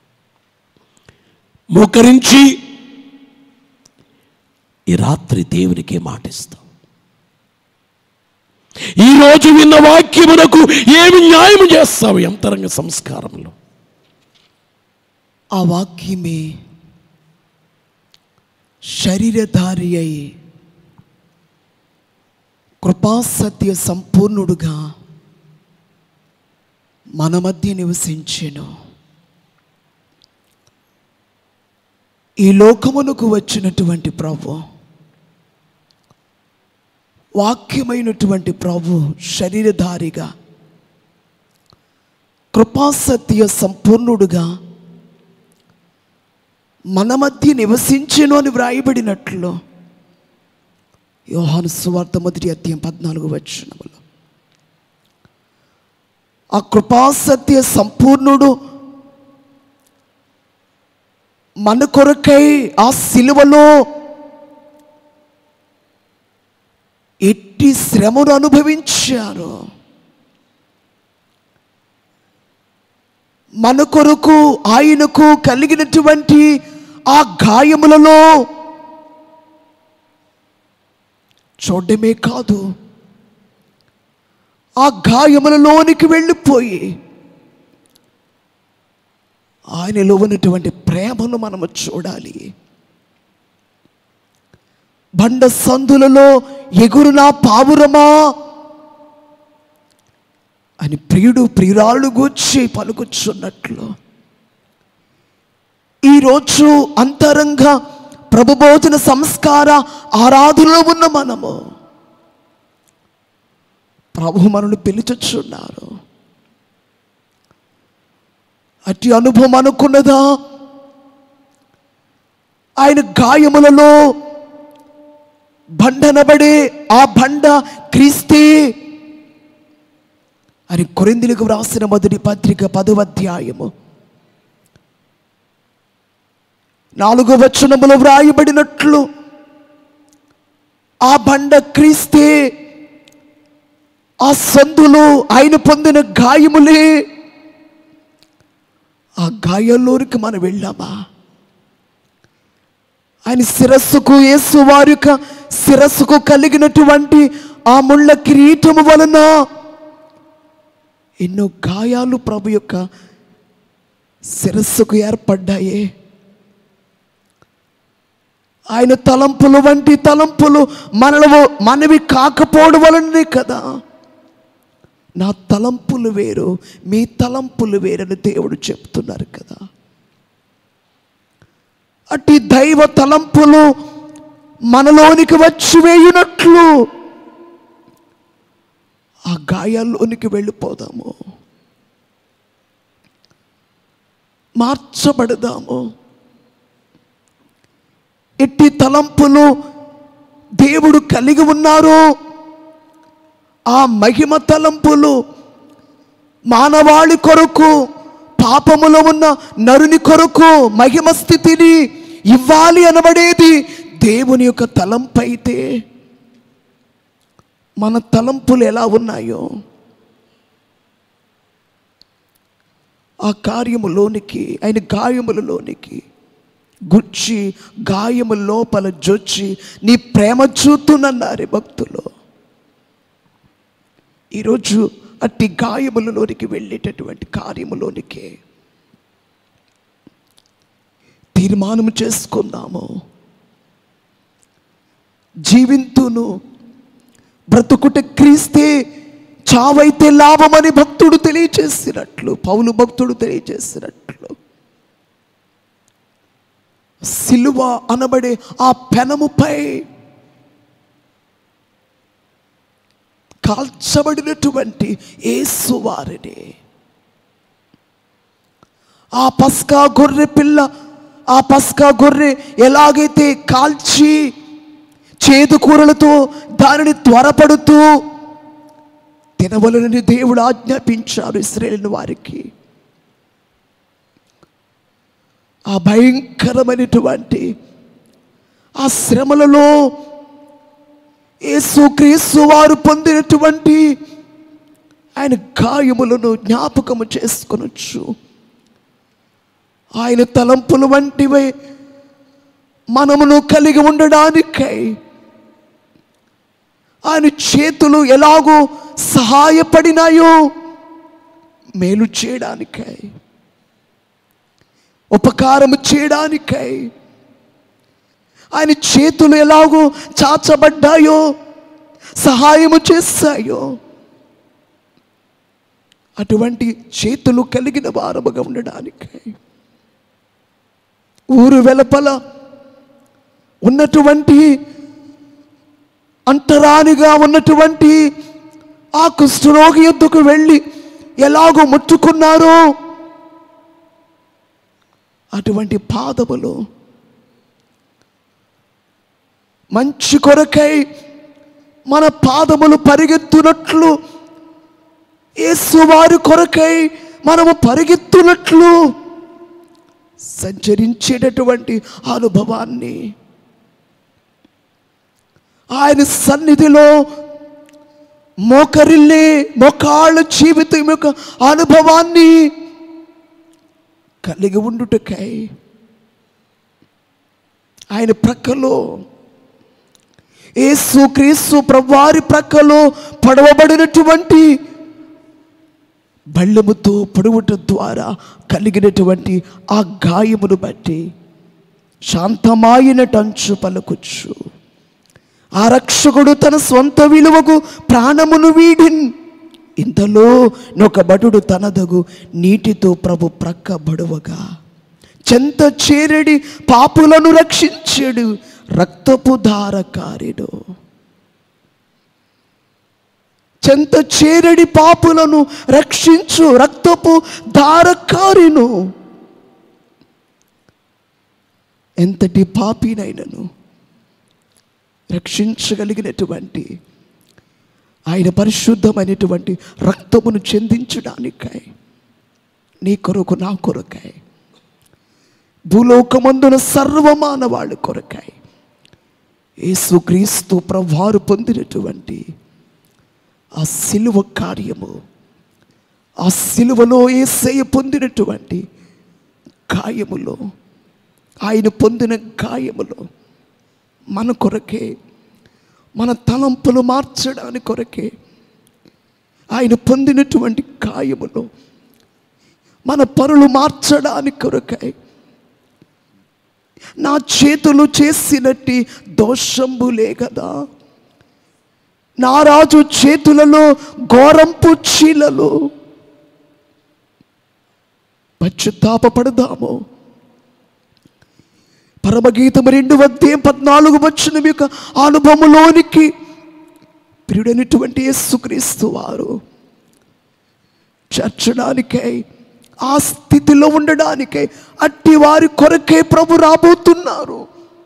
మోకరించి ఈ రాత్రి దేవునికి మాటిస్తాం ఈ రోజు విన్న వాక్యమునకు ఏమి న్యాయం చేస్తావు ఎంతరంగ సంస్కారంలో ఆ వాక్యమే శరీరధారి అయి కృపాసత్య సంపూర్ణుడుగా మన మధ్య నివసించెను ఈ లోకమునకు వచ్చినటువంటి ప్రభు వాక్యమైనటువంటి ప్రభు శరీరధారిగా కృపాసత్య సంపూర్ణుడుగా మన మధ్య నివసించెను అని వ్రాయబడినట్లు యోహాను సువార్త మొదటి అధ్యాయం పద్నాలుగు వచ్చినములు ఆ కృపాసత్య సంపూర్ణుడు మన కొరకై ఆ సిలువలో ఎట్టి శ్రమను అనుభవించారు మన కొరకు ఆయనకు కలిగినటువంటి ఆ గాయములలో చూడడమే కాదు ఆ గాయములలోనికి వెళ్ళిపోయి ఆయనలో ఉన్నటువంటి ప్రేమను మనము చూడాలి బండ సందులలో ఎగురునా పావురమా అని ప్రియుడు ప్రియురాళ్ళు గూర్చి పలుకుచున్నట్లు ఈరోజు అంతరంగ ప్రభుబోధన సంస్కార ఆరాధనలో ఉన్న మనము ప్రభు మనల్ని పిలుచుచున్నారు అట్టి అనుభవం అనుకున్నదా ఆయన గాయములలో బండనబడే ఆ బండ క్రీస్తే అని కొరిందులకు వ్రాసిన మొదటి పత్రిక పదవ అధ్యాయము నాలుగో వచనములో వ్రాయబడినట్లు ఆ బండ క్రీస్తే ఆ సందులో ఆయన పొందిన గాయములే ఆ గాయాల్లోనికి మనం వెళ్ళామా ఆయన శిరస్సుకు యేసు వారి యొక్క శిరస్సుకు కలిగినటువంటి ఆ ముళ్ళ కిరీటము వలన ఎన్నో గాయాలు ప్రభు యొక్క శిరస్సుకు ఏర్పడ్డాయి ఆయన తలంపులు వంటి తలంపులు మనలో మనవి కాకపోవడం వలనే కదా నా తలంపులు వేరు మీ తలంపులు వేరని దేవుడు చెప్తున్నారు కదా అట్టి దైవ తలంపులు మనలోనికి వచ్చి వేయునట్లు ఆ గాయాల్లోనికి వెళ్ళిపోదాము మార్చబడదాము ఎట్టి తలంపులు దేవుడు కలిగి ఉన్నారు ఆ మహిమ తలంపులు మానవాళి కొరకు పాపములో ఉన్న నరుని కొరకు మహిమ స్థితిని ఇవ్వాలి అనబడేది దేవుని యొక్క తలంపు అయితే మన తలంపులు ఎలా ఉన్నాయో ఆ కార్యములోనికి ఆయన గాయములలోనికి గుచ్చి గాయము లోపల జొచ్చి నీ ప్రేమ చూతునన్నారే భక్తులు ఈరోజు అట్టి గాయములలోనికి వెళ్ళేటటువంటి కార్యములోనికి తీర్మానం చేసుకుందాము జీవింతును బ్రతుకుట క్రీస్తే చావైతే లాభమని భక్తుడు తెలియచేసినట్లు పౌలు భక్తుడు తెలియచేసినట్లు సిలువ అనబడే ఆ పెనముపై కాల్చబడినటువంటి యేసు వారిని ఆ పస్కా గొర్రె పిల్ల ఆ పస్కా గొర్రె ఎలాగైతే కాల్చి చేదు కూరలతో దానిని త్వరపడుతూ తినవలనని దేవుడు ఆజ్ఞాపించారు ఇస్రాయేల్ వారికి ఆ భయంకరమైనటువంటి ఆ శ్రమలలో యేసుక్రీస్తు వారు పొందినటువంటి ఆయన గాయములను జ్ఞాపకము చేసుకొనొచ్చు ఆయన తలంపులు వంటివే మనమును కలిగి ఉండడానికై ఆయన చేతులు ఎలాగో సహాయపడినాయో మేలు చేయడానికై ఉపకారము చేయడానికై ఆయన చేతులు ఎలాగో చాచబడ్డాయో సహాయము చేస్తాయో అటువంటి చేతులు కలిగిన వారముగా ఉండడానికై ఊరు వెలుపల ఉన్నటువంటి అంటరానిగా ఉన్నటువంటి ఆ కుష్ఠరోగి యొద్దకు వెళ్ళి ఎలాగో ముట్టుకున్నారో అటువంటి పాదములు మంచి కొరకై మన పాదములు పరిగెత్తునట్లు యేసువారి కొరకై మనము పరిగెత్తునట్లు సంచరించేటటువంటి అనుభవాన్ని ఆయన సన్నిధిలో మోకరిల్లే మోకాళ్ళ జీవితం యొక్క అనుభవాన్ని కలిగి ఉండుటకై ఆయన ప్రక్కలో యేసు క్రీస్తు ప్రభువారి ప్రక్కలో పడవబడినటువంటి బళ్ళెముతో పడువుట ద్వారా కలిగినటువంటి ఆ గాయమును బట్టి శాంతమాయిన టంచు పలుకుచ్చు ఆ రక్షకుడు తన స్వంత విలువకు ప్రాణమును వీడిన్ ఇంతలో నొక భటుడు తనదగు నీటితో ప్రభు ప్రక్క బడువగా చెంత చేరడి పాపులను రక్షించాడు రక్తపు ధారకారిడు చెంత చేరడి పాపులను రక్షించు రక్తపు ధారకారిను ఎంతటి పాపినైనను రక్షించగలిగినటువంటి ఆయన పరిశుద్ధమైనటువంటి రక్తమును చెందించడానికై నీ కొరకు నా కొరకై భూలోకమందున సర్వమానవాళ్ళ కొరకై యేసుక్రీస్తు ప్రభువారు పొందినటువంటి ఆ సిలువ కార్యము ఆ సిలువలో ఏసయ్య పొందినటువంటి గాయములో ఆయన పొందిన గాయములో మన కొరకే మన తలంపులు మార్చడానికి కొరకే ఆయన పొందినటువంటి గాయములో మన పనులు మార్చడానికి కొరకై నా చేతులు చేసినట్టి దోషంబులే కదా నా రాజు చేతులలో ఘోరంపు చీలలు పశ్చాత్తాపడదాము పరమగీతం రెండు వద్దే పద్నాలుగు వచ్చిన యొక్క అనుభవంలోనికి ప్రియుడైనటువంటి యేసుక్రీస్తు వారు చేర్చడానికై ఆ స్థితిలో ఉండడానికై అట్టి వారి కొరకే ప్రభు రాబోతున్నారు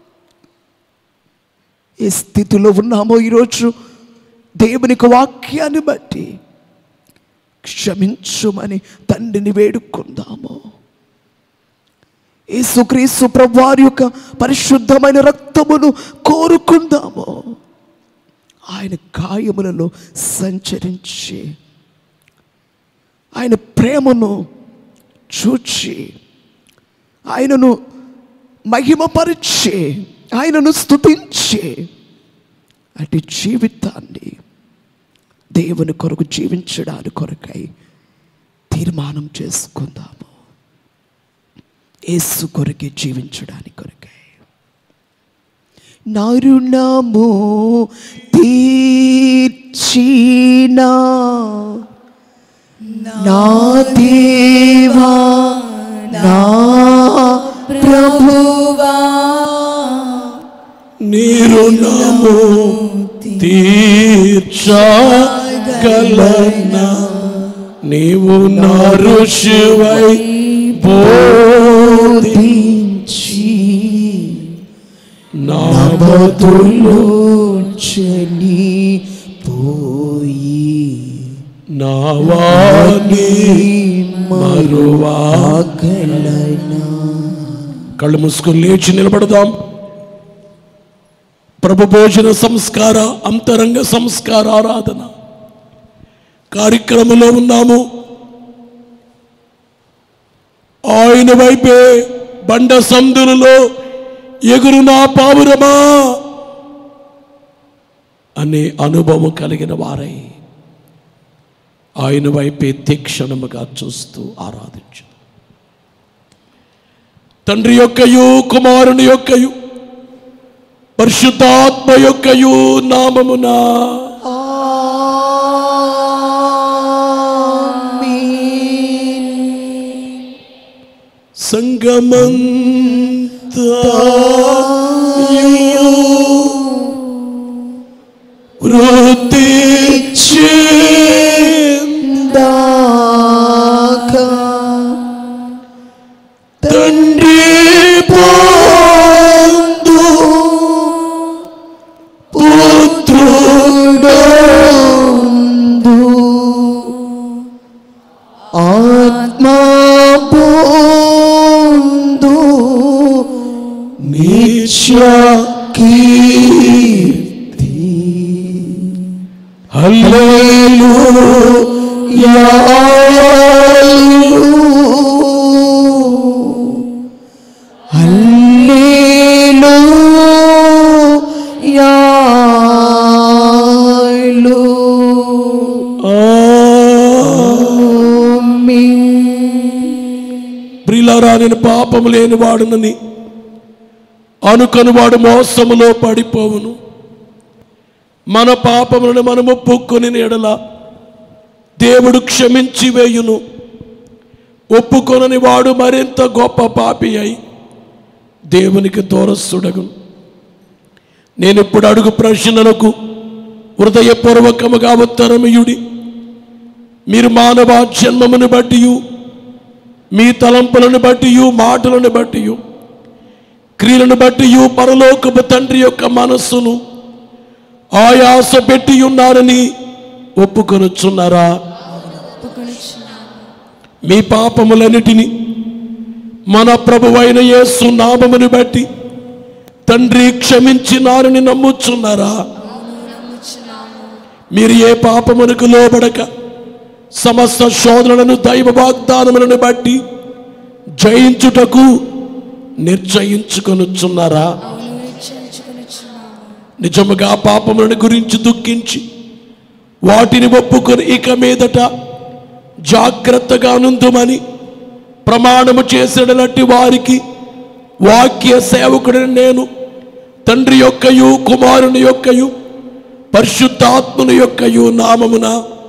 ఏ స్థితిలో ఉన్నామో ఈరోజు దేవునికి వాక్యాన్ని బట్టి క్షమించుమని తండ్రిని వేడుకుందాము యేసుక్రీస్తు ప్రభువారి యొక్క పరిశుద్ధమైన రక్తమును కోరుకుందాము ఆయన గాయములలో సంచరించి ఆయన ప్రేమను చూచి ఆయనను మహిమపరిచి ఆయనను స్తుతించి అటు జీవితాన్ని దేవుని కొరకు జీవించడానికి కొరకై తీర్మానం చేసుకుందాము యేసు కొరకే జీవించడానికి కొరకై నా రుణము తీర్చినా నా దేవా నా ప్రభువా నీరుణము తీర్చగలనా నీవు నా ఋషివై బోధించి నా బతులు చని పోయి నా వాణి మరువా గలనా కళ్ళు మూసుకొని లేచి నిలబడదాం ప్రభు భోజన సంస్కార అంతరంగ సంస్కార ఆరాధన కార్యక్రమంలో ఉన్నాము ఆయన వైపే బండ సందులలో ఎగురు నా పావురమా అనే అనుభవం కలిగిన వారై ఆయన వైపే తీక్షణముగా చూస్తూ ఆరాధించు తండ్రి యొక్కయు కుమారుని యొక్కయు పరిశుద్ధాత్మ యొక్కయు నామమున సంగమం వృద్ధి దాకా తండ్రి పొందు పుత్రుడొందు ఆత్మా పొందు నిత్య కీర్తి హల్లెలూయా హల్లెలూయా ప్రిలారా నేను పాపము లేని వాడునని అనుకని వాడు మోసములో పడిపోవును మన పాపములను మనము ఒప్పుకొని ఎడల దేవుడు క్షమించి వేయును ఒప్పుకొనని వాడు మరింత గొప్ప పాపి అయి దేవునికి దూరస్తుడగును నేను ఇప్పుడు అడుగు ప్రశ్నలకు హృదయపూర్వకముగా ఉత్తరమియుడి మీరు మానవ జన్మమును బట్టి మీ తలంపులను బట్టి మాటలను బట్టి క్రియలను బట్టి పరలోకపు తండ్రి యొక్క మనస్సును ఆయాస పెట్టి ఉన్నారని ఒప్పుకొనుచున్నారా మీ పాపములన్నిటిని మన ప్రభువైన యేసు నామమును బట్టి తండ్రి క్షమించినారని నమ్ముచున్నారా మీరు ఏ పాపమునకు లోబడక సమస్త శోధనలను దైవ వాగ్దానములను బట్టి జయించుటకు నిర్చయించుకొనుచున్నారా నిజముగా పాపములను గురించి దుఃఖించి వాటిని ఒప్పుకొని ఇక మీదట జాగ్రత్తగా నుందుమని ప్రమాణము చేసినటువంటి వారికి వాక్య సేవకుడిని నేను తండ్రి యొక్కయు కుమారుని యొక్కయు పరిశుద్ధాత్ముని యొక్కయు నామమున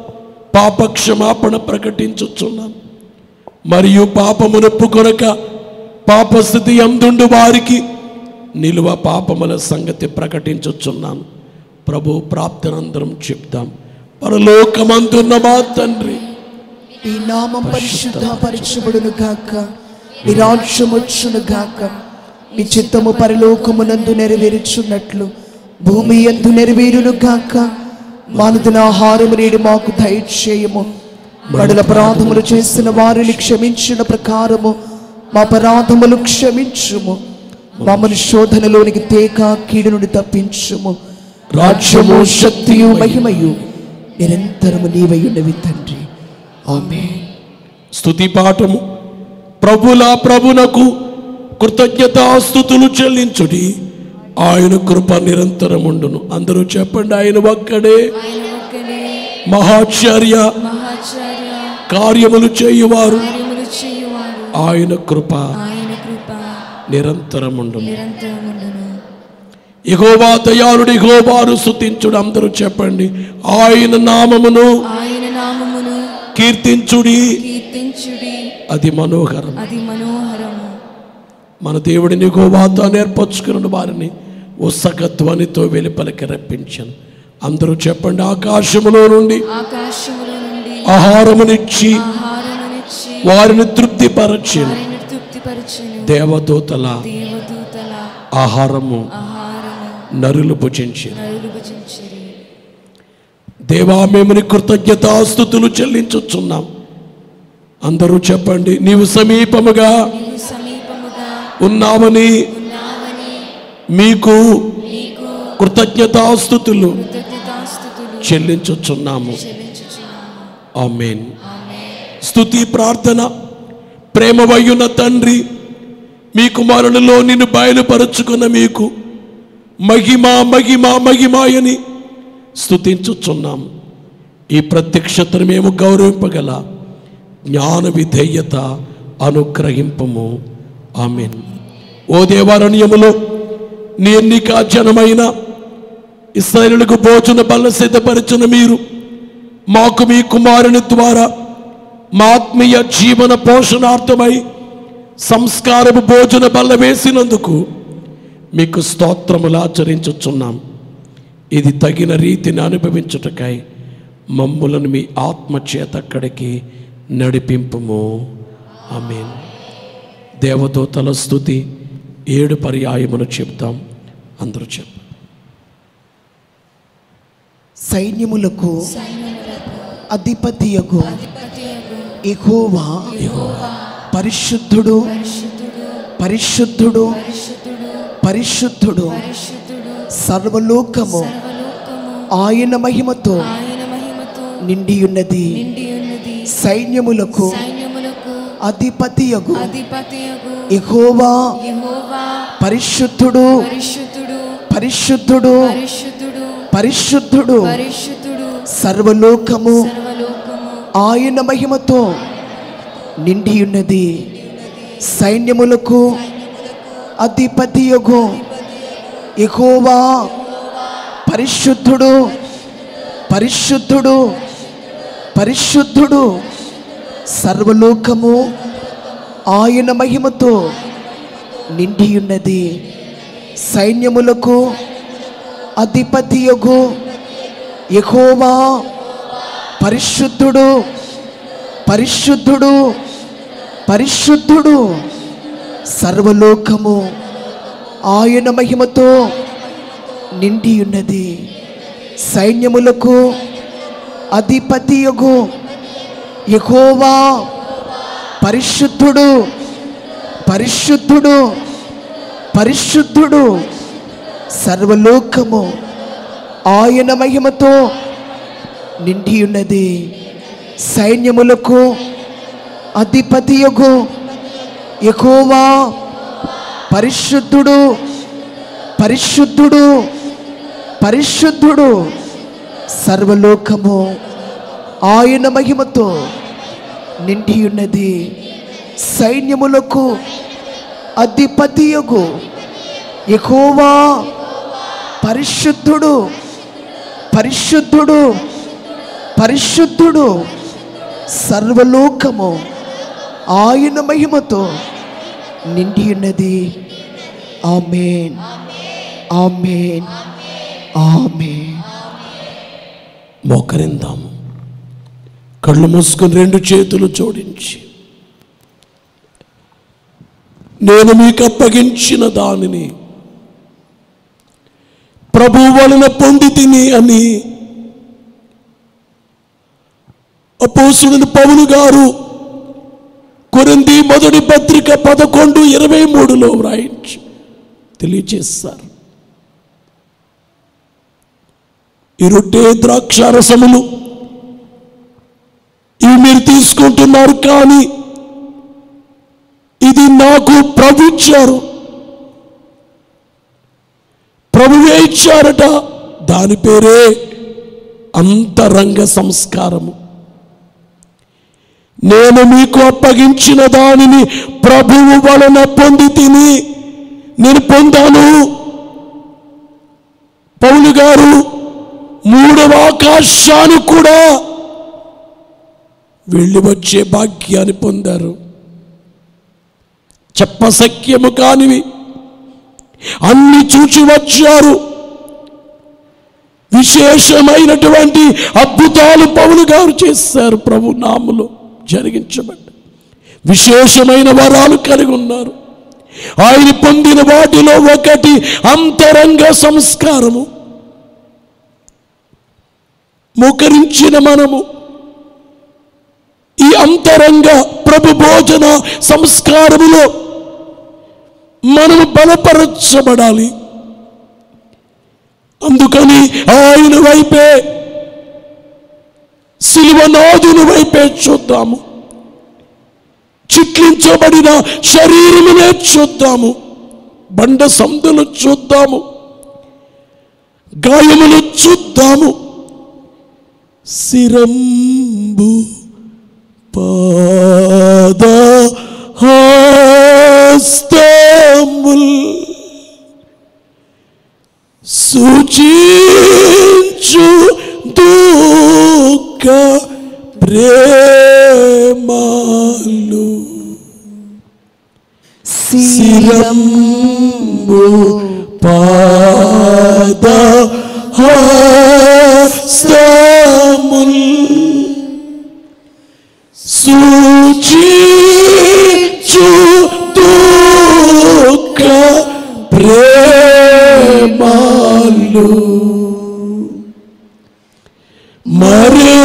పాపక్షమాపణ ప్రకటించుచున్నాను మరియు పాపమునొప్పు కొనక పాపస్థితి అందుండు వారికి నిలువ పాపముల సంగతి ప్రకటించుచున్నాను ప్రభు ప్రాప్తనందరం చెప్తాం పరలోకమందున్న మా తండ్రి ఈ నామం పరిశుద్ధ పరిచబడును గాక నీ రాజ్యం వచ్చును గాక నీ చిత్తము పరలోకమునందు నెరవేర్చున్నట్లు భూమి ఎందు నెరవేరును గాక మానుదిన ఆహారము నేడు మాకు దయచేయము గడుల అపరాధములు చేసిన వారిని క్షమించిన ప్రకారము మా అపరాధములు క్షమించుము మమ్మల్ని శోధనలోనికి తేక కీడు నుండి తప్పించుము రాజ్యము శక్తియు మహిమయు నిరంతరము నీవయున్నవి తండ్రి ఆమె స్తుతి పాఠము ప్రభుల ప్రభునకు కృతజ్ఞతాస్థుతులు చెల్లించుడి ఆయన కృప నిరంతరముండును అందరూ చెప్పండి ఆయన ఒక్కడే ఆయన ఒక్కడే మహాచార్య మహాచార్య కార్యములు చేయువారు కార్యములు చేయువాడు ఆయన కృప ఆయన కృప నిరంతరముండును నిరంతరముండును ఇహోవా దయాళుడు ఇహోవాను స్తుతించుడు అందరూ చెప్పండి ఆయన నామమును ఆయన నామమును కీర్తించుడి కీర్తించుడి అది మనోహరం అది మనోహరము మన దేవుడిని గోవాత నేర్పరచుకున్న వారిని ఉత్సక ధ్వనితో వెలుపలికి రప్పించాను అందరూ చెప్పండి ఆకాశములో నుండి ఆకాశములో నుండి ఆహారమునిచ్చి ఆహారమునిచ్చి వారిని తృప్తిపరచిన వారిని తృప్తిపరచును దేవదూతల దేవదూతల ఆహారము ఆహారము నరులు భుజించి నరులు భుజించిరి దేవా మేముని కృతజ్ఞతాస్థుతులు చెల్లించుచున్నాం అందరూ చెప్పండి నీవు సమీపముగా నీవు సమీపముగా ఉన్నావని ఉన్నావని మీకు నీకు కృతజ్ఞతాస్థుతులు కృతజ్ఞతాస్థుతులు చెల్లించుచున్నాము చెల్లించుచున్నాము ఆమెన్ ఆమేన్ స్తుతి ప్రార్థన ప్రేమవయ్యున్న తండ్రి మీ కుమారునిలో నిన్ను బయలుపరుచుకున్న మీకు మహిమ మహిమ మహిమాయని స్తుతించుచున్నాం ఈ ప్రత్యక్షతను మేము గౌరవింపగల జ్ఞాన విధేయత అనుగ్రహింపము ఆమెన్ ఓ దేవారణ్యములో నీ ఎన్నిక జనమైన ఇస్రాయేలులకు భోజన బల్ల సిద్ధపరిచిన మీరు మాకు మీ కుమారుని ద్వారా మా ఆత్మీయ జీవన పోషణార్థమై సంస్కారపు భోజన బల్ల వేసినందుకు మీకు స్తోత్రములు ఆచరించుచున్నాం ఇది తగిన రీతిని అనుభవించుటకై మమ్ములను మీ ఆత్మ చేత అక్కడికి నడిపింపుము ఆమేన్ దేవదూతల స్థుతి ఏడు పర్యాయమును చెప్తాం అందరూ చెప్ప సైన్యములకు అధిపతియగు ఎహోవా పరిశుద్ధుడు పరిశుద్ధుడు పరిశుద్ధుడు సర్వలోకము ఆయన మహిమతో నిండి ఉన్నది సైన్యములకు అధిపతియగు ఎహోవా పరిశుద్ధుడు పరిశుద్ధుడు పరిశుద్ధుడు సర్వలోకము ఆయన మహిమతో నిండి ఉన్నది సైన్యములకు అధిపతియగు ఎహోవా పరిశుద్ధుడు పరిశుద్ధుడు పరిశుద్ధుడు సర్వలోకము ఆయన మహిమతో నిండి ఉన్నది సైన్యములకు అధిపతియగు యెహోవా పరిశుద్ధుడు పరిశుద్ధుడు పరిశుద్ధుడు సర్వలోకము ఆయన మహిమతో నిండి ఉన్నది సైన్యములకు అధిపతియగు యెహోవా పరిశుద్ధుడు పరిశుద్ధుడు పరిశుద్ధుడు సర్వలోకము ఆయన మహిమతో నిండి ఉన్నది సైన్యములకు అధిపతియగు యెహోవా పరిశుద్ధుడు పరిశుద్ధుడు పరిశుద్ధుడు సర్వలోకము ఆయన మహిమతో నిండి ఉన్నది సైన్యములకు అధిపతియగు యెహోవా పరిశుద్ధుడు పరిశుద్ధుడు పరిశుద్ధుడు సర్వలోకము ఆయన మహిమతో నిండి ఉన్నది ఆమేన్ ఆమేన్ ఆమేన్ మోకరిందాము కళ్ళు మూసుకొని రెండు చేతులు జోడించి నేను మీకు అప్పగించిన దానిని ప్రభు వలన పొంది తిని అని అపోసుడుని పౌలు గారు కొరింది మొదటి పత్రిక పదకొండు ఇరవై మూడులో వ్రాయించి తెలియజేస్తారు ఈ రొట్టె ద్రాక్షారసములు ఇవి మీరు తీసుకుంటున్నారు కానీ ఇది నాకు ప్రభు ఇచ్చారు ప్రభువే ఇచ్చారట దాని పేరే అంతరంగ సంస్కారము నేను మీకు అప్పగించిన దానిని ప్రభువు వలన పొంది తిని నేను పొందాను పౌలు గారు మూడవ ఆకాశాన్ని కూడా వెళ్ళి వచ్చే భాగ్యాన్ని పొందారు చెప్పసఖ్యము కానివి అన్ని చూచి వచ్చారు విశేషమైనటువంటి అద్భుతాలు పౌలు గారు చేశారు ప్రభు నాములో జరిగించబడ్డ విశేషమైన వరాలు కలిగి ఉన్నారు ఆయన పొందిన వాటిలో ఒకటి అంతరంగ సంస్కారము మోకరించిన మనము ఈ అంతరంగ ప్రభు భోజన సంస్కారములో మనము బలపరచబడాలి అందుకని ఆయన వైపే శిలువనాథుని వైపే చూద్దాము చిట్లించబడిన శరీరమునే చూద్దాము బండ సందులు చూద్దాము గాయములు చూద్దాము సిరంబు పాద హస్తముల్ సూచించు దుఃఖ ప్రేమలు శిరంబు పాద హస్తముల్ సూచిచు దుఃఖ ప్రేమాలు మరే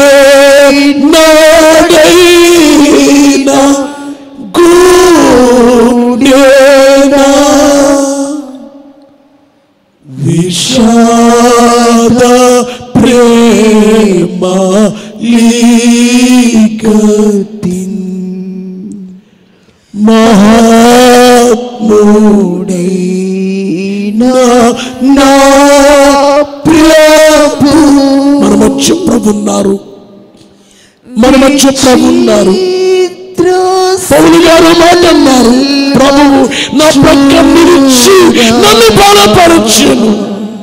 నాడైనా గూడేనా విషాద ప్రేమ లీగతిన్ మహాత్ముడైనా నా ప్రభు మన మధ్య ప్రభు ఉన్నారు మన మధ్య ప్రభు ఉన్నారు పౌలు గారు మాట అన్నారు ప్రభువు నా పక్క నిలిచి నన్ను బలపరచును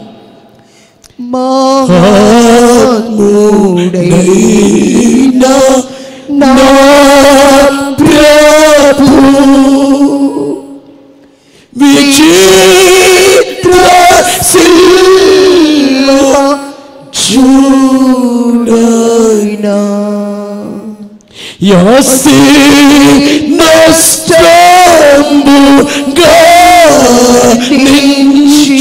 మహాత్ముడైనా నా ప్రభు విచిత్ర శిల్వ చూడైనా యసి నష్టంబుగా నుంచి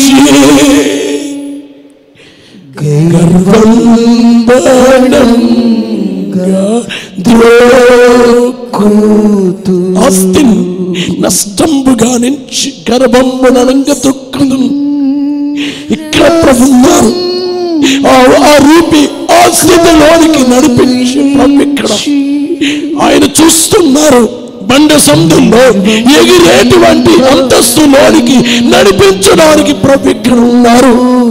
గర్వంబడంగా ద్రోకుతు ఆస్తిని నష్టంబుగా నుంచి గర్భంబునంగ దుఃఖం ఇక్కడ ప్రభున్నారు ఆ- ఆ రూపి ఆ స్థితిలోనికి నడిపించి ప్రభు ఇక్కడ ఆయన చూస్తున్నారు బండ సందుల్లో ఎగిరేటువంటి అంతస్తులోనికి నడిపించడానికి ప్రభు ఇక్కడ ఉన్నారు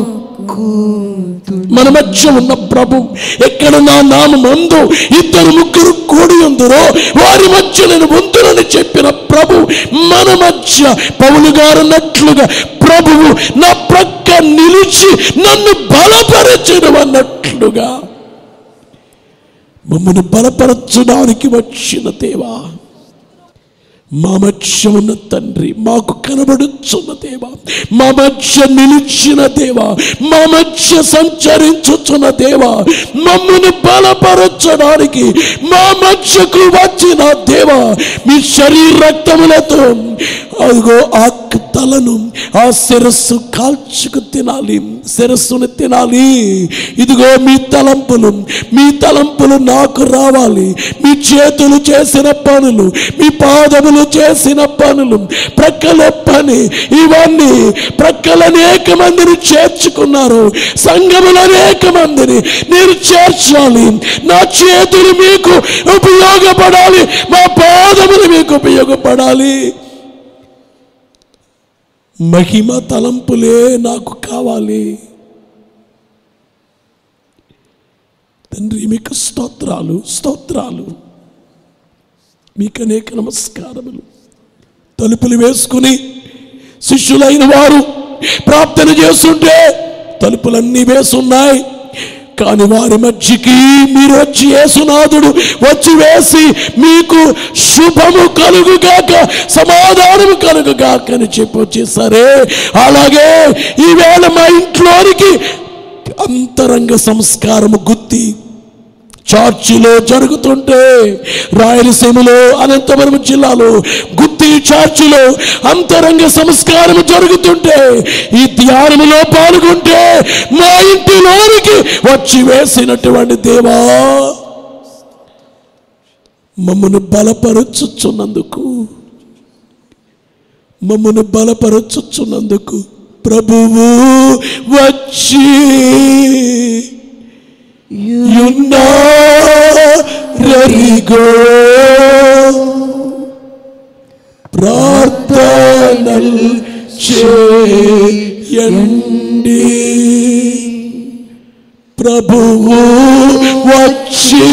మన మధ్య ఉన్న ప్రభు ఎక్కడ నా నామం అందు ఇద్దరు ముగ్గురు కూడి ఉందరో వారి మధ్య నేను ఉందునని చెప్పిన ప్రభు మన మధ్య పౌలు గారు అన్నట్లుగా ప్రభువు నా ప్రక్క నిలిచి నన్ను బలపరచడం అన్నట్లుగా మమ్మల్ని బలపరచడానికి వచ్చిన దేవా మా మధ్య ఉన్న తండ్రి మాకు కనబడుచున్న దేవా మా మధ్య నిలిచిన దేవా మా మధ్య సంచరించుచున్న దేవా మమ్మల్ని బలపరచడానికి మా మధ్యకు వచ్చిన దేవా మీ శరీర రక్తములతో అదిగో ఆ తలను ఆ శిరస్సు కాల్చుకు తినాలి శిరస్సును తినాలి ఇదిగో మీ తలంపులు మీ తలంపులు నాకు రావాలి మీ చేతులు చేసిన పనులు మీ పాదములు చేసిన పనులు ప్రక్కల పని ఇవన్నీ ప్రక్కల అనేక మందిని చేర్చుకున్నారు సంఘములు అనేక మందిని నేను చేర్చాలి నా చేతులు మీకు ఉపయోగపడాలి మా పాదములు మీకు ఉపయోగపడాలి మహిమ తలంపులే నాకు కావాలి తండ్రి మీకు స్తోత్రాలు స్తోత్రాలు మీకు అనేక నమస్కారములు తలుపులు వేసుకుని శిష్యులైన వారు ప్రార్థన చేస్తుంటే తలుపులన్నీ వేసున్నాయి కానీ వారి మధ్యకి మీరు వచ్చి యేసునాథుడు వచ్చి వేసి మీకు శుభము కలుగుగాక సమాధానము కలుగుగాక అని చెప్పి వచ్చేసరే అలాగే ఈవేళ మా ఇంట్లోనికి అంతరంగ సంస్కారము గుత్తి చర్చిలో జరుగుతుంటే రాయలసీమలో అనంతపురం జిల్లాలో గుత్తి చర్చిలో అంతరంగ సంస్కారం జరుగుతుంటే ఈ ధ్యానములో పాల్గొంటే మా ఇంటిలోనికి వచ్చి వేసినటువంటి దేవా మమ్మను బలపరచుచున్నందుకు మమ్మను బలపరచుచున్నందుకు ప్రభువు వచ్చి యున్నారరిగో ప్రార్థనల్ చేయండి ప్రభువు వచ్చి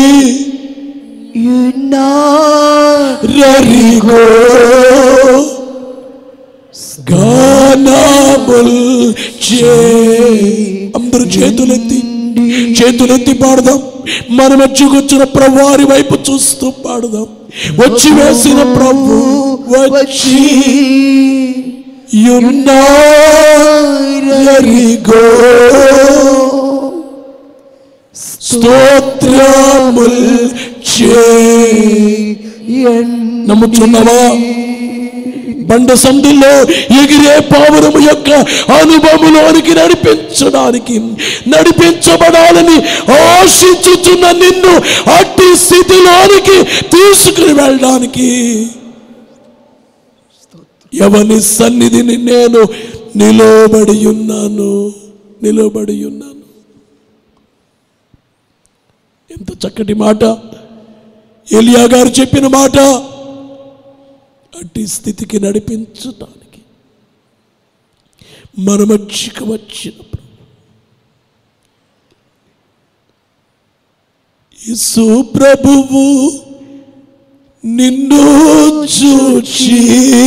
రరిగో గానాబుల్ చే అందరూ చేతులెత్తి చేతులెత్తి పాడదాం మన మధ్యకు వచ్చిన ప్రభువారి వైపు చూస్తూ పాడదాం వచ్చి వేసిన ప్రభు వచ్చి యున్నారరిగో స్తోత్రముల్ నమ్ముచున్నావా బండ సందుల్లో ఎగిరే పావురము యొక్క అనుభవంలోనికి నడిపించడానికి నడిపించబడాలని ఆశించుచున్న నిన్ను అట్టి స్థితిలోనికి తీసుకుని వెళ్ళడానికి ఎవని సన్నిధిని నేను నిలబడి ఉన్నాను నిలబడి ఉన్నాను ఎంత చక్కటి మాట ఎలియా గారు చెప్పిన మాట అట్టి స్థితికి నడిపించటానికి మన మధ్యకు వచ్చినప్పుడు యేసు ప్రభువు నిన్ను చూచి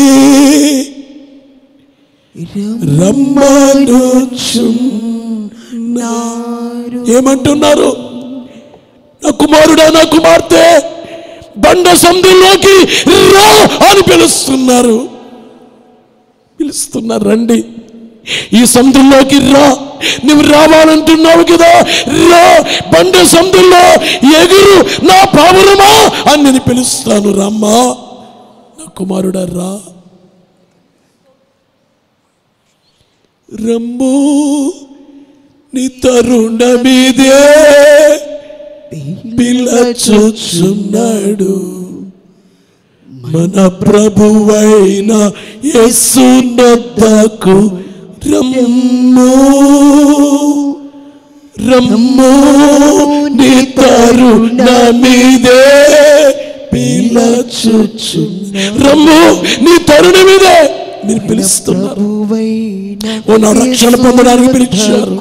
రమ్మనుచున్నారు ఏమంటున్నారు నా కుమారుడా నా కుమార్తె బండ సందుల్లోకి రా అని పిలుస్తున్నారు పిలుస్తున్నారు రండి ఈ సందుల్లోకి రా నువ్వు రావాలంటున్నావు కదా రా బండ సందుల్లో ఎగురు నా పావురమా అని నేను పిలుస్తాను రమ్మా నా కుమారుడా రా రమ్ము నీ తరుణ మీదే పిలచుచున్నాడు మన ప్రభువైన యేసునద్దకు రమ్ము రమ్ము నీ తరుణ మీదే పిలచుచు రమ్ము నీ తరుణ మీదే మీరు పిలుస్తున్నారు ఓ నా రక్షణ పొందడానికి పిలిచారు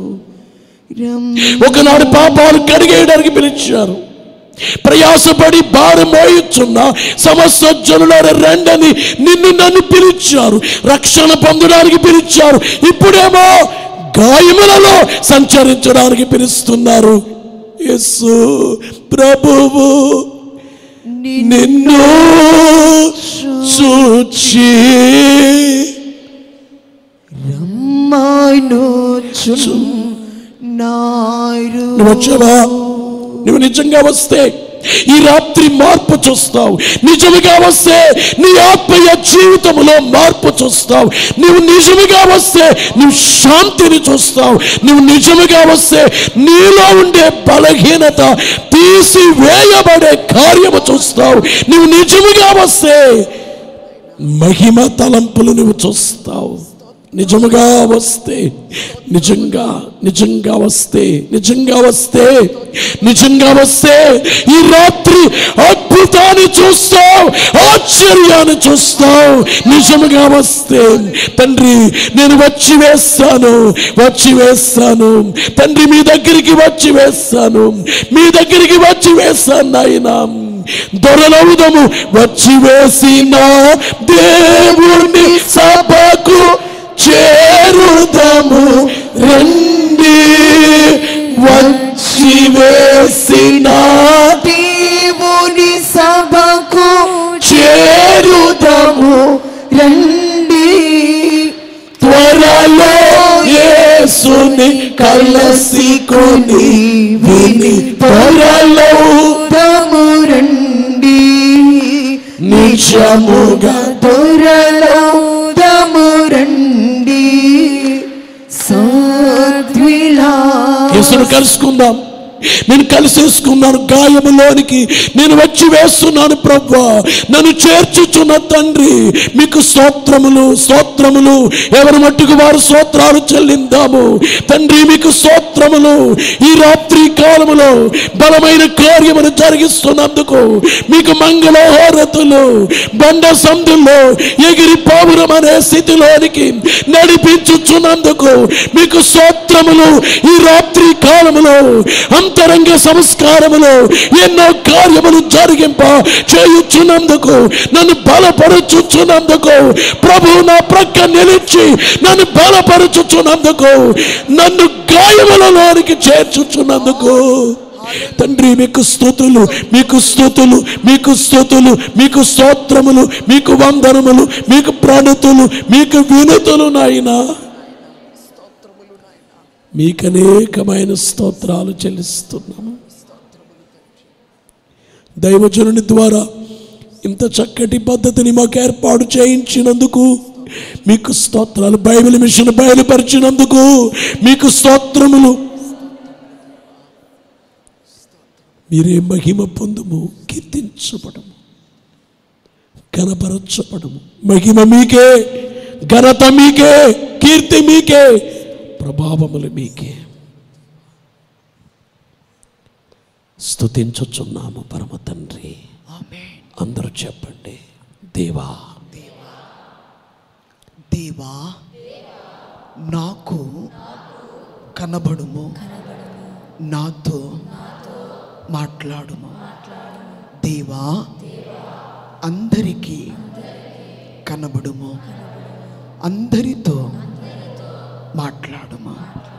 ఒకనాడు పాపాలు కడిగేయడానికి పిలిచారు ప్రయాసపడి భారం మోయుచున్న సమస్త జనుల రండని నిన్ను నన్ను పిలిచారు రక్షణ పొందడానికి పిలిచారు ఇప్పుడేమో గాయములలో సంచరించడానికి పిలుస్తున్నారు యేసు ప్రభువు నిన్ను చూచి నువ్వు వచ్చావా నువ్వు నిజంగా వస్తే ఈ రాత్రి మార్పు చూస్తావు నిజముగా వస్తే నీ ఆత్మీయ జీవితంలో మార్పు చూస్తావు నువ్వు నిజముగా వస్తే నువ్వు శాంతిని చూస్తావు నువ్వు నిజముగా వస్తే నీలో ఉండే బలహీనత తీసివేయబడే కార్యము చూస్తావు నువ్వు నిజముగా వస్తే మహిమ తలంపులు నువ్వు చూస్తావు నిజముగా వస్తే నిజంగా నిజంగా వస్తే నిజంగా వస్తే నిజంగా వస్తే ఈ రాత్రి అద్భుతాన్ని చూస్తావు ఆశ్చర్యాన్ని చూస్తావు నిజముగా వస్తే తండ్రి నేను వచ్చి వేస్తాను వచ్చి వేస్తాను తండ్రి మీ దగ్గరికి వచ్చి వేస్తాను మీ దగ్గరికి వచ్చి వేస్తాను నాయనా దొరలవుదము వచ్చి వేసిన దేవుని సభకు చేరుదము రండి వచ్చి వేసిన దేవుని సభకు చేరుదము రండి త్వరలో యేసుని కలసికొని విని త్వరలో దము రండి నిజముగా త్వరలో దము రండి సద్విలా యేసును కలుసుకుందాం నేను కలిసేసుకున్నాను గాయములోనికి నేను వచ్చి వేస్తున్నాను ప్రవ్వా నన్ను చేర్చుచున్న తండ్రి మీకు స్తోత్రములు స్తోత్రములు ఎవరి మట్టుకు వారు స్తోత్రాలు చెల్లిందాము తండ్రి మీకు స్తోత్రములు ఈ రాత్రి కాలములో బలమైన కార్యమును జరిగిస్తున్నందుకు మీకు మంగళహారతులు బండ సందుల్లో ఎగిరి పావురం అనే స్థితిలోనికి నడిపించుచున్నందుకు మీకు స్తోత్రములు ఈ రాత్రి కాలములో అంతరంగ సంస్కారములో ఎన్నో కార్యములు జరిగింప చేయుచున్నందుకు నన్ను బలపరుచుచున్నందుకు ప్రభు నా ప్రక్క నిలిచి నన్ను బలపరుచుచున్నందుకు నన్ను గాయములలోనికి చేర్చుచున్నందుకు తండ్రి మీకు స్థుతులు మీకు స్థుతులు మీకు స్థుతులు మీకు స్తోత్రములు మీకు వందనములు మీకు ప్రణతులు మీకు వినుతులు నాయనా మీకు అనేకమైన స్తోత్రాలు చెల్లిస్తున్నాము దైవజనుని ద్వారా ఇంత చక్కటి పద్ధతిని మాకు ఏర్పాటు చేయించినందుకు మీకు స్తోత్రాలు బైబిల్ మిషన్ బయలుపరిచినందుకు మీకు స్తోత్రములు మీరే మహిమ పొందుము కీర్తించబడము కనపరచబడము మహిమ మీకే ఘనత మీకే కీర్తి మీకే ప్రభావములు మీకే స్తుతించుచున్నాము పరమ తండ్రి అందరూ చెప్పండి దేవా దేవా నాకు కనబడుము నాతో మాట్లాడుము దేవా అందరికీ కనబడుము అందరితో మాట్లాడుము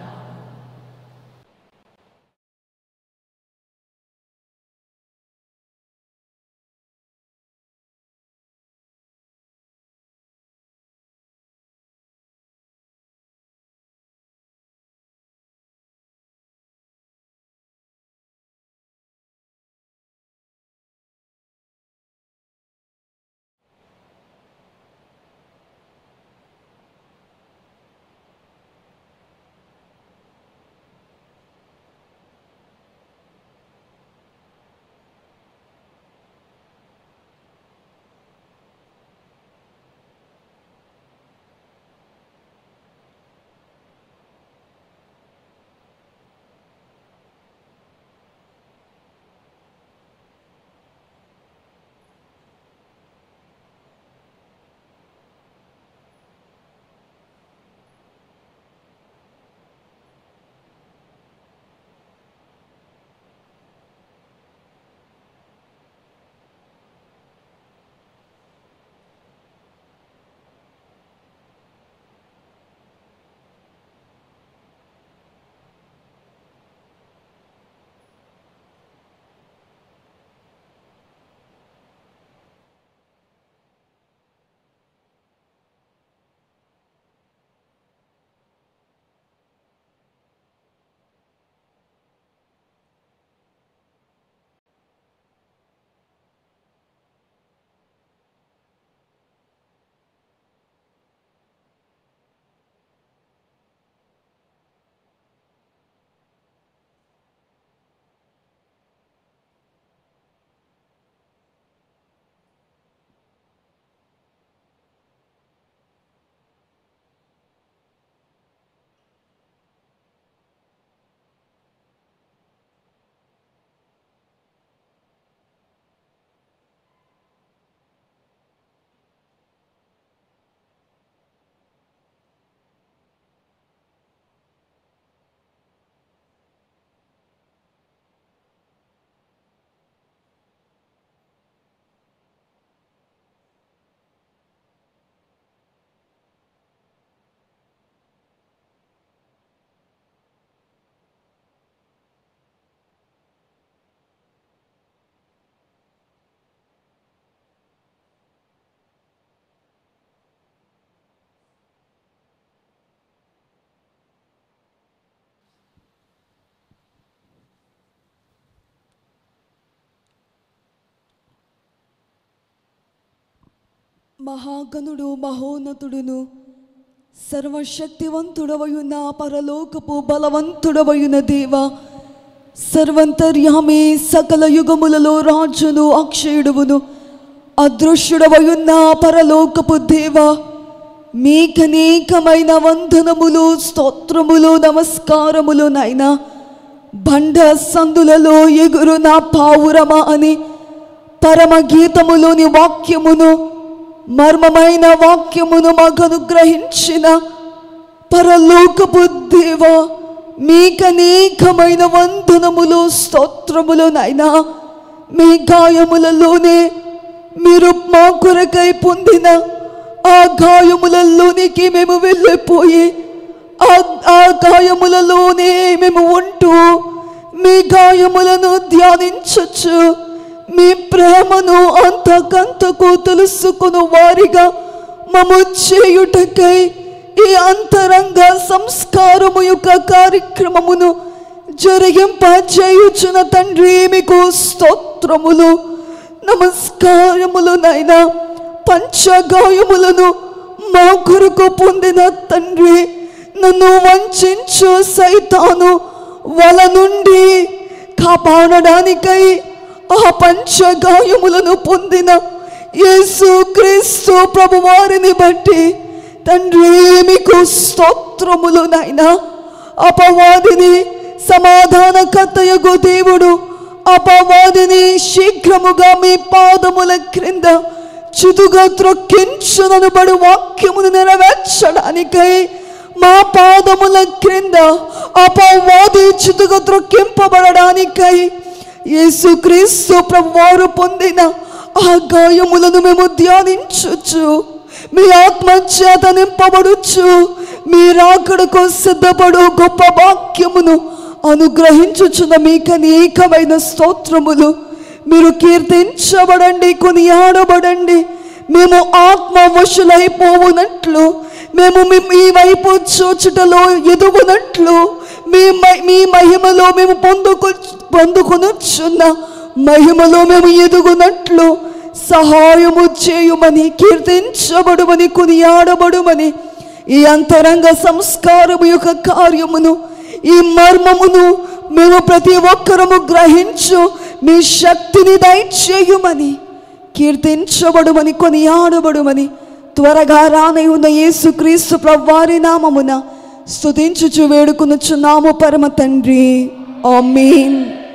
మహాగణుడు మహోన్నతుడును సర్వశక్తివంతుడవయున్న పరలోకపు బలవంతుడవయున దేవ సర్వంతర్యామి సకల యుగములలో రాజును అక్షయుడువును అదృశ్యుడవయున్న పరలోకపు దేవ మీకనేకమైన వందనములు స్తోత్రములు నమస్కారములు నైనా బండ సందులలో ఎగురు నా పావురమా అని పరమ గీతములోని వాక్యమును మర్మమైన వాక్యమును మాకు అనుగ్రహించిన పరలోకపు దేవ మీకనేకమైన వందనములు స్తోత్రములు నాయనా మీ గాయములలోనే మీరు మా కొరకై పొందిన ఆ గాయములలోనికి మేము వెళ్ళిపోయి ఆ ఆ గాయములలోనే మేము ఉంటూ మీ గాయములను ధ్యానించచ్చు మీ ప్రేమను అంతకంతకు తెలుసుకుని వారిగా మము చేయుటకై ఈ అంతరంగ సంస్కారము యొక్క కార్యక్రమమును జరిగింప చేయుచున్న తండ్రి మీకు స్తోత్రములు నమస్కారములు నాయన పంచగాయములను మా కొరకు పొందిన తండ్రి నన్ను వంచు సైతాను వల నుండి కాపాడడానికై ఆ పంచగాయములను పొందిన యేసు క్రీస్తు ప్రభు వారిని బట్టి తండ్రి మీకు స్తోత్రములు నాయనా అపవాదిని సమాధానకర్తయగు దేవుడు అపవాదిని శీఘ్రముగా మీ పాదముల క్రింద చిదుగా త్రొక్కించునబడు వాక్యమును నెరవేర్చడానికై మా పాదముల క్రింద అపవాది చితుగా త్రొక్కింపబడడానికై యేసుక్రీస్తు ప్రభువారు పొందిన ఆ గాయములను మేము ధ్యానించచ్చు మీ ఆత్మ చేత నింపబడుచు మీ రాకడకు సిద్ధపడు గొప్ప వాక్యమును అనుగ్రహించుచున్న మీకు అనేకమైన స్తోత్రములు మీరు కీర్తించబడండి కొనియాడబడండి మేము ఆత్మ వశులైపోవునట్లు మేము మీ- మీ వైపు చూచుటలో ఎదుగునట్లు మీ మ- మీ మహిమలో మేము పొందుకు పొందుకొనొచ్చున్న మహిమలో మేము ఎదుగునట్లు సహాయము చేయుమని కీర్తించబడుమని కొనియాడబడుమని ఈ అంతరంగ సంస్కారము యొక్క కార్యమును ఈ మర్మమును మేము ప్రతి ఒక్కరము గ్రహించు మీ శక్తిని దయచేయుమని కీర్తించబడుమని కొనియాడబడుమని త్వరగా రానై ఉన్న యేసుక్రీస్తు ప్రవ్వారి నామమున స్తుతించుచు వేడుకొనుచున్నాము పరమ తండ్రి ఆమేన్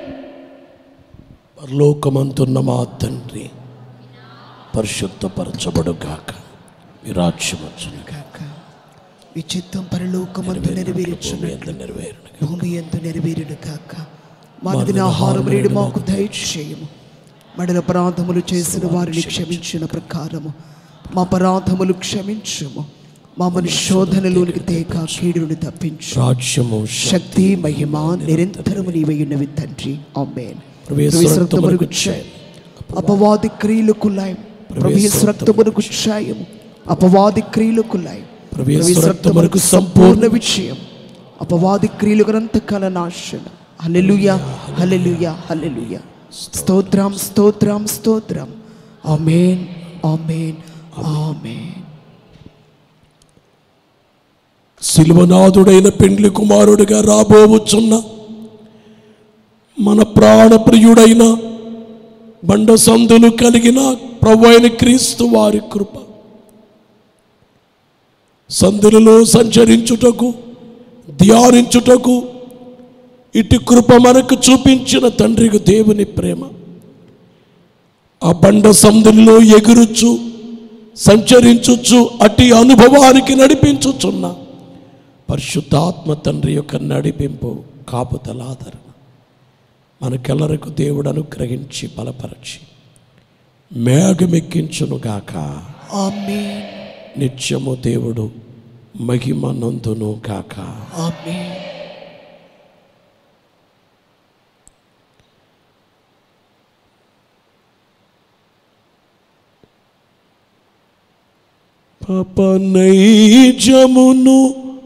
పరలోకమంతున్న మా తండ్రి పరిశుద్ధపరచబడుగాక మీ రాజ్యం వచ్చును కాక మీ చిత్తం పరలోకమందు నెరవేర్చును నెరవేరును భూమి ఎందు నెరవేరును కాక మనదిన ఆహారం నేడు మాకు దయచేయము మడల అపరాధములు చేసిన వారిని క్షమించిన ప్రకారము మా అపరాధములు క్షమించుము మమ్మల్ని శోధనలోనికి తేక కీడుని తప్పించు రాజ్యము శక్తి మహిమ నిరంతరము నీవయ్యున్నవి తండ్రి ఆమేన్ ప్రవేశ రక్తమునకు క్షయం. అపవాది క్రియలకు లాయం ప్రవేశ రక్తమునకు క్షయం అపవాది క్రియలకు లాయం ప్రవేశ ప్రవేశ రక్తమునకు రక్తమునకు సంపూర్ణ విజయం అపవాది క్రియలకు అనంతకాల నాశనం హల్లెలూయా హల్లెలూయా హల్లెలూయా స్తోత్రం స్తోత్రం స్తోత్రం ఆమేన్ ఆమేన్ ఆమేన్ శిల్వనాథుడైన పెండ్లి కుమారుడిగా రాబోవచ్చున్న మన ప్రాణప్రియుడైన బండ సందులు కలిగిన ప్రభు అయిన క్రీస్తు వారి కృప సందులలో సంచరించుటకు ధ్యానించుటకు ఇటు కృప మనకు చూపించిన తండ్రికి దేవుని ప్రేమ ఆ బండ సందులలో ఎగురుచు సంచరించుచు అట్టి అనుభవానికి నడిపించుచున్న పరిశుద్ధాత్మ తండ్రి యొక్క నడిపింపు కాపుతలాదరణ మనకెల్లరకు దేవుడు అనుగ్రహించి బలపరచి మేఘమెక్కించునుగాక ఆమేన్ నిత్యము దేవుడు మహిమ నందును గాక ఆమేన్ పపనైజమును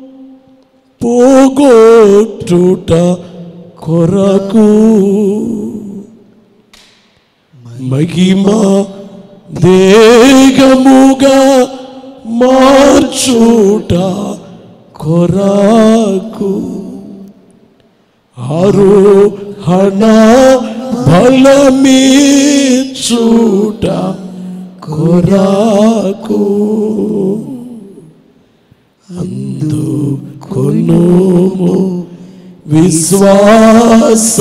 పోగొట్టుట కొరకు మహిమ దేగముగా మార్చుట కొరకు ఆరోహణ బలమీచుట కొరకు అందుకొనుము విశ్వాస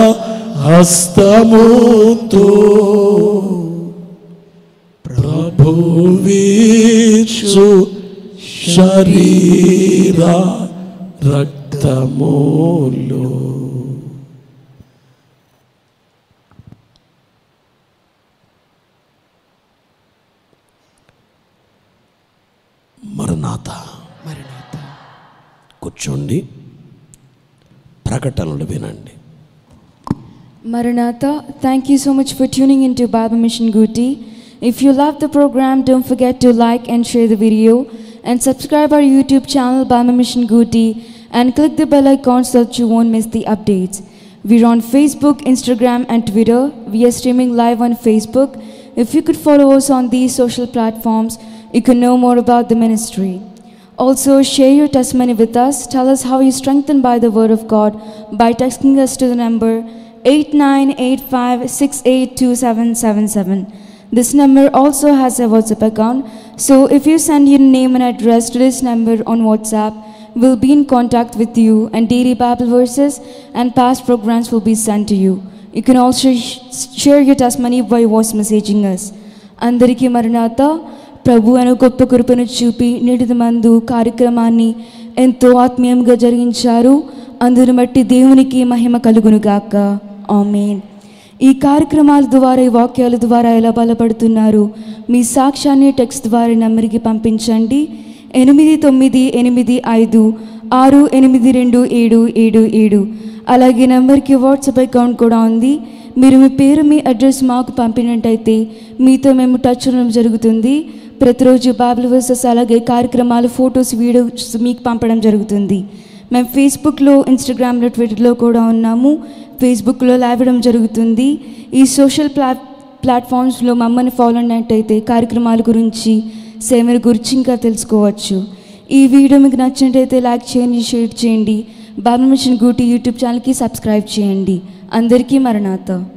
హస్తముతో ప్రభువీచు శరీర రక్త రక్తములో మరణాత కూర్చోండి ప్రకటనలు వినండి Maranatha, thank you so much for tuning into Bible Mission Guti. If you love the program, don't forget to like and share the video and subscribe our YouTube channel Bible Mission Guti and click the bell icon so that you won't miss the updates. We're on Facebook, Instagram and Twitter. We are streaming live on Facebook. If you could follow us on these social platforms, you can know more about the ministry. Also, share your testimony with us. Tell us how you're strengthened by the Word of God by texting us to the number 8985682777. This number also has a WhatsApp account. So, if you send your name and address to this number on WhatsApp, we'll be in contact with you and daily Bible verses and past programs will be sent to you. You can also sh- share your testimony by voice messaging us. అందరికీ మరణాత ప్రభు అను గొప్ప కృపను చూపి నేటిది మందు కార్యక్రమాన్ని ఎంతో ఆత్మీయంగా జరిగించారు అందును బట్టి దేవునికి మహిమ కలుగునుగాక ఆమెన్ ఈ కార్యక్రమాల ద్వారా ఈ వాక్యాల ద్వారా ఎలా బలపడుతున్నారు మీ సాక్ష్యాన్ని టెక్స్ట్ ద్వారా ఈ నెంబర్కి పంపించండి ఎనిమిది తొమ్మిది ఎనిమిది ఐదు ఆరు ఎనిమిది రెండు ఏడు ఏడు ఏడు అలాగే నెంబర్కి వాట్సాప్ అకౌంట్ కూడా ఉంది మీరు మీ పేరు మీ అడ్రస్ మాకు పంపినట్టయితే మీతో మేము టచ్ ఉండడం జరుగుతుంది ప్రతిరోజు బైబిల్ వర్సెస్ అలాగే కార్యక్రమాలు ఫొటోస్ వీడియోస్ మీకు పంపడం జరుగుతుంది మేము ఫేస్బుక్లో ఇన్స్టాగ్రామ్లో ట్విట్టర్లో కూడా ఉన్నాము ఫేస్బుక్లో లైవ్ ఇవ్వడం జరుగుతుంది ఈ సోషల్ ప్లా ప్లాట్ఫామ్స్లో మమ్మల్ని ఫాలో అయినట్టయితే కార్యక్రమాల గురించి సేవల గురించి ఇంకా తెలుసుకోవచ్చు ఈ వీడియో మీకు నచ్చినట్టయితే లైక్ చేయండి షేర్ చేయండి బాబా మిషన్ గూటి యూట్యూబ్ ఛానల్కి సబ్స్క్రైబ్ చేయండి అందరికీ మరణాత